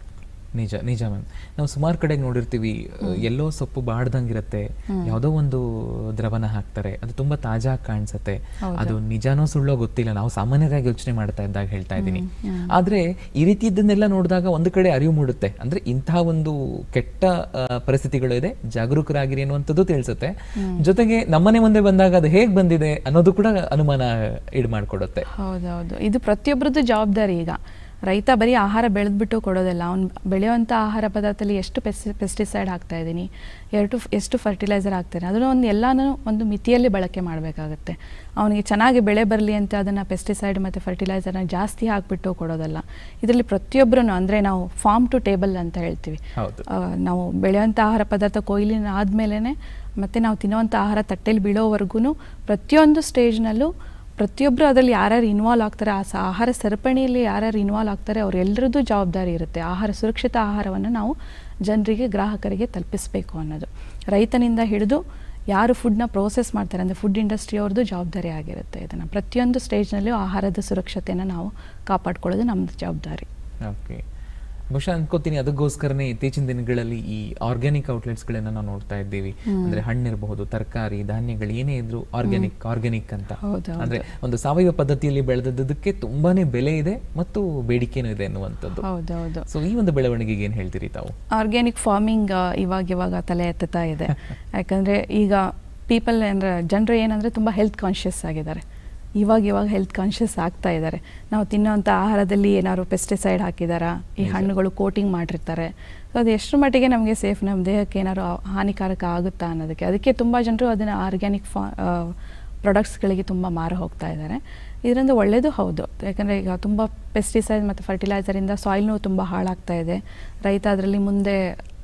ನಿಜ ನಿಜ ಮ್ಯಾಮ್ ನಾವು ಸುಮಾರು ಕಡೆಗೆ ನೋಡಿರ್ತೀವಿ ಎಲ್ಲೋ ಸೊಪ್ಪು ಬಾಡ್ದಂಗಿರತ್ತೆ ಯಾವುದೋ ಒಂದು ದ್ರವನ ಹಾಕ್ತಾರೆ ಅದು ತುಂಬಾ ತಾಜಾ ಕಾಣಿಸುತ್ತೆ ಹೌದು. ಅದು ನಿಜಾನೋ ಸುಳ್ಳೋ ಗೊತ್ತಿಲ್ಲ ನಾವು ಸಾಮಾನ್ಯವಾಗಿ ಯೋಚನೆ ಮಾಡ್ತಾ ಇದ್ದಾಗ ಹೇಳ್ತಾ ಇದ್ದೀನಿ ಆದ್ರೆ ಈ ರೀತಿ ಇದನ್ನೆಲ್ಲ ನೋಡಿದಾಗ ಒಂದು ಕಡೆ ಅರಿವು ಮೂಡುತ್ತೆ ಅಂದ್ರೆ ಇಂತಹ ಒಂದು ಕೆಟ್ಟ ಆ, ಪರಿಸ್ಥಿತಿಗಳು ಇದೆ ಜಾಗರೂಕರಾಗಿರಿ ಅನ್ನುವಂಥದ್ದು ತಿಳಿಸುತ್ತೆ ಜೊತೆಗೆ ನಮ್ಮನೆ ಮುಂದೆ ಬಂದಾಗ ಅದು ಹೇಗೆ ಬಂದಿದೆ ಅನ್ನೋದು ಕೂಡ ಅನುಮಾನ ಇಡ್ ಮಾಡ್ಕೊಡುತ್ತೆ ಹೌದೌದು ಇದು ಪ್ರತಿಯೊಬ್ಬರದ್ದು ಜವಾಬ್ದಾರಿ ಈಗ ರೈತ ಬರೀ ಆಹಾರ ಬೆಳೆದ್ಬಿಟ್ಟು ಕೊಡೋದಿಲ್ಲ ಅವ್ನು ಬೆಳೆಯುವಂಥ ಆಹಾರ ಪದಾರ್ಥದಲ್ಲಿ ಎಷ್ಟು ಪೆಸ್ಟಿ ಪೆಸ್ಟಿಸೈಡ್ ಹಾಕ್ತಾ ಇದ್ದೀನಿ ಎರಡು ಎಷ್ಟು ಫರ್ಟಿಲೈಸರ್ ಹಾಕ್ತಾನೆ ಅದನ್ನು ಒಂದು ಎಲ್ಲನೂ ಒಂದು ಮಿತಿಯಲ್ಲಿ ಬಳಕೆ ಮಾಡಬೇಕಾಗುತ್ತೆ ಅವನಿಗೆ ಚೆನ್ನಾಗಿ ಬೆಳೆ ಬರಲಿ ಅಂತ ಅದನ್ನು ಪೆಸ್ಟಿಸೈಡ್ ಮತ್ತು ಫರ್ಟಿಲೈಸರ್ನ ಜಾಸ್ತಿ ಹಾಕ್ಬಿಟ್ಟು ಕೊಡೋದಲ್ಲ ಇದರಲ್ಲಿ ಪ್ರತಿಯೊಬ್ಬರೂ ಅಂದರೆ ನಾವು ಫಾರ್ಮ್ ಟು ಟೇಬಲ್ ಅಂತ ಹೇಳ್ತೀವಿ ಹೌದು. ಆ, ನಾವು ಬೆಳೆಯುವಂಥ ಆಹಾರ ಪದಾರ್ಥ ಕೊಯ್ಲಿನ ಆದಮೇಲೆ ಮತ್ತು ನಾವು ತಿನ್ನುವಂಥ ಆಹಾರ ತಟ್ಟೆಲಿ ಬೀಳೋವರೆಗೂ ಪ್ರತಿಯೊಂದು ಸ್ಟೇಜ್ನಲ್ಲೂ ಪ್ರತಿಯೊಬ್ಬರು ಅದರಲ್ಲಿ ಯಾರ್ಯಾರು ಇನ್ವಾಲ್ವ್ ಆಗ್ತಾರೆ ಆ ಸ ಆಹಾರ ಸರಪಣಿಯಲ್ಲಿ ಯಾರ್ಯಾರು ಇನ್ವಾಲ್ವ್ ಆಗ್ತಾರೆ ಅವರೆಲ್ಲರದ್ದು ಜವಾಬ್ದಾರಿ ಇರುತ್ತೆ ಆಹಾರ ಸುರಕ್ಷಿತ ಆಹಾರವನ್ನು ನಾವು ಜನರಿಗೆ ಗ್ರಾಹಕರಿಗೆ ತಲುಪಿಸಬೇಕು ಅನ್ನೋದು ರೈತನಿಂದ ಹಿಡಿದು ಯಾರು ಫುಡ್ನ ಪ್ರೋಸೆಸ್ ಮಾಡ್ತಾರೆ ಅಂದರೆ ಫುಡ್ ಇಂಡಸ್ಟ್ರಿ ಅವ್ರದ್ದು ಜವಾಬ್ದಾರಿ ಆಗಿರುತ್ತೆ ಇದನ್ನು ಪ್ರತಿಯೊಂದು ಸ್ಟೇಜ್ನಲ್ಲೂ ಆಹಾರದ ಸುರಕ್ಷತೆಯನ್ನು ನಾವು ಕಾಪಾಡ್ಕೊಳ್ಳೋದು ನಮ್ಮದು ಜವಾಬ್ದಾರಿ ಓಕೆ ಬಹುಶಃ ಅನ್ಕೋತೀನಿ ಅದಕ್ಕೋಸ್ಕರನೇ ಇತ್ತೀಚಿನ ದಿನಗಳಲ್ಲಿ ಈ ಆರ್ಗ್ಯಾನಿಕ್ ಔಟ್ಲೆಟ್ಸ್ಗಳನ್ನ ನಾವು ನೋಡ್ತಾ ಇದ್ದೀವಿ ಅಂದ್ರೆ ಹಣ್ಣಿರಬಹುದು ತರಕಾರಿ ಧಾನ್ಯಗಳು ಏನೇ ಇದ್ರು ಆರ್ಗ್ಯಾನಿಕ್ ಆರ್ಗ್ಯಾನಿಕ್ ಅಂತ ಹೌದು, ಹೌದು. ಅಂದ್ರೆ ಒಂದು ಸಾವಯವ ಪದ್ಧತಿಯಲ್ಲಿ ಬೆಳೆದದ್ದಕ್ಕೆ ತುಂಬಾನೇ ಬೆಲೆ ಇದೆ ಮತ್ತು ಬೇಡಿಕೆನೂ ಇದೆ ಅನ್ನುವಂಥದ್ದು ಹೌದೌದು ಸೊ ಈ ಒಂದು ಬೆಳವಣಿಗೆಗೆ ಏನ್ ಹೇಳ್ತೀರಿ ತಾವು ಆರ್ಗ್ಯಾನಿಕ್ ಫಾರ್ಮಿಂಗ್ ಇವಾಗ ಇವಾಗ ತಲೆ ಎತ್ತುತ್ತಾ ಇದೆ ಯಾಕಂದರೆ ಈಗ ಪೀಪಲ್ ಅಂದರೆ ಜನರು ಏನಂದರೆ ತುಂಬ ಹೆಲ್ತ್ ಕಾನ್ಷಿಯಸ್ ಆಗಿದ್ದಾರೆ ಇವಾಗ ಇವಾಗ ಹೆಲ್ತ್ ಕಾನ್ಷಿಯಸ್ ಆಗ್ತಾ ಇದ್ದಾರೆ ನಾವು ತಿನ್ನೋವಂಥ ಆಹಾರದಲ್ಲಿ ಏನಾದ್ರು ಪೆಸ್ಟಿಸೈಡ್ ಹಾಕಿದಾರಾ ಈ ಹಣ್ಣುಗಳು ಕೋಟಿಂಗ್ ಮಾಡಿರ್ತಾರೆ ಸೊ ಅದು ಎಷ್ಟು ಮಟ್ಟಿಗೆ ನಮಗೆ ಸೇಫ್ ನಮ್ಮ ದೇಹಕ್ಕೆ ಏನಾದ್ರು ಹಾನಿಕಾರಕ ಆಗುತ್ತಾ ಅನ್ನೋದಕ್ಕೆ ಅದಕ್ಕೆ ತುಂಬ ಜನರು ಅದನ್ನು ಆರ್ಗ್ಯಾನಿಕ್ ಫಾ ಪ್ರಾಡಕ್ಟ್ಸ್ಗಳಿಗೆ ತುಂಬ ಮಾರು ಹೋಗ್ತಾ ಇದ್ದಾರೆ ಇದರಿಂದ ಒಳ್ಳೆಯದು ಹೌದು ಯಾಕಂದರೆ ಈಗ ತುಂಬ ಪೆಸ್ಟಿಸೈಡ್ ಮತ್ತು ಫರ್ಟಿಲೈಸರಿಂದ ಸಾಯಿಲ್ನೂ ತುಂಬ ಹಾಳಾಗ್ತಾ ಇದೆ ರೈತ ಅದರಲ್ಲಿ ಮುಂದೆ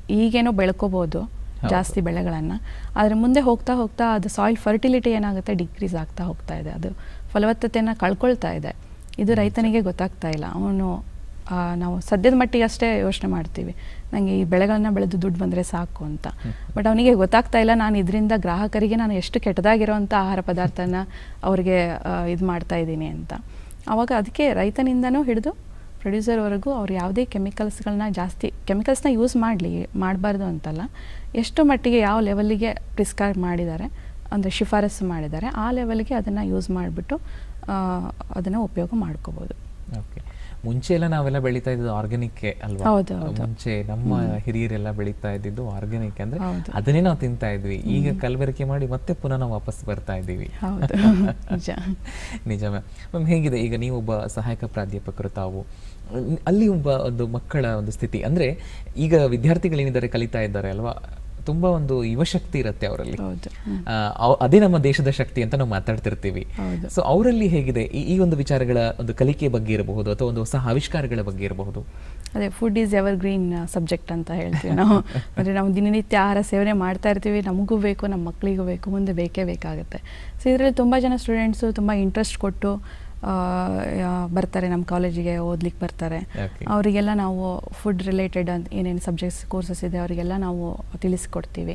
ಈಗೇನೋ ಬೆಳ್ಕೋಬೋದು ಹೌದು. ಜಾಸ್ತಿ ಬೆಳೆಗಳನ್ನು ಆದರೆ ಮುಂದೆ ಹೋಗ್ತಾ ಹೋಗ್ತಾ ಅದು ಸಾಯಿಲ್ ಫರ್ಟಿಲಿಟಿ ಏನಾಗುತ್ತೆ ಡಿಕ್ರೀಸ್ ಆಗ್ತಾ ಹೋಗ್ತಾ ಇದೆ ಅದು ಫಲವತ್ತತೆಯನ್ನು ಕಳ್ಕೊಳ್ತಾ ಇದೆ ಇದು ರೈತನಿಗೆ ಗೊತ್ತಾಗ್ತಾ ಇಲ್ಲ ಅವನು ಆ, ನಾವು ಸದ್ಯದ ಮಟ್ಟಿಗೆ ಅಷ್ಟೇ ಯೋಚನೆ ಮಾಡ್ತೀವಿ ನನಗೆ ಈ ಬೆಳೆಗಳನ್ನ ಬೆಳೆದು ದುಡ್ಡು ಬಂದರೆ ಸಾಕು ಅಂತ ಬಟ್ ಅವನಿಗೆ ಗೊತ್ತಾಗ್ತಾ ಇಲ್ಲ ನಾನು ಇದರಿಂದ ಗ್ರಾಹಕರಿಗೆ ನಾನು ಎಷ್ಟು ಕೆಟ್ಟದಾಗಿರೋವಂಥ ಆಹಾರ ಪದಾರ್ಥನ ಅವ್ರಿಗೆ ಇದು ಮಾಡ್ತಾ ಇದ್ದೀನಿ ಅಂತ ಆವಾಗ ಅದಕ್ಕೆ ರೈತನಿಂದನೂ ಹಿಡಿದು ಪ್ರೊಡ್ಯೂಸರ್ವರೆಗೂ ಅವ್ರು ಯಾವುದೇ ಕೆಮಿಕಲ್ಸ್ಗಳನ್ನ ಜಾಸ್ತಿ ಕೆಮಿಕಲ್ಸ್ನ ಯೂಸ್ ಮಾಡಲಿ ಮಾಡಬಾರ್ದು ಅಂತಲ್ಲ ಎಷ್ಟು ಮಟ್ಟಿಗೆ ಯಾವ ಲೆವೆಲ್ಲಿಗೆ ಪ್ರಿಸ್ಕ್ರೈಬ್ ಮಾಡಿದ್ದಾರೆ ಅಂದರೆ ಶಿಫಾರಸು ಮಾಡಿದ್ದಾರೆ ಆ ಲೆವೆಲ್ಗೆ ಅದನ್ನು ಯೂಸ್ ಮಾಡಿಬಿಟ್ಟು ಅದನ್ನು ಉಪಯೋಗ ಮಾಡ್ಕೋಬೋದು ಓಕೆ ಮುಂಚೆ ಎಲ್ಲ ನಾವೆಲ್ಲ ಬೆಳೀತಾ ಇದ್ದು ಆರ್ಗ್ಯಾನಿಕ್ ಅಲ್ವಾ ಹೌದು, ಹೌದು. ಮುಂಚೆ ನಮ್ಮ ಹಿರಿಯರೆಲ್ಲ ಬೆಳೀತಾ ಇದ್ದಿದ್ದು ಆರ್ಗ್ಯಾನಿಕ್ ಅಂದ್ರೆ ಹೌದು. ಅದನ್ನೇ ನಾವು ತಿಂತಾ ಇದ್ವಿ ಈಗ ಕಲಬೆರಕೆ ಮಾಡಿ ಮತ್ತೆ ಪುನಃ ನಾವು ವಾಪಸ್ ಬರ್ತಾ ಇದ್ದೀವಿ ಹೌದು ನಿಜ ನಿಜ ಮ್ಯಾಮ್ ಮ್ಯಾಮ್ ಹೇಗಿದೆ ಈಗ ನೀವು ಒಬ್ಬ ಸಹಾಯಕ ಪ್ರಾಧ್ಯಾಪಕರು ತಾವು ಅಹ್, ಅಲ್ಲಿ ಒಬ್ಬ ಒಂದು ಮಕ್ಕಳ ಒಂದು ಸ್ಥಿತಿ ಅಂದ್ರೆ ಈಗ ವಿದ್ಯಾರ್ಥಿಗಳೇನಿದ್ದಾರೆ ಕಲಿತಾ ಇದ್ದಾರೆ ಅಲ್ವಾ ತುಂಬಾ ಒಂದು ಯುವಶಕ್ತಿ ಇರುತ್ತೆ ಅವರಲ್ಲಿ ಹೌದು ಹ್ಮ್. ಆ, ಅವ್- ಅದೇ ನಮ್ಮ ದೇಶದ ಶಕ್ತಿ ಅಂತ ನಾವು ಮಾತಾಡ್ತಿರ್ತೀವಿ ಹೌದು. ಸೊ ಅವರಲ್ಲಿ ಹೇಗಿದೆ ಈ ಈ ಒಂದು ವಿಚಾರಗಳ ಒಂದು ಕಲಿಕೆ ಬಗ್ಗೆ ಇರಬಹುದು ಅಥವಾ ಒಂದು ಹೊಸ ಆವಿಷ್ಕಾರಗಳ ಬಗ್ಗೆ ಇರಬಹುದು ಅದೇ food is evergreen subject ಅಂತ ಹೇಳ್ತೀವಿ ನಾವು ಅಂದರೆ ನಾವು ದಿನನಿತ್ಯ ಆಹಾರ ಸೇವನೆ ಮಾಡ್ತಾ ಇರ್ತೀವಿ ನಮಗೂ ಬೇಕು ನಮ್ಮ ಮಕ್ಕಳಿಗೂ ಬೇಕು ಮುಂದೆ ಬೇಕೇ ಬೇಕಾಗುತ್ತೆ ಸೊ ಇದರಲ್ಲಿ ತುಂಬ ಜನ ಸ್ಟೂಡೆಂಟ್ಸು ತುಂಬ ಇಂಟ್ರೆಸ್ಟ್ ಕೊಟ್ಟು ಆ, ಯಾ- ಬರ್ತಾರೆ ನಮ್ಮ ಕಾಲೇಜಿಗೆ ಓದ್ಲಿಕ್ಕೆ ಬರ್ತಾರೆ Okay. ಅವರಿಗೆಲ್ಲ ನಾವು ಫುಡ್ ರಿಲೇಟೆಡ್ ಅಂತ ಏನೇನು ಸಬ್ಜೆಕ್ಟ್ಸ್ ಕೋರ್ಸಸ್ ಇದೆ ಅವರಿಗೆಲ್ಲ ನಾವು ತಿಳಿಸ್ಕೊಡ್ತೀವಿ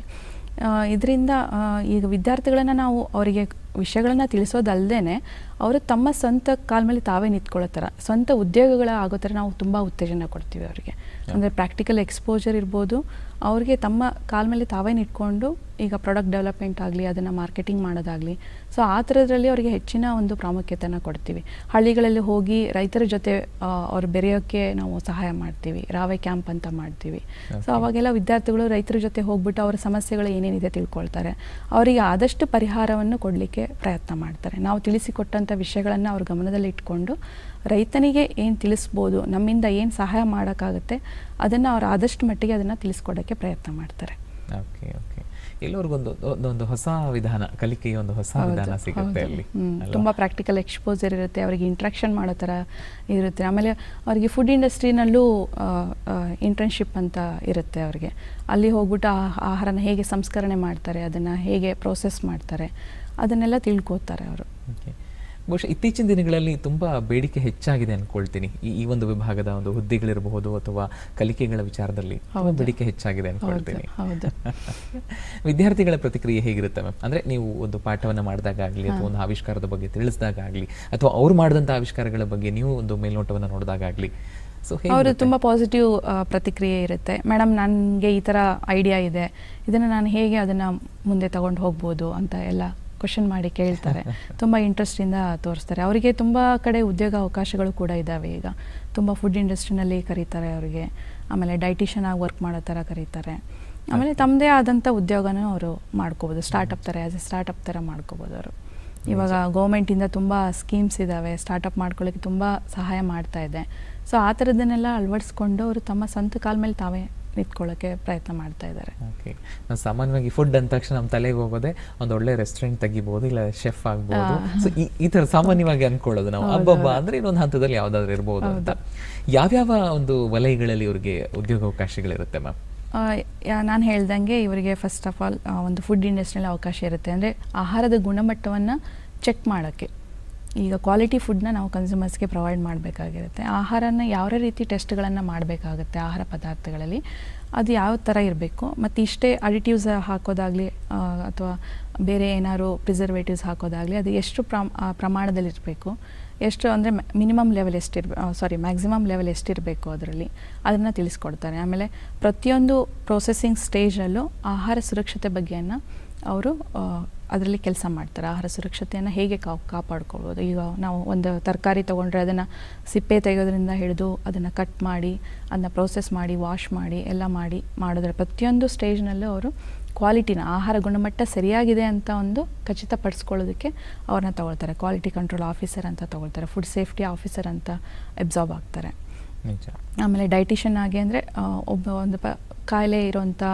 ಇದರಿಂದ ಈಗ ವಿದ್ಯಾರ್ಥಿಗಳನ್ನು ನಾವು ಅವರಿಗೆ ವಿಷಯಗಳನ್ನ ತಿಳಿಸೋದಲ್ಲದೆ ಅವರು ತಮ್ಮ ಸ್ವಂತ ಕಾಲ ಮೇಲೆ ತಾವೇ ನಿಂತ್ಕೊಳ್ಳೋ ಥರ ಸ್ವಂತ ಉದ್ಯೋಗಗಳ ಆಗೋ ಥರ ನಾವು ತುಂಬ ಉತ್ತೇಜನ ಕೊಡ್ತೀವಿ ಅವರಿಗೆ ಅಂದರೆ ಪ್ರಾಕ್ಟಿಕಲ್ ಎಕ್ಸ್ಪೋಜರ್ ಇರ್ಬೋದು ಅವ್ರಿಗೆ ತಮ್ಮ ಕಾಲ ಮೇಲೆ ತಾವೇ ನಿಂತ್ಕೊಂಡು ಈಗ ಪ್ರಾಡಕ್ಟ್ ಡೆವಲಪ್ಮೆಂಟ್ ಆಗಲಿ ಅದನ್ನು ಮಾರ್ಕೆಟಿಂಗ್ ಮಾಡೋದಾಗಲಿ ಸೊ ಆ ಥರದ್ರಲ್ಲಿ ಅವರಿಗೆ ಹೆಚ್ಚಿನ ಒಂದು ಪ್ರಾಮುಖ್ಯತೆಯನ್ನು ಕೊಡ್ತೀವಿ ಹಳ್ಳಿಗಳಲ್ಲಿ ಹೋಗಿ ರೈತರ ಜೊತೆ ಆ, ಅವ್ರು ಬೆರೆಯೋಕ್ಕೆ ನಾವು ಸಹಾಯ ಮಾಡ್ತೀವಿ ರಾವೆ ಕ್ಯಾಂಪ್ ಅಂತ ಮಾಡ್ತೀವಿ ಸೊ ಅವಾಗೆಲ್ಲ ವಿದ್ಯಾರ್ಥಿಗಳು ರೈತರ ಜೊತೆ ಹೋಗ್ಬಿಟ್ಟು ಅವರ ಸಮಸ್ಯೆಗಳು ಏನೇನಿದೆ ತಿಳ್ಕೊಳ್ತಾರೆ ಅವರಿಗೆ ಆದಷ್ಟು ಪರಿಹಾರವನ್ನು ಕೊಡಲಿಕ್ಕೆ ಪ್ರಯತ್ನ ಮಾಡ್ತಾರೆ ನಾವು ತಿಳಿಸಿಕೊಟ್ಟಂಥ ವಿಷಯಗಳನ್ನು ಅವ್ರ ಗಮನದಲ್ಲಿ ಇಟ್ಕೊಂಡು ರೈತನಿಗೆ ಏನು ತಿಳಿಸ್ಬೋದು ನಮ್ಮಿಂದ ಏನು ಸಹಾಯ ಮಾಡೋಕ್ಕಾಗುತ್ತೆ ಅದನ್ನು ಅವ್ರು ಆದಷ್ಟು ಮಟ್ಟಿಗೆ ಅದನ್ನು ತಿಳಿಸ್ಕೊಡೋಕ್ಕೆ ಪ್ರಯತ್ನ ಮಾಡ್ತಾರೆ ಓಕೆ ಓಕೆ ಎಲ್ಲರಿಗೊಂದು ಒಂದು ಹೊಸ ವಿಧಾನ ಕಲಿಕೆಯ ಒಂದು ಹೊಸ ಹೌದು, ವಿಧಾನ ಸಿಗುತ್ತೆ ಹೌದು. ಅಲ್ಲಿ ಹ್ಮ್. ಅಲ್ವಾ? ತುಂಬಾ ಪ್ರಾಕ್ಟಿಕಲ್ ಎಕ್ಸ್ಪೋಸರ್ ಇರುತ್ತೆ ಅವರಿಗೆ ಇಂಟ್ರಾಕ್ಷನ್ ಮಾಡೋ ಥರ ಇರುತ್ತೆ ಆಮೇಲೆ ಅವರಿಗೆ ಫುಡ್ ಇಂಡಸ್ಟ್ರಿನಲ್ಲೂ ಇಂಟರ್ನ್ಶಿಪ್ ಅಂತ ಇರುತ್ತೆ ಅವರಿಗೆ ಅಲ್ಲಿ ಹೋಗ್ಬಿಟ್ಟು ಆ ಆಹಾರನ ಹೇಗೆ ಸಂಸ್ಕರಣೆ ಮಾಡ್ತಾರೆ ಅದನ್ನು ಹೇಗೆ ಪ್ರೋಸೆಸ್ ಮಾಡ್ತಾರೆ ಅದನ್ನೆಲ್ಲ ತಿಳ್ಕೊತಾರೆ ಅವರು Okay. ಬಹುಶಃ ಇತ್ತೀಚಿನ ದಿನಗಳಲ್ಲಿ ತುಂಬಾ ಬೇಡಿಕೆ ಹೆಚ್ಚಾಗಿದೆ ಅನ್ಕೊಳ್ತೀನಿ ಈ ಈ ಒಂದು ವಿಭಾಗದ ಒಂದು ಹುದ್ದೆಗಳಿರಬಹುದು ಅಥವಾ ಕಲಿಕೆಗಳ ವಿಚಾರದಲ್ಲಿ ತುಂಬಾ ಹೌದು. ಬೇಡಿಕೆ ಹೆಚ್ಚಾಗಿದೆ ಹೌದು ಅನ್ಕೊಳ್ತೀನಿ ಹೌದು ವಿದ್ಯಾರ್ಥಿಗಳ ಪ್ರತಿಕ್ರಿಯೆ ಹೇಗಿರುತ್ತೆ ಮ್ಯಾಮ್ ಅಂದ್ರೆ ನೀವು ಒಂದು ಪಾಠವನ್ನ ಮಾಡಿದಾಗಲಿ ಅಥವಾ ಒಂದು ಆವಿಷ್ಕಾರದ ಬಗ್ಗೆ ತಿಳಿಸಿದಾಗಲಿ ಅಥವಾ ಅವ್ರು ಮಾಡಿದಂಥ ಆವಿಷ್ಕಾರಗಳ ಬಗ್ಗೆ ನೀವು ಒಂದು ಮೇಲ್ನೋಟವನ್ನ ನೋಡಿದಾಗಲಿ ಸೊ ಅವರು ತುಂಬ ಪಾಸಿಟಿವ್ ಪ್ರತಿಕ್ರಿಯೆ ಇರುತ್ತೆ ಮೇಡಮ್ ನನಗೆ ಈ ಥರ ಐಡಿಯಾ ಇದೆ ಇದನ್ನು ನಾನು ಹೇಗೆ ಅದನ್ನು ಮುಂದೆ ತಗೊಂಡು ಹೋಗ್ಬೋದು ಅಂತ ಎಲ್ಲ ಕ್ವಶನ್ ಮಾಡಿ ಕೇಳ್ತಾರೆ ತುಂಬ ಇಂಟ್ರೆಸ್ಟಿಂದ ತೋರಿಸ್ತಾರೆ ಅವರಿಗೆ ತುಂಬ ಕಡೆ ಉದ್ಯೋಗ ಅವಕಾಶಗಳು ಕೂಡ ಇದ್ದಾವೆ ಈಗ ತುಂಬ ಫುಡ್ ಇಂಡಸ್ಟ್ರಿನಲ್ಲಿ ಕರೀತಾರೆ ಅವರಿಗೆ ಆಮೇಲೆ ಡೈಟಿಷಿಯನ್ ಆಗಿ ವರ್ಕ್ ಮಾಡೋ ಥರ ಕರೀತಾರೆ ಆಮೇಲೆ ತಮ್ಮದೇ ಆದಂಥ ಉದ್ಯೋಗನೂ ಅವರು ಮಾಡ್ಕೋಬೋದು ಸ್ಟಾರ್ಟಪ್ ಥರ ಆ್ಯಸ್ ಎ ಸ್ಟಾರ್ಟಪ್ ಥರ ಮಾಡ್ಕೋಬೋದು ಅವರು ಇವಾಗ ಗೌರ್ಮೆಂಟಿಂದ ತುಂಬ ಸ್ಕೀಮ್ಸ್ ಇದ್ದಾವೆ ಸ್ಟಾರ್ಟಪ್ ಮಾಡ್ಕೊಳ್ಳೋಕ್ಕೆ ತುಂಬ ಸಹಾಯ ಮಾಡ್ತಾ ಇದೆ ಸೊ ಆ ಥರದನ್ನೆಲ್ಲ ಅಳವಡಿಸ್ಕೊಂಡು ಅವರು ತಮ್ಮ ಸ್ವಂತ ಕಾಲ ಮೇಲೆ ತಾವೇ ನಿಂತ್ಕೊಳ್ಳೋಕ್ಕೆ ಪ್ರಯತ್ನ ಮಾಡ್ತಾ ಇದ್ದಾರೆ ಓಕೆ ನಾವು ಸಾಮಾನ್ಯವಾಗಿ ಫುಡ್ ಅಂದ ತಕ್ಷಣ ನಮ್ಮ ತಲೆಗೆ ಹೋಗೋದೆ ಒಂದು ಒಳ್ಳೆ ರೆಸ್ಟೋರೆಂಟ್ ತೆಗಿಬಹುದು ಇಲ್ಲ ಶೆಫ್ ಆಗ್ಬಹುದು ಸೊ ಈ ತರ ಸಾಮಾನ್ಯವಾಗಿ ಅನ್ಕೊಳ್ಳೋದು ನಾವು ಹಬ್ಬಬ್ಬ ಅಂದ್ರೆ ಇನ್ನೊಂದು ಹಂತದಲ್ಲಿ ಯಾವ್ದಾದ್ರು ಇರ್ಬೋದು ಅಂತ ಯಾವ್ಯಾವ ಒಂದು ವಲಯಗಳಲ್ಲಿ ಇವ್ರಿಗೆ ಉದ್ಯೋಗಾವಕಾಶಗಳಿರುತ್ತೆ ಮ್ಯಾಮ್ ನಾನು ಹೇಳ್ದಂಗೆ ಇವರಿಗೆ ಫಸ್ಟ್ ಆಫ್ ಆಲ್ ಒಂದು ಫುಡ್ ಇಂಡಸ್ಟ್ರಿಯಲ್ಲಿ ಅವಕಾಶ ಇರುತ್ತೆ ಅಂದರೆ ಆಹಾರದ ಗುಣಮಟ್ಟವನ್ನು ಚೆಕ್ ಮಾಡೋಕ್ಕೆ ಈಗ ಕ್ವಾಲಿಟಿ ಫುಡ್ನ ನಾವು ಕನ್ಸ್ಯೂಮರ್ಸ್ಗೆ ಪ್ರೊವೈಡ್ ಮಾಡಬೇಕಾಗಿರುತ್ತೆ ಆಹಾರನ ಯಾವ ರೀತಿ ಟೆಸ್ಟ್ಗಳನ್ನು ಮಾಡಬೇಕಾಗುತ್ತೆ ಆಹಾರ ಪದಾರ್ಥಗಳಲ್ಲಿ ಅದು ಯಾವ ಥರ ಇರಬೇಕು ಮತ್ತು ಇಷ್ಟೇ ಅಡಿಟಿವ್ಸ್ ಹಾಕೋದಾಗಲಿ ಅಥವಾ ಬೇರೆ ಏನಾದ್ರು ಪ್ರಿಸರ್ವೇಟಿವ್ಸ್ ಹಾಕೋದಾಗಲಿ ಅದು ಎಷ್ಟು ಪ್ರಮ್ ಆ ಪ್ರಮಾಣದಲ್ಲಿರಬೇಕು ಎಷ್ಟು ಅಂದರೆ ಮಿನಿಮಮ್ ಲೆವೆಲ್ ಎಷ್ಟಿರ್ಬೇ ಸಾರಿ ಮ್ಯಾಕ್ಸಿಮಮ್ ಲೆವೆಲ್ ಎಷ್ಟಿರಬೇಕು ಅದರಲ್ಲಿ ಅದನ್ನು ತಿಳಿಸ್ಕೊಡ್ತಾರೆ ಆಮೇಲೆ ಪ್ರತಿಯೊಂದು ಪ್ರೊಸೆಸಿಂಗ್ ಸ್ಟೇಜಲ್ಲೂ ಆಹಾರ ಸುರಕ್ಷತೆ ಬಗ್ಗೆಯನ್ನು ಅವರು ಅದರಲ್ಲಿ ಕೆಲಸ ಮಾಡ್ತಾರೆ ಆಹಾರ ಸುರಕ್ಷತೆಯನ್ನು ಹೇಗೆ ಕಾ ಕಾಪಾಡ್ಕೊಳ್ಬೋದು ಈಗ ನಾವು ಒಂದು ತರಕಾರಿ ತೊಗೊಂಡ್ರೆ ಅದನ್ನು ಸಿಪ್ಪೆ ತೆಗೆಯೋದ್ರಿಂದ ಹಿಡಿದು ಅದನ್ನು ಕಟ್ ಮಾಡಿ ಅದನ್ನ ಪ್ರೋಸೆಸ್ ಮಾಡಿ ವಾಶ್ ಮಾಡಿ ಎಲ್ಲ ಮಾಡಿ ಮಾಡಿದ್ರೆ ಪ್ರತಿಯೊಂದು ಸ್ಟೇಜ್ನಲ್ಲೂ ಅವರು ಕ್ವಾಲಿಟಿನ ಆಹಾರ ಗುಣಮಟ್ಟ ಸರಿಯಾಗಿದೆ ಅಂತ ಒಂದು ಖಚಿತಪಡಿಸ್ಕೊಳ್ಳೋದಕ್ಕೆ ಅವ್ರನ್ನ ತಗೊಳ್ತಾರೆ ಕ್ವಾಲಿಟಿ ಕಂಟ್ರೋಲ್ ಆಫೀಸರ್ ಅಂತ ತಗೊಳ್ತಾರೆ ಫುಡ್ ಸೇಫ್ಟಿ ಆಫೀಸರ್ ಅಂತ ಎಬ್ಸಾರ್ಬ್ ಆಗ್ತಾರೆ ನಿಜ ಆಮೇಲೆ ಡೈಟಿಷಿಯನ್ ಆಗಿ ಅಂದರೆ ಒಬ್ಬ ಒಂದು ಪ ಕಾಯಿಲೆ ಇರೋಂಥ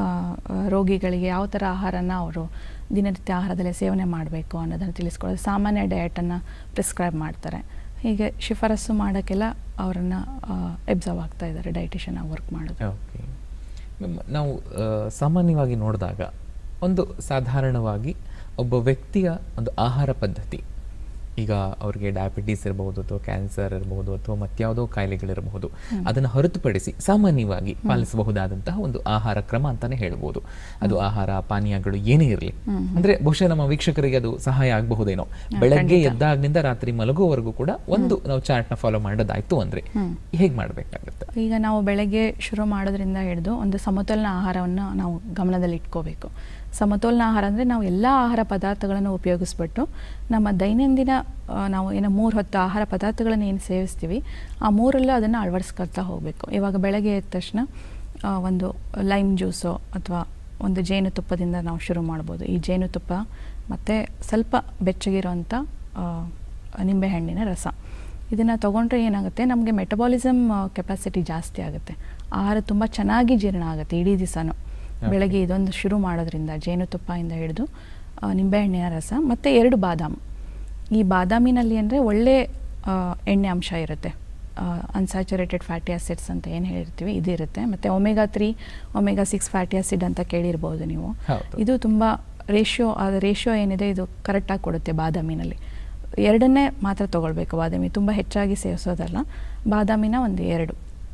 ರೋಗಿಗಳಿಗೆ ಯಾವ ಥರ ಆಹಾರನ ಅವರು ದಿನನಿತ್ಯ ಆಹಾರದಲ್ಲಿ ಸೇವನೆ ಮಾಡಬೇಕು ಅನ್ನೋದನ್ನು ತಿಳಿಸ್ಕೊಳ್ಳೋದು ಸಾಮಾನ್ಯ ಡಯಟನ್ನು ಪ್ರಿಸ್ಕ್ರೈಬ್ ಮಾಡ್ತಾರೆ ಹೀಗೆ ಶಿಫಾರಸು ಮಾಡೋಕ್ಕೆಲ್ಲ ಅವರನ್ನು ಎಬ್ಸರ್ವ್ ಆಗ್ತಾ ಇದ್ದಾರೆ ಡೈಟಿಷಿಯನ್ ಆಗಿ ವರ್ಕ್ ಮಾಡೋದು ಓಕೆ ಮ್ಯಾಮ್, ನಾವು ಆ, ಸಾಮಾನ್ಯವಾಗಿ ನೋಡಿದಾಗ ಒಂದು ಸಾಧಾರಣವಾಗಿ ಒಬ್ಬ ವ್ಯಕ್ತಿಯ ಒಂದು ಆಹಾರ ಪದ್ಧತಿ ಈಗ ಅವ್ರಿಗೆ ಡಯಾಬಿಟೀಸ್ ಇರಬಹುದು ಅಥವಾ ಕ್ಯಾನ್ಸರ್ ಇರಬಹುದು ಅಥವಾ ಮತ್ಯಾವುದೋ ಕಾಯಿಲೆಗಳಿರಬಹುದು ಅದನ್ನು ಹೊರತುಪಡಿಸಿ ಸಾಮಾನ್ಯವಾಗಿ ಪಾಲಿಸಬಹುದಾದಂತಹ ಒಂದು ಆಹಾರ ಕ್ರಮ ಅಂತಾನೆ ಹೇಳ್ಬೋದು ಅದು ಆಹಾರ ಪಾನೀಯಗಳು ಏನೇ ಇರಲಿ ಅಂದ್ರೆ ಬಹುಶಃ ನಮ್ಮ ವೀಕ್ಷಕರಿಗೆ ಅದು ಸಹಾಯ ಆಗಬಹುದೇನೋ ಬೆಳಗ್ಗೆ ಎದ್ದಾಗಿನಿಂದ ರಾತ್ರಿ ಮಲಗುವವರೆಗೂ ಕೂಡ ಒಂದು ನಾವು ಚಾರ್ಟ್ ನ ಫಾಲೋ ಮಾಡೋದಾಯ್ತು ಅಂದ್ರೆ ಹೇಗ್ ಮಾಡ್ಬೇಕಾಗುತ್ತೆ ಈಗ ನಾವು ಬೆಳಗ್ಗೆ ಶುರು ಮಾಡೋದ್ರಿಂದ ಹಿಡಿದು ಒಂದು ಸಮತೋಲನ ಆಹಾರವನ್ನು ನಾವು ಗಮನದಲ್ಲಿ ಇಟ್ಕೋಬೇಕು ಸಮತೋಲನ ಆಹಾರ ಅಂದರೆ ನಾವು ಎಲ್ಲ ಆಹಾರ ಪದಾರ್ಥಗಳನ್ನು ಉಪಯೋಗಿಸ್ಬಿಟ್ಟು ನಮ್ಮ ದೈನಂದಿನ ಆ, ನಾವು ಏನೋ ಮೂರು ಹೊತ್ತು ಆಹಾರ ಪದಾರ್ಥಗಳನ್ನು ಏನು ಸೇವಿಸ್ತೀವಿ ಆ ಮೂರಲ್ಲೂ ಅದನ್ನು ಅಳವಡಿಸ್ಕೊಳ್ತಾ ಹೋಗಬೇಕು ಇವಾಗ ಬೆಳಗ್ಗೆ ಎದ್ದ ತಕ್ಷಣ ಆ, ಒಂದು ಲೈಮ್ ಜ್ಯೂಸು ಅಥವಾ ಒಂದು ಜೇನುತುಪ್ಪದಿಂದ ನಾವು ಶುರು ಮಾಡ್ಬೋದು ಈ ಜೇನುತುಪ್ಪ ಮತ್ತು ಸ್ವಲ್ಪ ಬೆಚ್ಚಗಿರೋಂಥ ಆ, ನಿಂಬೆಹಣ್ಣಿನ ರಸ ಇದನ್ನು ತೊಗೊಂಡ್ರೆ ಏನಾಗುತ್ತೆ ನಮಗೆ ಮೆಟಬಾಲಿಸಮ್ ಕೆಪಾಸಿಟಿ ಜಾಸ್ತಿ ಆಗುತ್ತೆ ಆಹಾರ ತುಂಬ ಚೆನ್ನಾಗಿ ಜೀರ್ಣ ಆಗುತ್ತೆ ಇಡೀ ದಿವಸನೂ ಬೆಳಗ್ಗೆ ಇದೊಂದು ಶುರು ಮಾಡೋದ್ರಿಂದ ಜೇನುತುಪ್ಪದಿಂದ ಹಿಡಿದು ಆ, ನಿಂಬೆಹಣ್ಣಿನ ರಸ ಮತ್ತು ಎರಡು ಬಾದಾಮ್ ಈ ಬಾದಾಮಿನಲ್ಲಿ ಅಂದರೆ ಒಳ್ಳೆ ಆ, ಎಣ್ಣೆ ಅಂಶ ಇರುತ್ತೆ ಅನ್ಸ್ಯಾಚುರೇಟೆಡ್ ಫ್ಯಾಟಿ ಆಸಿಡ್ಸ್ ಅಂತ ಏನು ಹೇಳಿರ್ತೀವಿ ಇದಿರುತ್ತೆ ಮತ್ತು omega three omega six fatty acid ಅಂತ ಕೇಳಿರ್ಬೋದು ನೀವು ಹೌದು. ಇದು ತುಂಬ ರೇಷಿಯೋ ಅದು ರೇಷಿಯೋ ಏನಿದೆ ಇದು ಕರೆಕ್ಟಾಗಿ ಕೊಡುತ್ತೆ ಬಾದಾಮಿನಲ್ಲಿ ಎರಡನ್ನೇ ಮಾತ್ರ ತೊಗೊಳ್ಬೇಕು ಬಾದಾಮಿ ತುಂಬ ಹೆಚ್ಚಾಗಿ ಸೇವಿಸೋದಲ್ಲ ಬಾದಾಮಿನ ಒಂದು ಎರಡು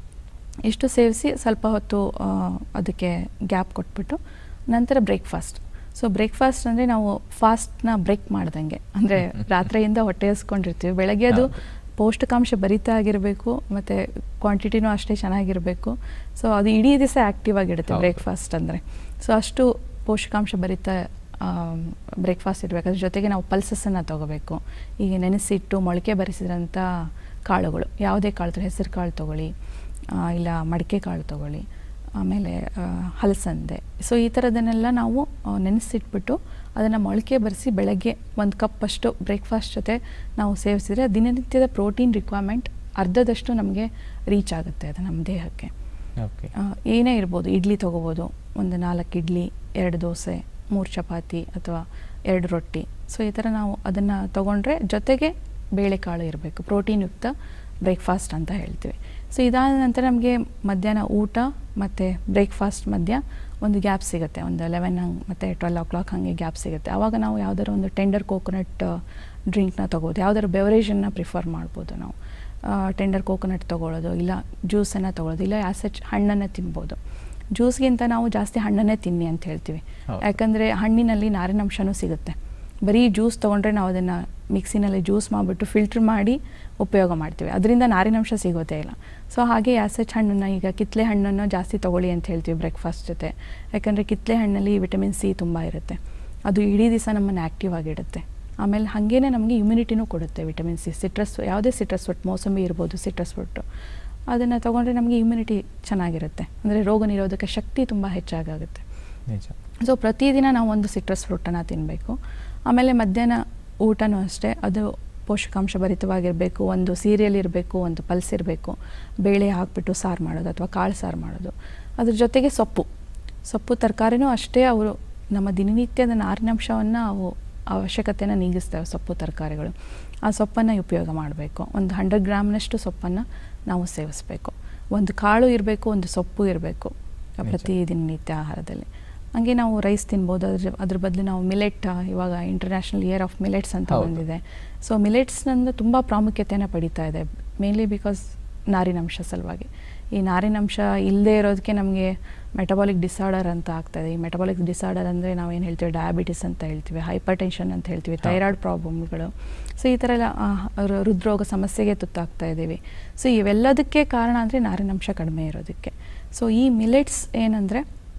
ಇಷ್ಟು ಸೇವಿಸಿ ಸ್ವಲ್ಪ ಹೊತ್ತು ಆ, ಅದಕ್ಕೆ ಗ್ಯಾಪ್ ಕೊಟ್ಬಿಟ್ಟು ನಂತರ ಬ್ರೇಕ್ಫಾಸ್ಟ್ ಸೊ ಬ್ರೇಕ್ಫಾಸ್ಟ್ ಅಂದರೆ ನಾವು ಫಾಸ್ಟ್ನ ಬ್ರೇಕ್ ಮಾಡ್ದಂಗೆ ಅಂದರೆ ರಾತ್ರಿಯಿಂದ ಹೊಟ್ಟೆ ಹಸ್ಕೊಂಡಿರ್ತೀವಿ ಬೆಳಗ್ಗೆ ಅದು ಪೌಷ್ಟಿಕಾಂಶ ಭರಿತ ಆಗಿರಬೇಕು ಮತ್ತು ಕ್ವಾಂಟಿಟಿನೂ ಅಷ್ಟೇ ಚೆನ್ನಾಗಿರಬೇಕು ಸೊ ಅದು ಇಡೀ ದಿವಸ ಆ್ಯಕ್ಟಿವ್ ಆಗಿರುತ್ತೆ ಹೌದು. ಬ್ರೇಕ್ಫಾಸ್ಟ್ ಅಂದರೆ ಸೊ ಅಷ್ಟು ಪೋಷಕಾಂಶ ಭರಿತ ಬ್ರೇಕ್ಫಾಸ್ಟ್ ಇರಬೇಕು ಅದ್ರ ಜೊತೆಗೆ ನಾವು ಪಲ್ಸಸ್ಸನ್ನು ತೊಗೋಬೇಕು ಈಗ ನೆನೆಸಿಟ್ಟು ಮೊಳಕೆ ಬರಿಸಿದಂಥ ಕಾಳುಗಳು ಯಾವುದೇ ಕಾಳು ಹೆಸರು ಕಾಳು ತೊಗೊಳ್ಳಿ ಆ, ಇಲ್ಲ ಮಡಿಕೆ ಕಾಳು ತೊಗೊಳ್ಳಿ ಆಮೇಲೆ ಆ, ಹಲಸಂದೆ ಸೊ ಈ ಥರದನ್ನೆಲ್ಲ ನಾವು ಆ, ನೆನೆಸಿಟ್ಬಿಟ್ಟು ಅದನ್ನು ಮೊಳಕೆ ಬರೆಸಿ ಬೆಳಗ್ಗೆ ಒಂದು ಕಪ್ಪಷ್ಟು ಬ್ರೇಕ್ಫಾಸ್ಟ್ ಜೊತೆ ನಾವು ಸೇವಿಸಿದರೆ ದಿನನಿತ್ಯದ ಪ್ರೋಟೀನ್ ರಿಕ್ವೈರ್ಮೆಂಟ್ ಅರ್ಧದಷ್ಟು ನಮಗೆ ರೀಚ್ ಆಗುತ್ತೆ ಅದು ನಮ್ಮ ದೇಹಕ್ಕೆ ಓಕೆ ಆ, ಏನೇ ಇರ್ಬೋದು ಇಡ್ಲಿ ತೊಗೋಬೋದು ಒಂದು ನಾಲ್ಕು ಇಡ್ಲಿ ಎರಡು ದೋಸೆ ಮೂರು ಚಪಾತಿ ಅಥವಾ ಎರಡು ರೊಟ್ಟಿ ಸೊ ಈ ಥರ ನಾವು ಅದನ್ನು ತೊಗೊಂಡ್ರೆ ಜೊತೆಗೆ ಬೇಳೆಕಾಳು ಇರಬೇಕು ಪ್ರೋಟೀನ್ಯುಕ್ತ ಬ್ರೇಕ್ಫಾಸ್ಟ್ ಅಂತ ಹೇಳ್ತೀವಿ ಸೊ ಇದಾದ ನಂತರ ನಮಗೆ ಮಧ್ಯಾಹ್ನ ಊಟ ಮತ್ತು ಬ್ರೇಕ್ಫಾಸ್ಟ್ ಮಧ್ಯ ಒಂದು ಗ್ಯಾಪ್ ಸಿಗುತ್ತೆ ಒಂದು ಲೆವೆನ್ ಹಂಗೆ ಮತ್ತು ಟ್ವೆಲ್ ಓ ಕ್ಲಾಕ್ ಹಾಗೆ ಗ್ಯಾಪ್ ಸಿಗುತ್ತೆ ಆವಾಗ ನಾವು ಯಾವ್ದಾದ್ರು ಒಂದು ಟೆಂಡರ್ ಕೋಕೋನಟ್ ಡ್ರಿಂಕ್ನ ತೊಗೋಬೋದು ಯಾವ್ದಾದ್ರು ಬೆವರೇಜನ್ನು ಪ್ರಿಫರ್ ಮಾಡ್ಬೋದು ನಾವು ಟೆಂಡರ್ ಕೋಕೋನಟ್ ತೊಗೊಳ್ಳೋದು ಇಲ್ಲ ಜ್ಯೂಸನ್ನು ತೊಗೊಳ್ಳೋದು ಇಲ್ಲ ಆಸಚ್ ಹಣ್ಣನ್ನು ತಿನ್ಬೋದು ಜ್ಯೂಸ್ಗಿಂತ ನಾವು ಜಾಸ್ತಿ ಹಣ್ಣನ್ನೇ ತಿನ್ನಿ ಅಂತ ಹೇಳ್ತೀವಿ ಹೌದು. ಯಾಕಂದರೆ ಹಣ್ಣಿನಲ್ಲಿ ನಾರಿನಂಶನೂ ಸಿಗುತ್ತೆ ಬರೀ ಜ್ಯೂಸ್ ತೊಗೊಂಡ್ರೆ ನಾವು ಅದನ್ನು ಮಿಕ್ಸಿನಲ್ಲಿ ಜ್ಯೂಸ್ ಮಾಡಿಬಿಟ್ಟು ಫಿಲ್ಟ್ರ್ ಮಾಡಿ ಉಪಯೋಗ ಮಾಡ್ತೀವಿ ಅದರಿಂದ ನಾರಿನಂಶ ಸಿಗೋದೇ ಇಲ್ಲ ಸೊ ಹಾಗೆ ಆಸಚ್ ಹಣ್ಣನ್ನು ಈಗ ಕಿತ್ತಲೆ ಹಣ್ಣನ್ನು ಜಾಸ್ತಿ ತೊಗೊಳ್ಳಿ ಅಂತ ಹೇಳ್ತೀವಿ ಬ್ರೇಕ್ಫಾಸ್ಟ್ ಜೊತೆ ಯಾಕಂದರೆ ಕಿತ್ತಲೆ ಹಣ್ಣಲ್ಲಿ ವಿಟಮಿನ್ ಸಿ ತುಂಬ ಇರುತ್ತೆ ಅದು ಇಡೀ ದಿವಸ ನಮ್ಮನ್ನು ಆ್ಯಕ್ಟಿವ್ ಆಗಿಡುತ್ತೆ ಆಮೇಲೆ ಹಾಗೇನೆ ನಮಗೆ ಇಮ್ಯುನಿಟಿನೂ ಕೊಡುತ್ತೆ ವಿಟಮಿನ್ ಸಿ ಸಿಟ್ರಸ್ ಯಾವುದೇ ಸಿಟ್ರಸ್ ಒಟ್ಟು ಮೋಸಂಬಿ ಇರ್ಬೋದು ಸಿಟ್ರಸ್ ಒಟ್ಟು ಅದನ್ನು ತೊಗೊಂಡ್ರೆ ನಮಗೆ ಇಮ್ಯುನಿಟಿ ಚೆನ್ನಾಗಿರುತ್ತೆ ಅಂದರೆ ರೋಗ ನಿರೋಧಕ ಶಕ್ತಿ ತುಂಬ ಹೆಚ್ಚಾಗುತ್ತೆ ನಿಜ ಸೊ ಪ್ರತಿದಿನ ನಾವು ಒಂದು ಸಿಟ್ರಸ್ ಫ್ರೂಟನ್ನು ತಿನ್ನಬೇಕು ಆಮೇಲೆ ಮಧ್ಯಾಹ್ನ ಊಟನೂ ಅಷ್ಟೇ ಅದು ಪೋಷಕಾಂಶ ಭರಿತವಾಗಿರಬೇಕು ಒಂದು ಸೀರಿಯಲ್ ಇರಬೇಕು ಒಂದು ಪಲ್ಸ್ ಇರಬೇಕು ಬೇಳೆ ಹಾಕ್ಬಿಟ್ಟು ಸಾರು ಮಾಡೋದು ಅಥವಾ ಕಾಳು ಸಾರು ಮಾಡೋದು ಅದ್ರ ಜೊತೆಗೆ ಸೊಪ್ಪು ಸೊಪ್ಪು ತರಕಾರಿನೂ ಅಷ್ಟೇ ಅವರು ನಮ್ಮ ದಿನನಿತ್ಯದ ನಾರಿನಂಶವನ್ನು ಅವು ಅವಶ್ಯಕತೆನ ನೀಗಿಸ್ತವೆ ಸೊಪ್ಪು ತರಕಾರಿಗಳು ಆ ಸೊಪ್ಪನ್ನು ಉಪಯೋಗ ಮಾಡಬೇಕು ಒಂದು ಹಂಡ್ರೆಡ್ ಗ್ರಾಮ್ನಷ್ಟು ಸೊಪ್ಪನ್ನು ನಾವು ಸೇವಿಸಬೇಕು ಒಂದು ಕಾಳು ಇರಬೇಕು ಒಂದು ಸೊಪ್ಪು ಇರಬೇಕು ಪ್ರತಿ ದಿನನಿತ್ಯ ಆಹಾರದಲ್ಲಿ ಹಂಗೆ ನಾವು ರೈಸ್ ತಿನ್ಬೋದು ಅದ್ರ ಅದ್ರ ಬದಲು ನಾವು ಮಿಲೆಟ್ ಇವಾಗ ಇಂಟರ್ನ್ಯಾಷನಲ್ ಇಯರ್ ಆಫ್ ಮಿಲೆಟ್ಸ್ ಅಂತ ಹೌದು. ಬಂದಿದೆ ಸೊ ಮಿಲೆಟ್ಸ್ನಿಂದ ತುಂಬ ಪ್ರಾಮುಖ್ಯತೆಯನ್ನು ಪಡೀತಾ ಇದೆ ಮೇನ್ಲಿ ಬಿಕಾಸ್ ನಾರಿನಂಶ ಸಲುವಾಗಿ ಈ ನಾರಿನಂಶ ಇಲ್ಲದೆ ಇರೋದಕ್ಕೆ ನಮಗೆ ಮೆಟಬಾಲಿಕ್ ಡಿಸಾರ್ಡರ್ ಅಂತ ಆಗ್ತಾಯಿದೆ ಈ ಮೆಟಬಾಲಿಕ್ ಡಿಸಾರ್ಡರ್ ಅಂದರೆ ನಾವು ಏನು ಹೇಳ್ತೀವಿ ಡಯಾಬಿಟಿಸ್ ಅಂತ ಹೇಳ್ತೀವಿ ಹೈಪರ್ ಟೆನ್ಷನ್ ಅಂತ ಹೇಳ್ತೀವಿ ಹೌದು. ಥೈರಾಯ್ಡ್ ಪ್ರಾಬ್ಲಮ್ಗಳು ಸೊ ಈ ಥರ ಎಲ್ಲ ಆ, ರು- ಹೃದ್ರೋಗ ಸಮಸ್ಯೆಗೆ ತುತ್ತಾಗ್ತಾ ಇದ್ದೀವಿ ಸೊ ಇವೆಲ್ಲದಕ್ಕೆ ಕಾರಣ ಅಂದರೆ ನಾರಿನಂಶ ಕಡಿಮೆ ಇರೋದಕ್ಕೆ ಸೊ ಈ ಮಿಲೆಟ್ಸ್ ಏನಂದರೆ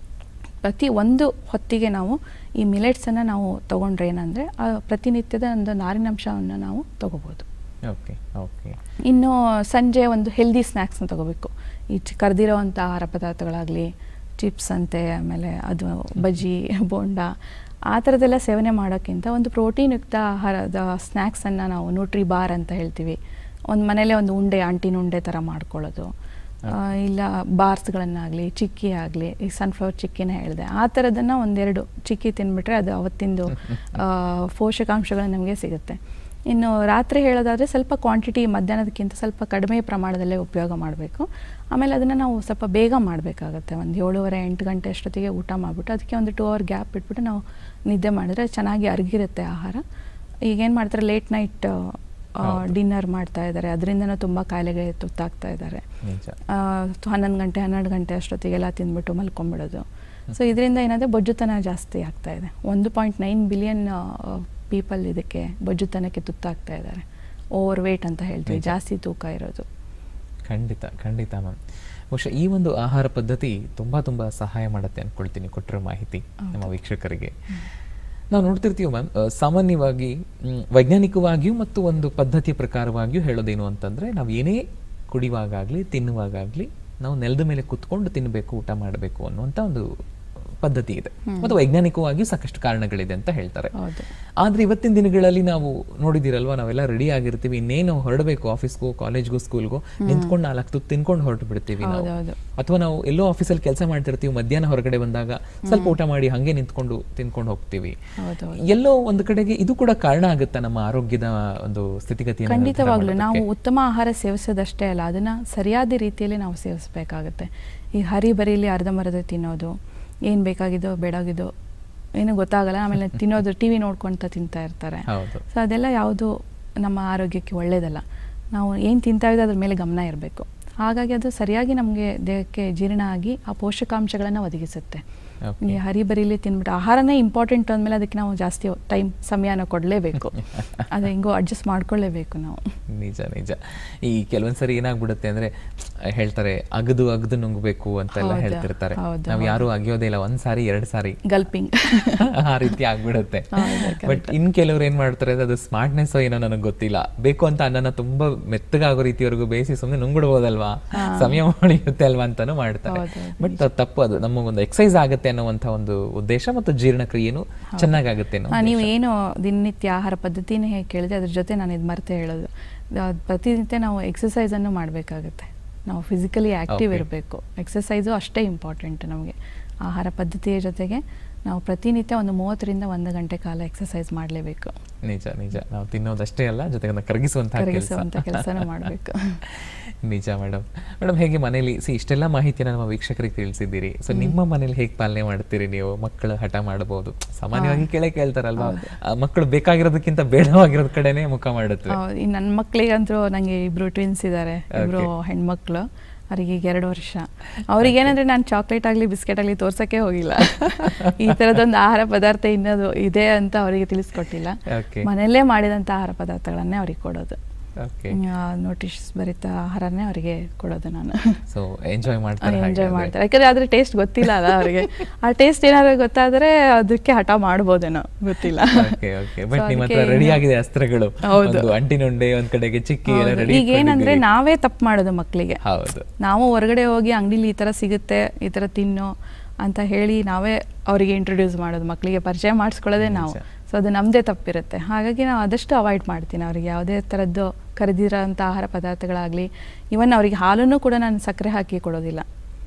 ಪ್ರತಿ ಒಂದು ಹೊತ್ತಿಗೆ ನಾವು ಈ ಮಿಲೆಟ್ಸನ್ನು ನಾವು ತೊಗೊಂಡ್ರೆ ಏನಂದರೆ ಪ್ರತಿನಿತ್ಯದ ಒಂದು ನಾರಿನಂಶವನ್ನು ನಾವು ತೊಗೋಬೋದು ಓಕೆ ಓಕೆ ಇನ್ನು ಸಂಜೆ ಒಂದು ಹೆಲ್ದಿ ಸ್ನ್ಯಾಕ್ಸ್ನ ತಗೋಬೇಕು ಈ ಚಿ ಕರೆದಿರೋವಂಥ ಆಹಾರ ಪದಾರ್ಥಗಳಾಗಲಿ ಚಿಪ್ಸ್ ಅಂತೆ ಆಮೇಲೆ ಅದು ಬಜ್ಜಿ ಬೋಂಡ ಆ ಥರದ್ದೆಲ್ಲ ಸೇವನೆ ಮಾಡೋಕ್ಕಿಂತ ಒಂದು ಪ್ರೋಟೀನ್ಯುಕ್ತ ಆಹಾರದ ಸ್ನ್ಯಾಕ್ಸನ್ನು ನಾವು ನ್ಯೂಟ್ರಿ ಬಾರ್ ಅಂತ ಹೇಳ್ತೀವಿ ಒಂದು ಮನೇಲೆ ಒಂದು ಉಂಡೆ ಅಂಟಿನ ಉಂಡೆ ಥರ ಮಾಡ್ಕೊಳ್ಳೋದು ಆ, ಇಲ್ಲ ಬಾರ್ಸ್ಗಳನ್ನಾಗಲಿ ಚಿಕ್ಕಿ ಆಗಲಿ ಈ ಸನ್ಫ್ಲವರ್ ಚಿಕ್ಕಿನ ಹೇಳಿದೆ ಆ ಥರದನ್ನು ಒಂದೆರಡು ಚಿಕ್ಕಿ ತಿನ್ಬಿಟ್ರೆ ಅದು ಅವತ್ತಿಂದು ಆ, ಪೋಷಕಾಂಶಗಳು ನಮಗೆ ಸಿಗುತ್ತೆ ಇನ್ನು ರಾತ್ರಿ ಹೇಳೋದಾದರೆ ಸ್ವಲ್ಪ ಕ್ವಾಂಟಿಟಿ ಮಧ್ಯಾಹ್ನದಕ್ಕಿಂತ ಸ್ವಲ್ಪ ಕಡಿಮೆ ಪ್ರಮಾಣದಲ್ಲೇ ಉಪಯೋಗ ಮಾಡಬೇಕು ಆಮೇಲೆ ಅದನ್ನು ನಾವು ಸ್ವಲ್ಪ ಬೇಗ ಮಾಡಬೇಕಾಗತ್ತೆ ಒಂದು ಏಳುವರೆ ಎಂಟು ಗಂಟೆ ಅಷ್ಟೊತ್ತಿಗೆ ಊಟ ಮಾಡಿಬಿಟ್ಟು ಅದಕ್ಕೆ ಒಂದು ಟೂ ಅವರ್ ಗ್ಯಾಪ್ ಬಿಟ್ಬಿಟ್ಟು ನಾವು ನಿದ್ದೆ ಮಾಡಿದ್ರೆ ಚೆನ್ನಾಗಿ ಅರಗಿರುತ್ತೆ ಆಹಾರ ಈಗೇನು ಮಾಡ್ತಾರೆ ಲೇಟ್ ನೈಟ್ ಡಿನ್ನರ್ ಮಾಡ್ತಾ ಇದ್ದಾರೆ ಅದರಿಂದನೂ ತುಂಬ ಕಾಯಿಲೆಗೆ ತುತ್ತಾಗ್ತಾ ಇದ್ದಾರೆ ನಿಜ ಆ, ಹನ್ನೊಂದು ಗಂಟೆ ಹನ್ನೆರಡು ಗಂಟೆ ಅಷ್ಟೊತ್ತಿಗೆಲ್ಲ ತಿಂದ್ಬಿಟ್ಟು ಮಲ್ಕೊಂಬಿಡೋದು ಸೊ ಇದರಿಂದ ಏನಾದರೆ ಬೊಜ್ಜುತನ ಜಾಸ್ತಿ ಆಗ್ತಾ ಇದೆ ಒಂದು ಪಾಯಿಂಟ್ ನೈನ್ ಬಿಲಿಯನ್ ಪೀಪಲ್ ಇದಕ್ಕೆ ಬೊಜ್ಜುತನಕ್ಕೆ ತುತ್ತಾಗ್ತಾ ಇದ್ದಾರೆ ಓವರ್ ವೇಟ್ ಅಂತ ಹೇಳ್ತೀವಿ ನಿಜ. ಜಾಸ್ತಿ ತೂಕ ಇರೋದು ಖಂಡಿತ ಖಂಡಿತ ಮ್ಯಾಮ್ ಬಹುಶಃ ಈ ಒಂದು ಆಹಾರ ಪದ್ಧತಿ ತುಂಬಾ ತುಂಬಾ ಸಹಾಯ ಮಾಡುತ್ತೆ ಅನ್ಕೊಳ್ತೀನಿ ಕೊಟ್ಟಿರೋ ಮಾಹಿತಿ ನಮ್ಮ ವೀಕ್ಷಕರಿಗೆ ನಾವು ನೋಡ್ತಿರ್ತೀವಿ ಮ್ಯಾಮ್ ಸಾಮಾನ್ಯವಾಗಿ ಮ್, ವೈಜ್ಞಾನಿಕವಾಗಿಯೂ ಮತ್ತು ಒಂದು ಪದ್ಧತಿಯ ಪ್ರಕಾರವಾಗಿಯೂ ಹೇಳೋದೇನು ಅಂತಂದ್ರೆ ನಾವು ಏನೇ ಕುಡಿಯುವಾಗಲಿ ತಿನ್ನುವಾಗಲಿ ನಾವು ನೆಲದ ಮೇಲೆ ಕುತ್ಕೊಂಡು ತಿನ್ನಬೇಕು ಊಟ ಮಾಡಬೇಕು ಅನ್ನುವಂಥ ಒಂದು ಪದ್ಧತಿ ಇದೆ ಮತ್ತು ವೈಜ್ಞಾನಿಕವಾಗಿಯೂ ಸಾಕಷ್ಟು ಕಾರಣಗಳಿದೆ ಅಂತ ಹೇಳ್ತಾರೆ ಹೌದು ಆದ್ರೆ ಇವತ್ತಿನ ದಿನಗಳಲ್ಲಿ ನಾವು ನೋಡಿದಿರಲ್ವಾ ನಾವೆಲ್ಲ ರೆಡಿ ಆಗಿರ್ತೀವಿ ಇನ್ನೇನು ಹೊರಡಬೇಕು ಆಫೀಸ್ಗೂ ಕಾಲೇಜ್ಗೂ ಸ್ಕೂಲ್ಗೂ ನಿಂತ್ಕೊಂಡು ನಾಲ್ಕು ತುತ್ತು ತಿನ್ಕೊಂಡು ಹೊರಟು ಬಿಡ್ತೀವಿ ನಾವು ಹೌದೌದು. ಅಥವಾ ನಾವು ಎಲ್ಲೋ ಆಫೀಸಲ್ಲಿ ಕೆಲಸ ಮಾಡ್ತಿರ್ತೀವಿ ಮಧ್ಯಾಹ್ನ ಹೊರಗಡೆ ಬಂದಾಗ ಸ್ವಲ್ಪ ಊಟ ಮಾಡಿ ಹಂಗೆ ನಿಂತ್ಕೊಂಡು ತಿನ್ಕೊಂಡು ಹೋಗ್ತೀವಿ ಹೌದು ಎಲ್ಲೋ ಒಂದು ಕಡೆಗೆ ಇದು ಕೂಡ ಕಾರಣ ಆಗುತ್ತಾ ನಮ್ಮ ಆರೋಗ್ಯದ ಒಂದು ಸ್ಥಿತಿಗತಿಯನ್ನು ನಿರ್ಧಾರ ಖಂಡಿತವಾಗ್ಲೂ ನಾವು ಮಾಡೋದಕ್ಕೆ? ಉತ್ತಮ ಆಹಾರ ಸೇವಿಸೋದಷ್ಟೇ ಅಲ್ಲ ಅದನ್ನು ಸರಿಯಾದ ರೀತಿಯಲ್ಲಿ ನಾವು ಸೇವಿಸಬೇಕಾಗತ್ತೆ ಈ ಹರಿ ಬರೀಲಿ ಅರ್ಧಂಬರ್ಧ ತಿನ್ನೋದು ಏನು ಬೇಕಾಗಿದೋ ಬೇಡಾಗಿದೋ ಏನು ಗೊತ್ತಾಗಲ್ಲ ಆಮೇಲೆ ತಿನ್ನೋದು ಟಿ ವಿ ನೋಡ್ಕೊತ ತಿಂತಾ ಇರ್ತಾರೆ ಹೌದು ಸೊ ಅದೆಲ್ಲ ಯಾವುದು ನಮ್ಮ ಆರೋಗ್ಯಕ್ಕೆ ಒಳ್ಳೆಯದಲ್ಲ ನಾವು ಏನು ತಿಂತಾ ಇದ್ದೋ ಅದ್ರ ಮೇಲೆ ಗಮನ ಇರಬೇಕು ಹಾಗಾಗಿ ಅದು ಸರಿಯಾಗಿ ನಮಗೆ ದೇಹಕ್ಕೆ ಜೀರ್ಣ ಆಗಿ ಆ ಪೋಷಕಾಂಶಗಳನ್ನು ಒದಗಿಸುತ್ತೆ Okay. ಈ ಹರಿಬರಿಲಿ ತಿನ್ಬಿಟ್ಟು ಆಹಾರನೇ ಇಂಪಾರ್ಟೆಂಟ್ ಅಂದಮೇಲೆ ಅದಕ್ಕೆ ನಾವು ಜಾಸ್ತಿ ಟೈಮ್ ಸಮಯನ ಕೊಡಲೇಬೇಕು ಅದು ಹೆಂಗೋ ಅಡ್ಜಸ್ಟ್ ಮಾಡ್ಕೊಳ್ಳೇಬೇಕು ನಾವು ನಿಜ ನಿಜ ಈ ಕೆಲವೊಂದ್ಸರಿ ಏನಾಗ್ಬಿಡುತ್ತೆ ಅಂದ್ರೆ ಹೇಳ್ತಾರೆ ಅಗದು ಅಗದು ನುಂಗ್ಬೇಕು ಅಂತೆಲ್ಲ ಹೌದು, ಹೇಳ್ತಿರ್ತಾರೆ ಹೌದು, ನಾವ್ ಯಾರು ಅಗಿಯೋದೇ ಇಲ್ಲ ಒಂದ್ ಸಾರಿ ಎರಡ್ ಸಾರಿ ಗಲ್ಪಿಂಗ್ ಆ ರೀತಿ ಆಗ್ಬಿಡುತ್ತೆ ಹೌದು, ಬಟ್ ಇನ್ ಕೆಲವ್ರು ಏನ್ ಮಾಡ್ತಾರೆ ಅಂದ್ರೆ ಅದು ಸ್ಮಾರ್ಟ್ನೆಸ್ ಏನೋ ನನಗೆ ಗೊತ್ತಿಲ್ಲ ಬೇಕು ಅಂತ ಅನ್ನನ ತುಂಬಾ ಮೆತ್ತಗಾಗೋ ರೀತಿವರೆಗೂ ಬೇಯಿಸಿ ಸುಮ್ಮನೆ ನುಂಗ್ಬಿಡ್ಬೋದಲ್ವಾ ಸಮಯ ಉಳಿಯುತ್ತೆ ಅಲ್ವಾ ಅಂತಾನು ಮಾಡ್ತಾರೆ ಹೌದು, ಬಟ್ ತಪ್ಪು ಅದು ನಮ್ಮ ಒಂದು ಎಕ್ಸಸೈಸ್ ಆಗುತ್ತೆ ಅನ್ನುವಂಥ ಒಂದು ಉದ್ದೇಶ ಮತ್ತು ಜೀರ್ಣಕ್ರಿಯೆನು ಚೆನ್ನಾಗಾಗುತ್ತೆ ಅನ್ನೋ ಹಾ, ನೀವು ಏನು ದಿನನಿತ್ಯ ಆಹಾರ ಪದ್ಧತಿನೇ ಹೇಗೆ ಕೇಳಿದೆ ಅದ್ರ ಜೊತೆ ನಾನು ಇದು ಮರ್ತೆ ಹೇಳೋದು ಆ, ಪ್ರತಿನಿತ್ಯ ನಾವು ಎಕ್ಸಸೈಸನ್ನು ಮಾಡಬೇಕಾಗುತ್ತೆ ನಾವು ಫಿಸಿಕಲಿ ಆ್ಯಕ್ಟಿವ್ Okay. ಇರಬೇಕು ಎಕ್ಸಸೈಸು ಅಷ್ಟೇ ಇಂಪಾರ್ಟೆಂಟ್ ನಮಗೆ ಆಹಾರ ಪದ್ಧತಿಯ ಜೊತೆಗೆ ನಾವು ಪ್ರತಿನಿತ್ಯ ಒಂದು ಮೂವತ್ತರಿಂದ ಒಂದು ಗಂಟೆ ಕಾಲ ಎಕ್ಸಸೈಸ್ ಮಾಡಲೇಬೇಕು ನಿಜ ನಿಜ ನಾವು ತಿನ್ನೋದಷ್ಟೇ ಅಲ್ಲ ಜೊತೆಗೆ ಅದನ್ನ ಕರಗಿಸುವಂತಹ ಕರಗಿಸುವಂಥ ಕೆಲಸ ಕೆಲಸನೂ ಮಾಡಬೇಕು ನಿಜ ಮೇಡಮ್ ಮೇಡಮ್ ಹೇಗೆ ಮನೇಲಿ ಸಿ ಇಷ್ಟೆಲ್ಲ ಮಾಹಿತಿನ ನಮ್ಮ ವೀಕ್ಷಕರಿಗೆ ತಿಳಿಸಿದ್ದೀರಿ ಸೊ ನಿಮ್ಮ ಮನೇಲಿ ಹೇಗೆ ಪಾಲನೆ ಮಾಡ್ತೀರಿ ನೀವು ಮಕ್ಕಳು ಹಠ ಮಾಡಬಹುದು ಸಾಮಾನ್ಯವಾಗಿ ಕೇಳೇ ಕೇಳ್ತಾರಲ್ವಾ ಆ, ಮಕ್ಕಳು ಬೇಕಾಗಿರೋದಕ್ಕಿಂತ ಬೇಡವಾಗಿರೋದ್ ಕಡೆನೆ ಮುಖ ಮಾಡುತ್ತೆ ಈ ನನ್ನ ಮಕ್ಕಳಿಗಂತೂ ನನಗೆ ಇಬ್ರು ಟ್ವಿನ್ಸ್ ಇದ್ದಾರೆ ಇಬ್ರು ಹೆಣ್ಮಕ್ಳು ಅವ್ರಿಗೆ ಈಗ ಎರಡು ವರ್ಷ ಅವ್ರಿಗೆ ಏನಂದ್ರೆ ನಾನು ಚಾಕ್ಲೇಟ್ ಆಗಲಿ ಬಿಸ್ಕೆಟ್ ಆಗಲಿ ತೋರ್ಸಕ್ಕೆ ಹೋಗಿಲ್ಲ ಈ ಥರದೊಂದು ಆಹಾರ ಪದಾರ್ಥ ಇನ್ನದು ಇದೆ ಅಂತ ಅವರಿಗೆ ತಿಳಿಸ್ಕೊಟ್ಟಿಲ್ಲ Okay. ಮನೆಯಲ್ಲೇ ಮಾಡಿದಂಥ ಆಹಾರ ಪದಾರ್ಥಗಳನ್ನೇ ಅವ್ರಿಗೆ ಕೊಡೋದು ಓಕೆ ನೋಟಿಸ್ ಬರೀತಾ ಆಹಾರನೇ ಅವರಿಗೆ ಕೊಡೋದು ನಾನು ಸೊ ಎಂಜಾಯ್ ಮಾಡ್ತಾರೆ ಎಂಜಾಯ್ ಮಾಡ್ತಾರೆ ಯಾಕಂದ್ರೆ ಅದ್ರ ಟೇಸ್ಟ್ ಗೊತ್ತಿಲ್ಲ ಅಲ್ಲ ಅವರಿಗೆ ಆ ಟೇಸ್ಟ್ ಏನಾದ್ರು ಗೊತ್ತಾದ್ರೆ ಅದಕ್ಕೆ ಹಠ ಮಾಡ್ಬೋದೇನೋ ಗೊತ್ತಿಲ್ಲ ಓಕೆ ಓಕೆ ಬಟ್ So ನಿಮ್ಮ ಹತ್ರ ಅದಕ್ಕೆ ರೆಡಿ ಇನ್ನು- ಆಗಿದೆ ಅಸ್ತ್ರಗಳು ಹೌದು. ಒಂದು ಅಂಟಿನುಂಡೆ ಒಂದ್ ಕಡೆಗೆ ಚಿಕ್ಕಿ ಎಲ್ಲ ಹೌದು. ರೆಡಿ ಈಗ ಏನಂದ್ರೆ ನಾವೇ ತಪ್ಪು ಮಾಡೋದು ಮಕ್ಕಳಿಗೆ ಹೌದು ನಾವು ಹೊರಗಡೆ ಹೋಗಿ ಅಂಗಡಿಲಿ ಈ ಥರ ಸಿಗುತ್ತೆ ಈ ಥರ ತಿನ್ನು ಅಂತ ಹೇಳಿ ನಾವೇ ಅವರಿಗೆ ಇಂಟ್ರೊಡ್ಯೂಸ್ ಮಾಡೋದು ಮಕ್ಕಳಿಗೆ ಪರಿಚಯ ಮಾಡಿಸ್ಕೊಳ್ಳೋದೇ ನಾವು ನಿಜ. ಸೊ ಅದು ನಮ್ಮದೇ ತಪ್ಪಿರುತ್ತೆ ಹಾಗಾಗಿ ನಾವು ಆದಷ್ಟು ಅವಾಯ್ಡ್ ಮಾಡ್ತೀನಿ ಅವರಿಗೆ ಯಾವುದೇ ಥರದ್ದು ಕರೆದಿರೋಂಥ ಆಹಾರ ಪದಾರ್ಥಗಳಾಗಲಿ ಇವನ್ ಅವರಿಗೆ ಹಾಲನ್ನು ಕೂಡ ನಾನು ಸಕ್ಕರೆ ಹಾಕಿ ಕೊಡೋದಿಲ್ಲ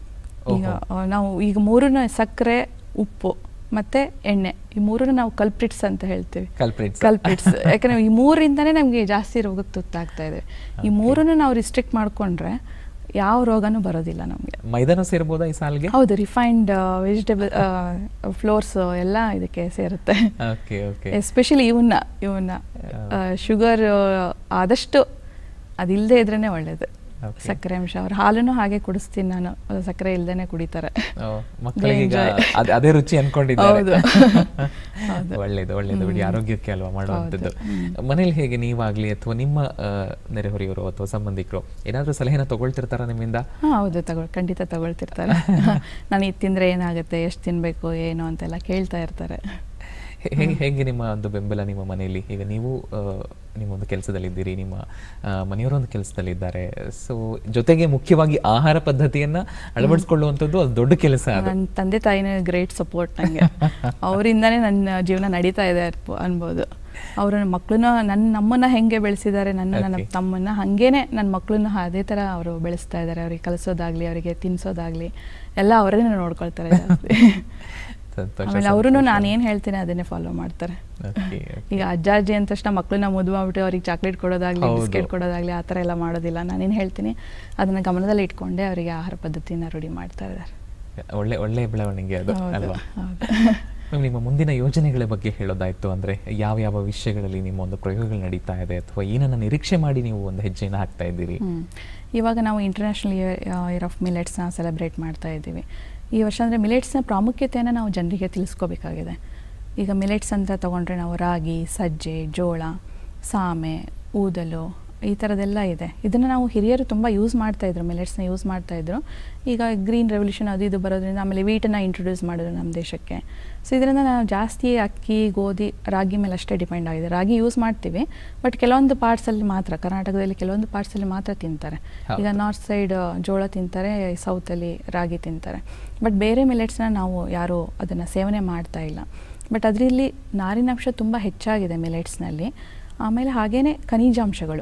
ಈಗ ಓಹೋ. ಆ, ನಾವು ಈಗ ಮೂರನ್ನು ಸಕ್ಕರೆ ಉಪ್ಪು ಮತ್ತೆ ಎಣ್ಣೆ ಈ ಮೂರನ್ನು ನಾವು ಕಲ್ಪ್ರಿಟ್ಸ್ ಅಂತ ಹೇಳ್ತೀವಿ Culprits. ಕಲ್ಪ್ರಿಟ್ಸ್ ಯಾಕಂದ್ರೆ ಈ ಮೂರಿಂದನೇ ನಮಗೆ ಜಾಸ್ತಿ ರೋಗಕ್ಕೆ ತುತ್ತಾಗ್ತಾ ಇದೆ ಈ ಮೂರನ್ನು ನಾವು ರಿಸ್ಟ್ರಿಕ್ಟ್ ಮಾಡ್ಕೊಂಡ್ರೆ ಯಾವ ರೋಗನೂ ಬರೋದಿಲ್ಲ ನಮಗೆ ಮೈದಾನ ಸೇರ್ಬೋದಾ ಈ ಸಾಲ್ಗೆ ಹೌದು ರಿಫೈನ್ಡ್ ವೆಜಿಟೇಬಲ್ ಫ್ಲೋರ್ಸ್ ಎಲ್ಲ ಇದಕ್ಕೆ ಸೇರುತ್ತೆ ಓಕೆ ಓಕೆ ಎಸ್ಪೆಷಲಿ ಇವನ್ನ ಇವನ್ನ ಶುಗರ್ ಆದಷ್ಟು ಅದಿಲ್ಲದೆ ಇದ್ರೇನೆ ಒಳ್ಳೇದು Okay. ಸಕ್ಕರೆ ಅಂಶ ಅವ್ರ ಹಾಲನ್ನು ಹಾಗೆ ಕುಡಿಸ್ತೀನಿ ನಾನು ಅದು ಸಕ್ಕರೆ ಇಲ್ದೇನೆ ಕುಡಿತಾರೆ ಮಕ್ಕಳಿಗೆ ಈಗ enjoy. ಅದ್- ಅದೇ ರುಚಿ ಅನ್ಕೊಂಡಿದ್ದಾರೆ ಹೌದು. ಹೌದು. ಒಳ್ಳೇದು ಒಳ್ಳೇದು ಬಿಡಿ ಆರೋಗ್ಯಕ್ಕೆ ಅಲ್ವಾ ಮಾಡುವಂಥದ್ದು ಮನೇಲಿ ಹೇಗೆ ನೀವಾಗ್ಲಿ ಅಥವಾ ನಿಮ್ಮ ಆ, ನೆರೆಹೊರೆಯವರು ಅಥವಾ ಸಂಬಂಧಿಕರು ಏನಾದ್ರೂ ಸಲಹೆನ ತಗೊಳ್ತಿರ್ತಾರ ನಿಮ್ಮಿಂದ ಹಾಂ ಹೌದು ತಗೊಳ್ ಖಂಡಿತ ತಗೊಳ್ತಿರ್ತಾರೆ ನಾನು ಇದು ತಿಂದರೆ ಏನಾಗುತ್ತೆ ಎಷ್ಟು ತಿನ್ನಬೇಕು ಏನು ಅಂತೆಲ್ಲ ಕೇಳ್ತಾ ಇರ್ತಾರೆ ಹೇ- ಹೇಗೆ ಹೇಗೆ ನಿಮ್ಮ ಒಂದು ಬೆಂಬಲ ನಿಮ್ಮ ಮನೆಯಲ್ಲಿ ಈಗ ನೀವು ಆ, ನಿಮ್ಮ ಒಂದು ಕೆಲಸದಲ್ಲಿದ್ದೀರಿ ನಿಮ್ಮ ಆ, ಮನೆಯವರು ಒಂದು ಕೆಲಸದಲ್ಲಿದ್ದಾರೆ ಸೊ ಜೊತೆಗೆ ಮುಖ್ಯವಾಗಿ ಆಹಾರ ಪದ್ಧತಿಯನ್ನ ಅಳವಡಿಸ್ಕೊಳ್ಳುವಂಥದ್ದು ಅದು ದೊಡ್ಡ ಕೆಲಸ ಅದು ನನ್ನ ತಂದೆ ತಾಯಿನೇ ಗ್ರೇಟ್ ಸಪೋರ್ಟ್ ನನಗೆ ಅವರಿಂದನೇ ನನ್ನ ಜೀವನ ನಡೀತಾ ಇದೆ ಅನ್ಬೋ- ಅನ್ಬೋದು ಅವರು ಮಕ್ಕಳನ್ನ ನನ್ನ ನಮ್ಮನ್ನ ಹೆಂಗೆ ಬೆಳೆಸಿದ್ದಾರೆ ನನ್ನ ನನ್ನ Okay. ತಮ್ಮನ್ನ ಹಂಗೇನೆ ನನ್ನ ಮಕ್ಕಳನ್ನ ಅದೇ ಥರ ಅವರು ಬೆಳೆಸ್ತಾ ಇದ್ದಾರೆ ಅವ್ರಿಗೆ ಕಲಿಸೋದಾಗ್ಲಿ ಅವರಿಗೆ ತಿನ್ಸೋದಾಗ್ಲಿ ಎಲ್ಲ ಅವರೇ ನೋಡ್ಕೊಳ್ತಾರೆ ಜಾಸ್ತಿ ಸಂತೋಷ ಆಮೇಲೆ ಅವರು ನಾನು ಏನು ಹೇಳ್ತೀನಿ ಅದನ್ನೇ ಫಾಲೋ ಮಾಡ್ತಾರೆ ಓಕೆ ಈಗ ಅಜ್ಜ ಅಜ್ಜಿ ಅಂದ ತಕ್ಷಣ ಮಕ್ಕಳನ್ನ ಮುದ್ದು ಮಾಡ್ಬಿಟ್ಟು ಅವ್ರಿಗೆ ಚಾಕ್ಲೇಟ್ ಕೊಡೋದಾಗ್ಲಿ ಹೌದು. ಬಿಸ್ಕೆಟ್ ಕೊಡೋದಾಗ್ಲಿ ಆ ಥರ ಎಲ್ಲ ಮಾಡೋದಿಲ್ಲ ನಾನೇನು ಹೇಳ್ತೀನಿ ಅದನ್ನ ಗಮನದಲ್ಲಿ ಇಟ್ಕೊಂಡೆ ಅವರಿಗೆ ಆಹಾರ ಪದ್ಧತಿನ ರೂಢಿ ಮಾಡ್ತಾ ಇದ್ದಾರೆ ಒಳ್ಳೆ ಒಳ್ಳೆ ಬೆಳವಣಿಗೆ ಅದು ಹೌದು, ಅಲ್ವಾ ಹೌದು. ಮ್ಯಾಮ್ ನಿಮ್ಮ ಮುಂದಿನ ಯೋಜನೆಗಳ ಬಗ್ಗೆ ಹೇಳೋದಾಯ್ತು ಅಂದ್ರೆ ಯಾವ ಯಾವ ವಿಷಯಗಳಲ್ಲಿ ನಿಮ್ಮ ಒಂದು ಪ್ರಯೋಗಗಳು ನಡೀತಾ ಇದೆ ಅಥವಾ ಏನನ್ನ ನಿರೀಕ್ಷೆ ಮಾಡಿ ನೀವು ಒಂದು ಹೆಜ್ಜೆನ ಹಾಕ್ತಾ ಇದ್ದೀರಿ ಹ್ಮ್. ಇವಾಗ ನಾವು ಇಂಟರ್ನ್ಯಾಷನಲ್ ಇಯರ್ ಆಫ್ ಮಿಲೆಟ್ಸ್ನ ಸೆಲೆಬ್ರೇಟ್ ಮಾಡ್ತಾ ಇದ್ದೀವಿ ಈ ವರ್ಷ ಅಂದರೆ ಮಿಲೆಟ್ಸ್ನ ಪ್ರಾಮುಖ್ಯತೆಯನ್ನು ನಾವು ಜನರಿಗೆ ತಿಳಿಸ್ಕೋಬೇಕಾಗಿದೆ ಈಗ ಮಿಲೆಟ್ಸ್ ಅಂತ ತಗೊಂಡ್ರೆ ನಾವು ರಾಗಿ ಸಜ್ಜೆ ಜೋಳ ಸಾಮೆ ಊದಲು ಈ ಥರದ್ದೆಲ್ಲ ಇದೆ ಇದನ್ನು ನಾವು ಹಿರಿಯರು ತುಂಬ ಯೂಸ್ ಮಾಡ್ತಾಯಿದ್ರು ಮಿಲೆಟ್ಸ್ನ ಯೂಸ್ ಮಾಡ್ತಾಯಿದ್ರು ಈಗ ಗ್ರೀನ್ ರೆವಲ್ಯೂಷನ್ ಅದು ಇದು ಬರೋದ್ರಿಂದ ಆಮೇಲೆ ವೀಟನ್ನು ಇಂಟ್ರೊಡ್ಯೂಸ್ ಮಾಡಿದ್ರು ನಮ್ಮ ದೇಶಕ್ಕೆ ಸೊ ಇದರಿಂದ ನಾವು ಜಾಸ್ತಿ ಅಕ್ಕಿ ಗೋಧಿ ರಾಗಿ ಮೇಲೆ ಅಷ್ಟೇ ಡಿಪೆಂಡ್ ಆಗಿದೆ ರಾಗಿ ಯೂಸ್ ಮಾಡ್ತೀವಿ ಬಟ್ ಕೆಲವೊಂದು ಪಾರ್ಟ್ಸಲ್ಲಿ ಮಾತ್ರ ಕರ್ನಾಟಕದಲ್ಲಿ ಕೆಲವೊಂದು ಪಾರ್ಟ್ಸಲ್ಲಿ ಮಾತ್ರ ತಿಂತಾರೆ ಹೌದು. ಈಗ ನಾರ್ತ್ ಸೈಡ್ ಜೋಳ ತಿಂತಾರೆ ಸೌತಲ್ಲಿ ರಾಗಿ ತಿಂತಾರೆ ಬಟ್ ಬೇರೆ ಮಿಲೆಟ್ಸ್ನ ನಾವು ಯಾರೂ ಅದನ್ನು ಸೇವನೆ ಮಾಡ್ತಾ ಇಲ್ಲ ಬಟ್ ಅದರಲ್ಲಿ ನಾರಿನಾಂಶ ತುಂಬ ಹೆಚ್ಚಾಗಿದೆ ಮಿಲೆಟ್ಸ್ನಲ್ಲಿ ಆಮೇಲೆ ಹಾಗೇ ಖನಿಜಾಂಶಗಳು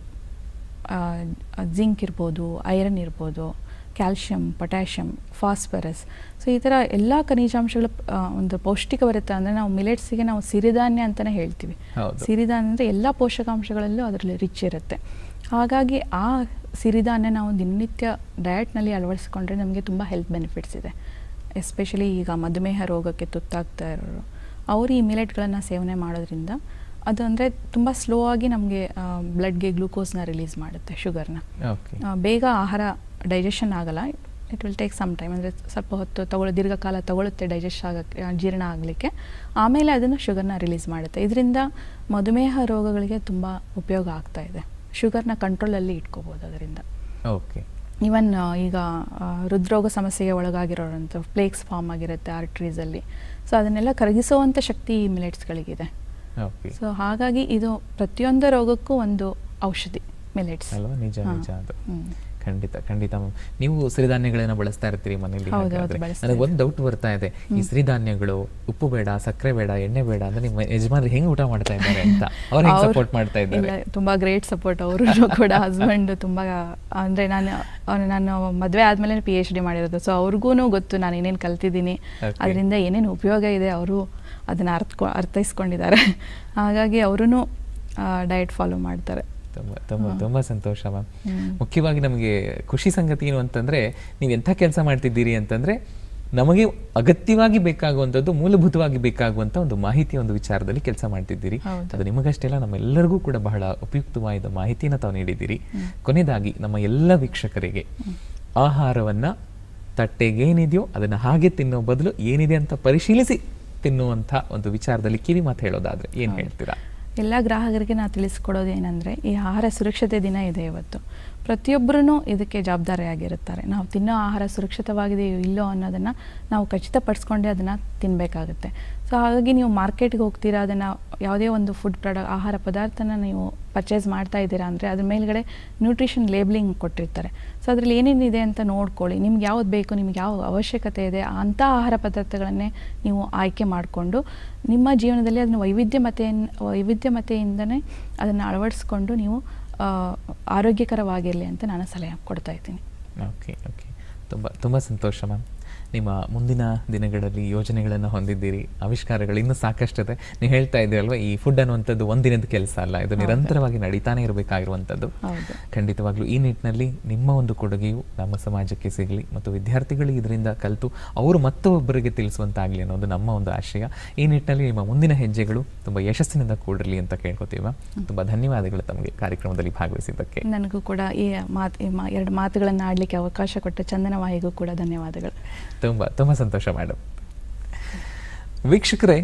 ಜಿಂಕ್ ಇರ್ಬೋದು ಐರನ್ ಇರ್ಬೋದು ಕ್ಯಾಲ್ಶಿಯಂ ಪೊಟ್ಯಾಷಿಯಮ್ ಫಾಸ್ಫರಸ್ ಸೊ ಈ ಥರ ಎಲ್ಲ ಖನಿಜಾಂಶಗಳ ಆ, ಒಂದು ಪೌಷ್ಟಿಕವರತೆ ಅಂದರೆ ನಾವು ಮಿಲೆಟ್ಸಿಗೆ ನಾವು ಸಿರಿಧಾನ್ಯ ಅಂತಲೇ ಹೇಳ್ತೀವಿ ಹೌದು. ಸಿರಿಧಾನ್ಯ ಅಂದರೆ ಎಲ್ಲ ಪೋಷಕಾಂಶಗಳಲ್ಲೂ ಅದರಲ್ಲಿ ರಿಚ್ ಇರುತ್ತೆ ಹಾಗಾಗಿ ಆ ಸಿರಿಧಾನ್ಯ ನಾವು ದಿನನಿತ್ಯ ಡಯಟ್ನಲ್ಲಿ ಅಳವಡಿಸ್ಕೊಂಡ್ರೆ ನಮಗೆ ತುಂಬ ಹೆಲ್ತ್ ಬೆನಿಫಿಟ್ಸ್ ಇದೆ ಎಸ್ಪೆಷಲಿ ಈಗ ಮಧುಮೇಹ ರೋಗಕ್ಕೆ ತುತ್ತಾಗ್ತಾ ಇರೋರು ಅವರು ಈ ಮಿಲೆಟ್ಗಳನ್ನು ಸೇವನೆ ಮಾಡೋದ್ರಿಂದ ಅದು ಅಂದರೆ ತುಂಬ ಸ್ಲೋ ಆಗಿ ನಮಗೆ ಬ್ಲಡ್ಗೆ ಗ್ಲೂಕೋಸ್ನ ರಿಲೀಸ್ ಮಾಡುತ್ತೆ ಶುಗರ್ನ ಓಕೆ ಆ, ಬೇಗ ಆಹಾರ ಡೈಜೆಷನ್ ಆಗಲ್ಲ it will take some time ಅಂದರೆ ಸ್ವಲ್ಪ ಹೊತ್ತು ತಗೊಳ್ಳೋ ದೀರ್ಘಕಾಲ ತಗೊಳುತ್ತೆ ಡೈಜೆಸ್ಟ್ ಆಗಕ್ಕೆ ಆ, ಜೀರ್ಣ ಆಗಲಿಕ್ಕೆ ಆಮೇಲೆ ಅದನ್ನು ಶುಗರ್ನ ರಿಲೀಸ್ ಮಾಡುತ್ತೆ ಇದರಿಂದ ಮಧುಮೇಹ ರೋಗಗಳಿಗೆ ತುಂಬ ಉಪಯೋಗ ಆಗ್ತಾ ಇದೆ ಶುಗರ್ನ ಕಂಟ್ರೋಲಲ್ಲಿ ಇಟ್ಕೋಬೋದು ಅದರಿಂದ ಓಕೆ ಈವನ್ ಈಗ ಆ, ಹೃದ್ರೋಗ ಸಮಸ್ಯೆಗೆ ಒಳಗಾಗಿರೋರಂಥ ಫ್ಲೇಕ್ಸ್ ಫಾರ್ಮ್ ಆಗಿರುತ್ತೆ ಆರ್ಟ್ರೀಸಲ್ಲಿ ಸೊ ಅದನ್ನೆಲ್ಲ ಕರಗಿಸುವಂಥ ಶಕ್ತಿ ಈ ಮಿಲೆಟ್ಸ್ಗಳಿಗಿದೆ ಓಕೆ ಸೊ ಹಾಗಾಗಿ ಇದು ಪ್ರತಿಯೊಂದು ರೋಗಕ್ಕೂ ಒಂದು ಔಷಧಿ ಮಿಲೆಟ್ಸ್ ಅಲ್ವಾ ನಿಜ ಹಾ. ನಿಜ ಅದು ಹ್ಮ್. ಖಂಡಿತ ಖಂಡಿತ ಮ್ಯಾಮ್. ನೀವು ಸಿರಿಧಾನ್ಯಗಳನ್ನ ಬಳಸ್ತಾ ಇರ್ತೀರಿ ಮನೇಲಿ ಹೌದು, ಹೌದು, ಹಾಗಾದ್ರೆ. ಬಳಸ್ತಾ ನನಗೆ ಒಂದು ಡೌಟ್ ಬರ್ತಾ ಇದೆ ಈ ಸಿರಿಧಾನ್ಯಗಳು ಉಪ್ಪು ಬೇಡ ಸಕ್ಕರೆ ಬೇಡ ಎಣ್ಣೆ ಬೇಡ ಅಂದ್ರೆ ನಿಮ್ಮ ಯಜಮಾನ್ರು ಹೆಂಗ್ ಊಟ ಮಾಡ್ತಾ ಇದ್ದಾರೆ ಅಂತ ಅವ್ರು ಹೆಂಗ್ ಅವ್ರು- ಸಪೋರ್ಟ್ ಮಾಡ್ತಾ ಇದ್ದಾರೆ ಇಲ್ಲ ತುಂಬಾ ಗ್ರೇಟ್ ಸಪೋರ್ಟ್ ಅವರು ಕೂಡ ಹಸ್ಬೆಂಡ್ ತುಂಬಾ ಅಂದ್ರೆ ನಾನು ಅವ್ನು- ನಾನು ಮದುವೆ ಆದ್ಮೇಲೆ ಪಿ ಎಚ್ ಡಿ ಮಾಡಿರೋದು ಸೊ ಅವ್ರಿಗೂ ಗೊತ್ತು ನಾನು ಏನೇನು ಕಲ್ತಿದ್ದೀನಿ Okay. ಅದರಿಂದ ಏನೇನು ಉಪಯೋಗ ಇದೆ ಅವರು ಅದನ್ನ ಅರ್ಥಕೊ ಅರ್ಥೈಸ್ಕೊಂಡಿದ್ದಾರೆ ಹಾಗಾಗಿ ಅವರು ಡಯಟ್ ಫಾಲೋ ಮಾಡ್ತಾರೆ ತುಂಬಾ ತುಂಬಾ ತುಂಬಾ ಸಂತೋಷ ಮ್ಯಾಮ್ ಹ್ಮ್. ಮುಖ್ಯವಾಗಿ ನಮಗೆ ಖುಷಿ ಸಂಗತಿ ಏನು ಅಂತಂದ್ರೆ ನೀವು ಎಂಥ ಕೆಲಸ ಮಾಡ್ತಿದ್ದೀರಿ ಅಂತಂದ್ರೆ ನಮಗೆ ಅಗತ್ಯವಾಗಿ ಬೇಕಾಗುವಂಥದ್ದು ಮೂಲಭೂತವಾಗಿ ಬೇಕಾಗುವಂಥ ಒಂದು ಮಾಹಿತಿ ಒಂದು ವಿಚಾರದಲ್ಲಿ ಕೆಲಸ ಮಾಡ್ತಿದ್ದೀರಿ ಹೌದು. ಅದು ನಿಮಗಷ್ಟೆಲ್ಲ ನಮ್ಮೆಲ್ಲರಿಗೂ ಕೂಡ ಬಹಳ ಉಪಯುಕ್ತವಾದ ಮಾಹಿತಿನ ತಾವು ನೀಡಿದ್ದೀರಿ ಕೊನೆಯದಾಗಿ ನಮ್ಮ ಎಲ್ಲ ವೀಕ್ಷಕರಿಗೆ ಆಹಾರವನ್ನ ತಟ್ಟೆಗೇನಿದೆಯೋ ಅದನ್ನ ಹಾಗೆ ತಿನ್ನೋ ಬದಲು ಏನಿದೆ ಅಂತ ಪರಿಶೀಲಿಸಿ ತಿನ್ನುವಂಥ ಒಂದು ವಿಚಾರದಲ್ಲಿ ಕಿವಿ ಮಾತು ಹೇಳೋದಾದ್ರೆ ಏನ್ ಹೇಳ್ತೀರಾ ಎಲ್ಲ ಗ್ರಾಹಕರಿಗೆ ನಾವು ತಿಳಿಸ್ಕೊಡೋದು ಏನಂದರೆ ಈ ಆಹಾರ ಸುರಕ್ಷತೆ ದಿನ ಇದೆ ಇವತ್ತು ಪ್ರತಿಯೊಬ್ಬರೂ ಇದಕ್ಕೆ ಜವಾಬ್ದಾರಿಯಾಗಿರುತ್ತಾರೆ ನಾವು ತಿನ್ನೋ ಆಹಾರ ಸುರಕ್ಷಿತವಾಗಿದೆಯೋ ಇಲ್ಲೋ ಅನ್ನೋದನ್ನು ನಾವು ಖಚಿತಪಡಿಸ್ಕೊಂಡೇ ಅದನ್ನು ತಿನ್ನಬೇಕಾಗುತ್ತೆ ಸೊ ಹಾಗಾಗಿ ನೀವು ಮಾರ್ಕೆಟ್ಗೆ ಹೋಗ್ತೀರಾ ಅದನ್ನು ಯಾವುದೇ ಒಂದು ಫುಡ್ ಪ್ರಾಡಕ್ಟ್ ಆಹಾರ ಪದಾರ್ಥನ ನೀವು ಪರ್ಚೇಸ್ ಮಾಡ್ತಾ ಇದ್ದೀರಾ ಅಂದರೆ ಅದ್ರ ಮೇಲ್ಗಡೆ ನ್ಯೂಟ್ರಿಷನ್ ಲೇಬ್ಲಿಂಗ್ ಕೊಟ್ಟಿರ್ತಾರೆ ಸೊ ಅದರಲ್ಲಿ ಏನೇನಿದೆ ಅಂತ ನೋಡ್ಕೊಳ್ಳಿ ನಿಮ್ಗೆ ಯಾವ್ದು ಬೇಕು ನಿಮ್ಗೆ ಯಾವ ಅವಶ್ಯಕತೆ ಇದೆ ಅಂಥ ಆಹಾರ ಪದಾರ್ಥಗಳನ್ನೇ ನೀವು ಆಯ್ಕೆ ಮಾಡಿಕೊಂಡು ನಿಮ್ಮ ಜೀವನದಲ್ಲಿ ಅದನ್ನು ವೈವಿಧ್ಯಮತೆ ವೈವಿಧ್ಯಮತೆಯಿಂದನೇ ಅದನ್ನು ಅಳವಡಿಸ್ಕೊಂಡು ನೀವು ಆ, ಆರೋಗ್ಯಕರವಾಗಿರಲಿ ಅಂತ ನಾನು ಸಲಹೆ ಕೊಡ್ತಾ ಇದ್ದೀನಿ ಓಕೆ ಓಕೆ ತುಂಬ ತುಂಬ ಸಂತೋಷ ಮ್ಯಾಮ್ ನಿಮ್ಮ ಮುಂದಿನ ದಿನಗಳಲ್ಲಿ ಯೋಜನೆಗಳನ್ನು ಹೊಂದಿದ್ದೀರಿ ಆವಿಷ್ಕಾರಗಳು ಇನ್ನೂ ಸಾಕಷ್ಟಿದೆ ನೀವು ಹೇಳ್ತಾ ಇದ್ದೀರಲ್ವ ಈ ಫುಡ್ ಅನ್ನುವಂಥದ್ದು ಒಂದಿನದ ಕೆಲಸ ಅಲ್ಲ ಇದು ನಿರಂತರವಾಗಿ ನಡೀತಾನೆ ಇರಬೇಕಾಗಿರುವಂಥದ್ದು ಹೌದು ಖಂಡಿತವಾಗ್ಲೂ ಈ ನಿಟ್ಟಿನಲ್ಲಿ ನಿಮ್ಮ ಒಂದು ಕೊಡುಗೆಯು ನಮ್ಮ ಸಮಾಜಕ್ಕೆ ಸಿಗಲಿ ಮತ್ತು ವಿದ್ಯಾರ್ಥಿಗಳು ಇದರಿಂದ ಕಲಿತು ಅವರು ಮತ್ತೊಬ್ಬರಿಗೆ ತಿಳಿಸುವಂತಾಗಲಿ ಅನ್ನೋದು ನಮ್ಮ ಒಂದು ಆಶಯ ಈ ನಿಟ್ಟಿನಲ್ಲಿ ನಿಮ್ಮ ಮುಂದಿನ ಹೆಜ್ಜೆಗಳು ತುಂಬ ಯಶಸ್ಸಿನಿಂದ ಕೂಡಿರಲಿ ಅಂತ ಕೇಳ್ಕೊತೀವ ತುಂಬ ಧನ್ಯವಾದಗಳು ತಮಗೆ ಕಾರ್ಯಕ್ರಮದಲ್ಲಿ ಭಾಗವಹಿಸಿದ್ದಕ್ಕೆ ನನಗೂ ಕೂಡ ಈ ಮಾತು ಈ ಮಾ ಎರಡು ಮಾತುಗಳನ್ನು ಆಡಲಿಕ್ಕೆ ಅವಕಾಶ ಕೊಟ್ಟ ಚಂದನವಾಹಿಗೂ ಕೂಡ ಧನ್ಯವಾದಗಳು ತುಂಬ ತುಂಬ ಸಂತೋಷ ಮೇಡಮ್ ವೀಕ್ಷಕರೇ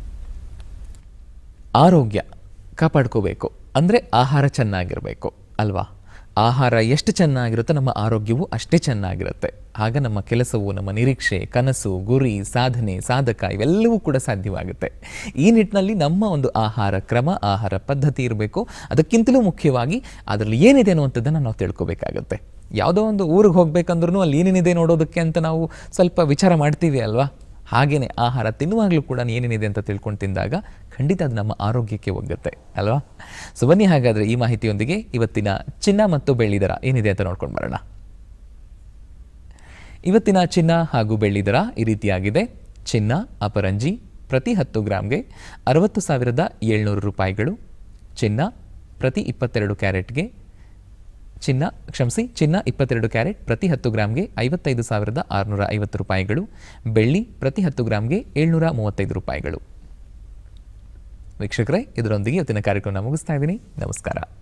ಆರೋಗ್ಯ ಕಾಪಾಡ್ಕೋಬೇಕು ಅಂದರೆ ಆಹಾರ ಚೆನ್ನಾಗಿರಬೇಕು ಅಲ್ವಾ ಆಹಾರ ಎಷ್ಟು ಚೆನ್ನಾಗಿರುತ್ತೋ ನಮ್ಮ ಆರೋಗ್ಯವು ಅಷ್ಟೇ ಚೆನ್ನಾಗಿರುತ್ತೆ ಆಗ ನಮ್ಮ ಕೆಲಸವು ನಮ್ಮ ನಿರೀಕ್ಷೆ ಕನಸು ಗುರಿ ಸಾಧನೆ ಸಾಧಕ ಇವೆಲ್ಲವೂ ಕೂಡ ಸಾಧ್ಯವಾಗುತ್ತೆ ಈ ನಿಟ್ಟಿನಲ್ಲಿ ನಮ್ಮ ಒಂದು ಆಹಾರ ಕ್ರಮ ಆಹಾರ ಪದ್ಧತಿ ಇರಬೇಕು ಅದಕ್ಕಿಂತಲೂ ಮುಖ್ಯವಾಗಿ ಅದರಲ್ಲಿ ಏನಿದೆ ಅನ್ನುವಂಥದ್ದನ್ನು ನಾವು ತಿಳ್ಕೊಬೇಕಾಗತ್ತೆ ಯಾವುದೋ ಒಂದು ಊರಿಗೆ ಹೋಗ್ಬೇಕಂದ್ರೂ ಅಲ್ಲಿ ಏನೇನಿದೆ ನೋಡೋದಕ್ಕೆ ಅಂತ ನಾವು ಸ್ವಲ್ಪ ವಿಚಾರ ಮಾಡ್ತೀವಿ ಅಲ್ವಾ ಹಾಗೇನೆ ಆಹಾರ ತಿನ್ನುವಾಗಲೂ ಕೂಡ ಏನೇನಿದೆ ಅಂತ ತಿಳ್ಕೊಂಡು ತಿಂದಾಗ ಖಂಡಿತ ಅದು ನಮ್ಮ ಆರೋಗ್ಯಕ್ಕೆ ಒಗ್ಗುತ್ತೆ ಅಲ್ವಾ ಸೊ ಬನ್ನಿ ಹಾಗಾದ್ರೆ ಈ ಮಾಹಿತಿಯೊಂದಿಗೆ ಇವತ್ತಿನ ಚಿನ್ನ ಮತ್ತು ಬೆಳ್ಳಿ ದರ ಏನಿದೆ ಅಂತ ನೋಡ್ಕೊಂಡು ಬರೋಣ ಇವತ್ತಿನ ಚಿನ್ನ ಹಾಗೂ ಬೆಳ್ಳಿ ದರ ಈ ರೀತಿಯಾಗಿದೆ ಚಿನ್ನ ಅಪರಂಜಿ ಪ್ರತಿ ಹತ್ತು ಗ್ರಾಮ್ಗೆ ಅರವತ್ತು ಸಾವಿರದ ಏಳ್ನೂರು ರೂಪಾಯಿಗಳು ಚಿನ್ನ ಪ್ರತಿ ಇಪ್ಪತ್ತೆರಡು ಕ್ಯಾರೆಟ್ಗೆ ಚಿನ್ನ ಕ್ಷಮಿಸಿ ಚಿನ್ನ ಇಪ್ಪತ್ತೆರಡು ಕ್ಯಾರೆಟ್ ಪ್ರತಿ ಹತ್ತು ಗ್ರಾಮ್ಗೆ ಐವತ್ತೈದು ಸಾವಿರದ ಆರುನೂರ ಐವತ್ತು ರೂಪಾಯಿಗಳು ಬೆಳ್ಳಿ ಪ್ರತಿ ಹತ್ತು ಗ್ರಾಮ್ಗೆ ಏಳ್ನೂರ ಮೂವತ್ತೈದು ರೂಪಾಯಿಗಳು ವೀಕ್ಷಕರೇ ಇದರೊಂದಿಗೆ ಇವತ್ತಿನ ಕಾರ್ಯಕ್ರಮ ಮುಗಿಸ್ತಾ ಇದ್ದೀನಿ ನಮಸ್ಕಾರ